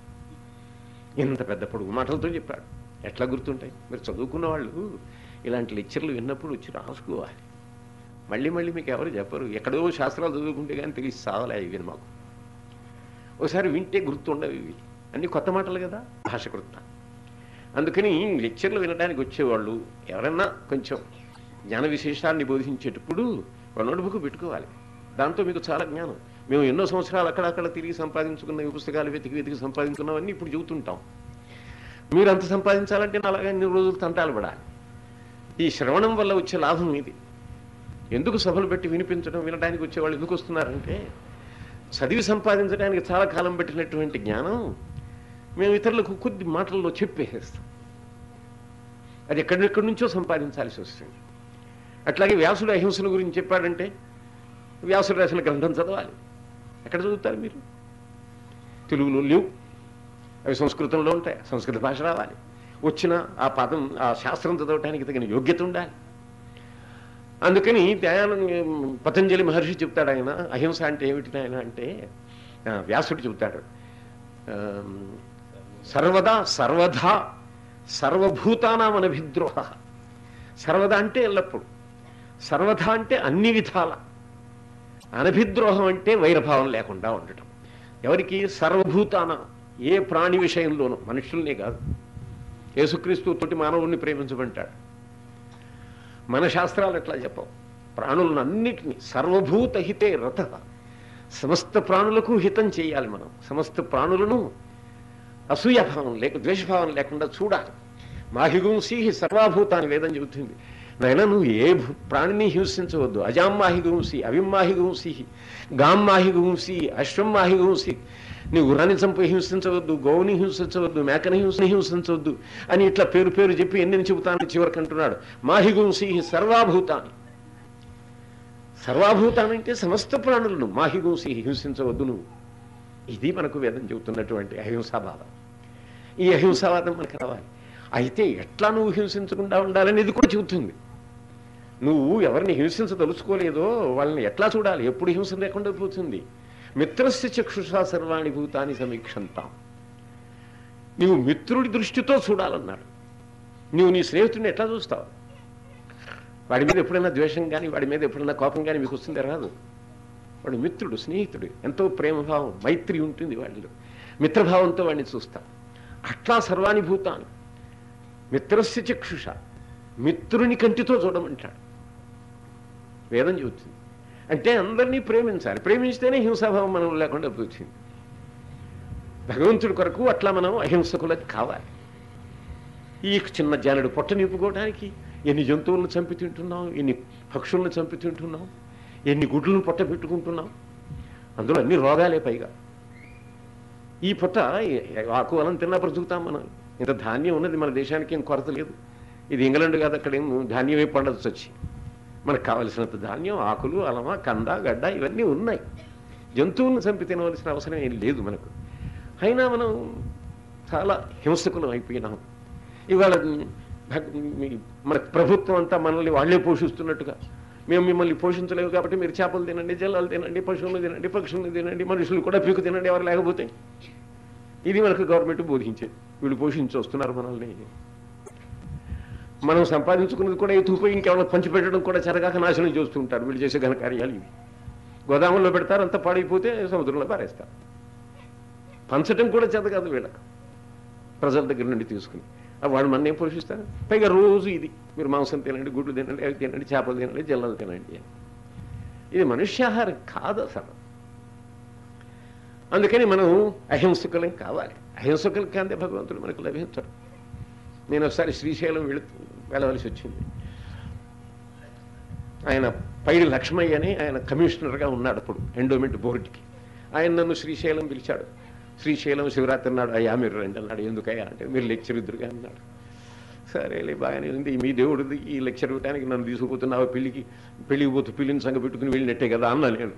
ఇంత పెద్ద పొడుగు మాటలతో చెప్పాడు ఎట్లా గుర్తుంటాయి మీరు చదువుకున్న వాళ్ళు ఇలాంటి లెక్చర్లు విన్నప్పుడు వచ్చి రాసుకోవాలి మళ్ళీ మళ్ళీ మీకు ఎవరు చెప్పరు ఎక్కడో శాస్త్రాలు చదువుకుంటే కానీ తెలిసి సాగలే ఇవి మాకు ఒకసారి వింటే గుర్తుండవు ఇవి అన్ని కొత్త మాటలు కదా భాష కృత అందుకని లెక్చర్లు వినడానికి వచ్చేవాళ్ళు ఎవరన్నా కొంచెం జ్ఞాన విశేషాన్ని బోధించేటప్పుడు ఒక నోట్బుక్ పెట్టుకోవాలి దాంతో మీకు చాలా జ్ఞానం మేము ఎన్నో సంవత్సరాలు అక్కడక్కడ తిరిగి సంపాదించుకున్న ఈ పుస్తకాలు వెతికి వెతికి సంపాదించుకున్నవన్నీ ఇప్పుడు చెబుతుంటాం మీరు అంత సంపాదించాలంటే అలాగే ఎన్ని రోజులు తంటాలు పడాలి ఈ శ్రవణం వల్ల వచ్చే లాభం ఇది ఎందుకు సభలు పెట్టి వినిపించడం వినడానికి వచ్చేవాళ్ళు ఎందుకు వస్తున్నారంటే చదివి సంపాదించడానికి చాలా కాలం పెట్టినటువంటి జ్ఞానం మేము ఇతరులకు కొద్ది మాటల్లో చెప్పేసేస్తాం అది ఎక్కడెక్కడి నుంచో సంపాదించాల్సి వస్తుంది అట్లాగే వ్యాసుడు అహింసల గురించి చెప్పాడంటే వ్యాసుడు రాసిన గ్రంథం చదవాలి ఎక్కడ చదువుతారు మీరు తెలుగులో లేవు అవి సంస్కృతంలో ఉంటాయి సంస్కృత భాష రావాలి వచ్చిన ఆ పదం ఆ శాస్త్రం చదవటానికి తగిన యోగ్యత ఉండాలి అందుకని దయానంద పతంజలి మహర్షి చెప్తాడు ఆయన అహింస అంటే ఏమిటి ఆయన అంటే ఆ, వ్యాసుడు చెప్తాడు ఆ, సర్వదా సర్వధా సర్వభూతానాం అనభిద్రోహ సర్వదా అంటే ఎల్లప్పుడు సర్వధా అంటే అన్ని విధాల అనభిద్రోహం అంటే వైరభావం లేకుండా ఉండటం ఎవరికి సర్వభూతాన ఏ ప్రాణి విషయంలోనూ మనుషుల్నే కాదు యేసుక్రీస్తు తోటి మానవుణ్ణి ప్రేమించమంటాడు మన శాస్త్రాలు ఎట్లా చెప్పవు ప్రాణులను అన్నిటినీ సర్వభూత హితే రథ సమస్త ప్రాణులకు హితం చేయాలి మనం సమస్త ప్రాణులను అసూయభావం లేక ద్వేషభావం లేకుండా చూడాలి మాహిగుంసి సర్వాభూతాన్ని వేదం చెబుతుంది నాయన నువ్వు ఏ భూ- ప్రాణిని హింసించవద్దు అజాం మాహిగుంసి అవిం మాహిగుంసి గాం మాహిగుంసి అశ్వం మాహిగుంసి నీ గుర్రాన్ని చంపి హింసించవద్దు గోవుని హింసించవద్దు మేకని హింసని హింసించవద్దు అని ఇట్లా పేరు పేరు చెప్పి ఎన్ని చెబుతాను చివరికి అంటున్నాడు మాహిగుంసి సర్వాభూతాన్ని సర్వాభూతానంటే సమస్త ప్రాణులను మాహిగుంసి హింసించవద్దు నువ్వు ఇది మనకు వేదం చెబుతున్నటువంటి అహింసావాదం ఈ అహింసావాదం మనకు రావాలి అయితే ఎట్లా నువ్వు హింసించకుండా ఉండాలనేది కూడా చెబుతుంది నువ్వు ఎవరిని హింసించదలుచుకోలేదో వాళ్ళని ఎట్లా చూడాలి ఎప్పుడు హింస లేకుండా పోతుంది మిత్రస్య చక్షుషా సర్వాణి భూతాన్ని సమీక్షంతాం నీవు మిత్రుడి దృష్టితో చూడాలన్నాడు నువ్వు నీ స్నేహితుడిని ఎట్లా చూస్తావు వాడి మీద ఎప్పుడైనా ద్వేషం కానీ వాడి మీద ఎప్పుడైనా కోపం కానీ మీకు వస్తుందే రాదు వాడు మిత్రుడు స్నేహితుడు ఎంతో ప్రేమభావం మైత్రి ఉంటుంది వాళ్ళలో మిత్రభావంతో వాడిని చూస్తాం అట్లా సర్వానుభూతాన్ని మిత్రస్య చక్షుష మిత్రుని కంటితో చూడమంటాడు వేదం చెబుతుంది అంటే అందరినీ ప్రేమించాలి ప్రేమించితేనే హింసాభావం మనం లేకుండా పోతుంది భగవంతుడి కొరకు అట్లా మనం అహింసకులకు కావాలి ఈ చిన్న జానుడు పొట్ట నింపుకోవడానికి ఎన్ని జంతువులను చంపి తింటున్నాం ఎన్ని పక్షులను చంపి తింటున్నాం ఎన్ని గుడ్లను పొట్ట పెట్టుకుంటున్నాం అందులో అన్ని రోగాలే పైగా ఈ పొట్ట ఆకు అనం తిన్నా బ్రతుకుతాం మనం ఇంత ధాన్యం ఉన్నది మన దేశానికి ఏం కొరత లేదు ఇది ఇంగ్లాండ్ కాదు అక్కడ ఏం ధాన్యమే పండదు వచ్చి మనకు కావలసినంత ధాన్యం ఆకులు అలమ కంద గడ్డ ఇవన్నీ ఉన్నాయి జంతువులను చంపి తినవలసిన అవసరం ఏం లేదు మనకు అయినా మనం చాలా హింసకులం అయిపోయినాం ఇవాళ భగ- మీ- మన ప్రభుత్వం అంతా మనల్ని వాళ్ళే పోషిస్తున్నట్టుగా మేము మిమ్మల్ని పోషించలేవు కాబట్టి మీరు చేపలు తినండి జల్లాలు తినండి పశువులు తినండి పక్షులను తినండి మనుషులు కూడా పీకు తినండి ఎవరు లేకపోతే ఇది మనకు గవర్నమెంట్ బోధించేది వీళ్ళు పోషించి వస్తున్నారు మనల్ని మనం సంపాదించుకున్నది కూడా ఎత్తుకుపోయి ఇంకెవరో పంచిపెట్టడం కూడా చెరగాక నాశనం చేస్తూ ఉంటారు వీళ్ళు చేసే ఘనకార్యాలు ఇవి గోదాముల్లో పెడతారు అంతా పాడైపోతే సముద్రంలో పారేస్తారు పంచటం కూడా చేత కాదు వీళ్ళకి ప్రజల దగ్గర నుండి తీసుకుని ఆ వాడు మన ఏం పోషిస్తారు పైగా రోజు ఇది మీరు మాంసం తినండి గుడ్లు తినండి అవి తినండి చేపలు తినండి జల్లలు తినండి అని. ఇది మనుష్యాహారం కాదు అసలు అందుకని మనం అహింసకులం కావాలి అహింసకులు కాంతే భగవంతుడు మనకు లభించరు నేను ఒకసారి శ్రీశైలం వెళు వెళ్ళవలసి వచ్చింది ఆయన పైడి లక్ష్మయ్య అని ఆయన కమిషనర్గా ఉన్నాడు అప్పుడు ఎండోమెంట్ బోర్డుకి ఆయన నన్ను శ్రీశైలం పిలిచాడు శ్రీశైలం శివరాత్రి నాడు అయ్యా మీరు రండి అన్నాడు ఎందుకయ్యా అంటే మీరు లెక్చర్ ఇద్దరుగా అన్నాడు సరేలే బాగానే ఉంది మీ దేవుడిది ఈ లెక్చర్ ఇవ్వడానికి నన్ను తీసుకుపోతున్నావు పెళ్లికి పెళ్లికి పోతూ పెళ్లిని సంగ పెట్టుకుని వెళ్ళినట్టే కదా అన్నా నేను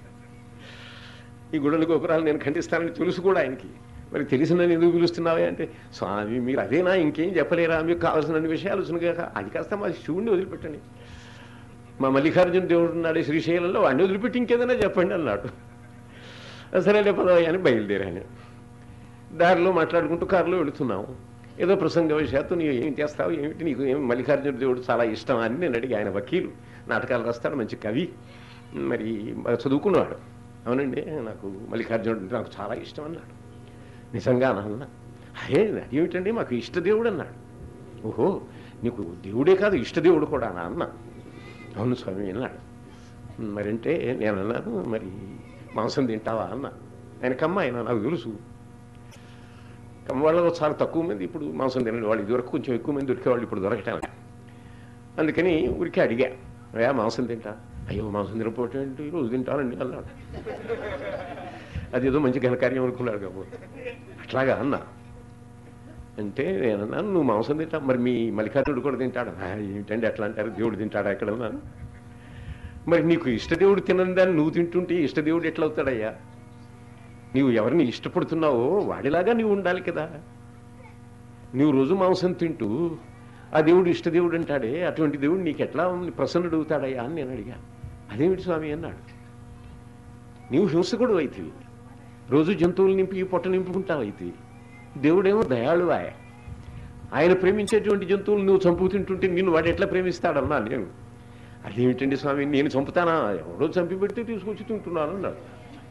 ఈ గుడల గోపురాలు నేను ఖండిస్తానని తెలుసు కూడా ఆయనకి మరి తెలిసిందని ఎందుకు పిలుస్తున్నావే అంటే స్వామి మీరు అదేనా ఇంకేం చెప్పలేరా మీకు కావాల్సిన విషయాలు వచ్చినగా అది కాస్త మా శివుణ్ణి వదిలిపెట్టండి మా మల్లికార్జున దేవుడు ఉన్నాడు శ్రీశైలంలో వాడిని వదిలిపెట్టి ఇంకేదైనా చెప్పండి అన్నాడు సరేలే పదవి అని బయలుదేరాను దారిలో మాట్లాడుకుంటూ కారులో వెళుతున్నాము ఏదో ప్రసంగ విషయాత్తు నీవు ఏం చేస్తావు ఏమిటి నీకు ఏం మల్లికార్జున దేవుడు చాలా ఇష్టం అని నేను అడిగి ఆయన వకీలు నాటకాలు రాస్తాడు మంచి కవి మరి బాగా చదువుకున్నాడు అవునండి నాకు మల్లికార్జునుడు అంటే నాకు చాలా ఇష్టం అన్నాడు నిజంగా అన్న అదే అదేమిటండి మాకు ఇష్టదేవుడు అన్నాడు ఓహో నీకు దేవుడే కాదు ఇష్టదేవుడు కూడా నా అన్న అవును స్వామి అన్నాడు మరంటే నేను అన్నాను మరి మాంసం తింటావా అన్న ఆయన కమ్మ ఆయన నాకు తెలుసు కమ్మ వాళ్ళలో చాలా తక్కువ మంది ఇప్పుడు మాంసం తినండి వాళ్ళు ఇదివరకు కొంచెం ఎక్కువ మంది దొరికేవాళ్ళు ఇప్పుడు దొరకటం అందుకని ఊరికే అడిగా అయ్యా మాంసం తింటా అయ్యో మాంసం తినపోవటం ఏంటి రోజు తింటానండి అన్నాడు అదేదో మంచి ఘనకార్యం అనుకున్నాడు కాబట్టి అట్లాగా అన్నా అంటే నేను అన్నాను నువ్వు మాంసం తింటా మరి మీ మల్లికార్జునుడు కూడా తింటాడు "ఆ, ఏమిటండి అట్లా అంటారు దేవుడు తింటాడా ఎక్కడ అన్నాను మరి నీకు ఇష్టదేవుడు తినని దాన్ని నువ్వు తింటుంటే ఇష్టదేవుడు ఎట్లా అవుతాడయ్యా నీవు ఎవరిని ఇష్టపడుతున్నావో వాడిలాగా నీవు ఉండాలి కదా నీవు రోజు మాంసం తింటూ ఆ దేవుడు ఇష్టదేవుడు అంటాడే అటువంటి దేవుడు నీకు ఎట్లా ప్రసన్నుడు అవుతాడయ్యా అని నేను అడిగా అదేమిటి స్వామి అన్నాడు నీవు హింసకుడు అయితివి రోజు జంతువులు నింపి పొట్ట నింపుకుంటావు అయితివి దేవుడేమో దయాళువాయ ఆయన ప్రేమించేటువంటి జంతువులు నువ్వు చంపు తింటుంటే నిన్ను వాడు ఎట్లా ప్రేమిస్తాడన్నా నేను అదేమిటండి స్వామి నేను చంపుతానా ఎవరో చంపి పెడితే తీసుకొచ్చి తింటున్నాను అన్నాడు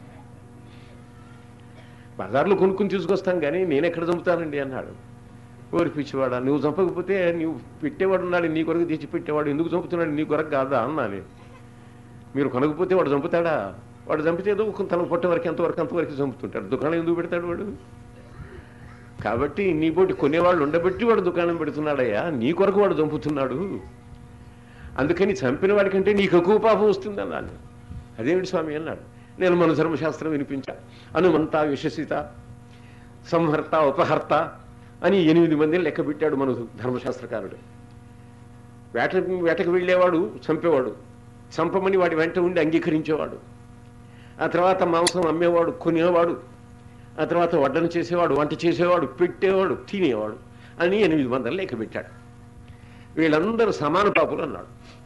బజార్లో కొనుక్కుని తీసుకొస్తాం కానీ నేను ఎక్కడ చంపుతానండి అన్నాడు ఓరి పిచ్చివాడా నువ్వు చంపకపోతే నువ్వు పెట్టేవాడు ఉన్నాడు నీ కొరకు తెచ్చి పెట్టేవాడు ఎందుకు చంపుతున్నాడు నీ కొరకు కాదా అన్నా నేను మీరు కొనకపోతే వాడు చంపుతాడా వాడు చంపితే ఏదో ఒక తన పొట్ట వరకు ఎంతవరకు అంతవరకు చంపుతుంటాడు దుకాణం ఎందుకు పెడతాడు వాడు కాబట్టి నీ పోటీ కొనేవాళ్ళు ఉండబెట్టి వాడు దుకాణం పెడుతున్నాడయ్యా నీ కొరకు వాడు చంపుతున్నాడు అందుకని చంపిన వాడికంటే నీకు ఎక్కువ పాపం వస్తుంది అన్నాను అదేమిటి స్వామి అన్నాడు నేను మన ధర్మశాస్త్రం వినిపించా హనుమంత విశ్వసిత సంహర్త ఉపహర్త అని ఎనిమిది మందిని లెక్క పెట్టాడు మన ధర్మశాస్త్రకారుడు వేట వేటకు వెళ్ళేవాడు చంపేవాడు చంపమని వాడి వెంట ఉండి అంగీకరించేవాడు ఆ తర్వాత మాంసం అమ్మేవాడు కొనేవాడు ఆ తర్వాత వడ్డన చేసేవాడు వంట చేసేవాడు పెట్టేవాడు తినేవాడు అని ఎనిమిది మందిని లెక్క పెట్టాడు వీళ్ళందరూ సమాన పాపులు అన్నాడు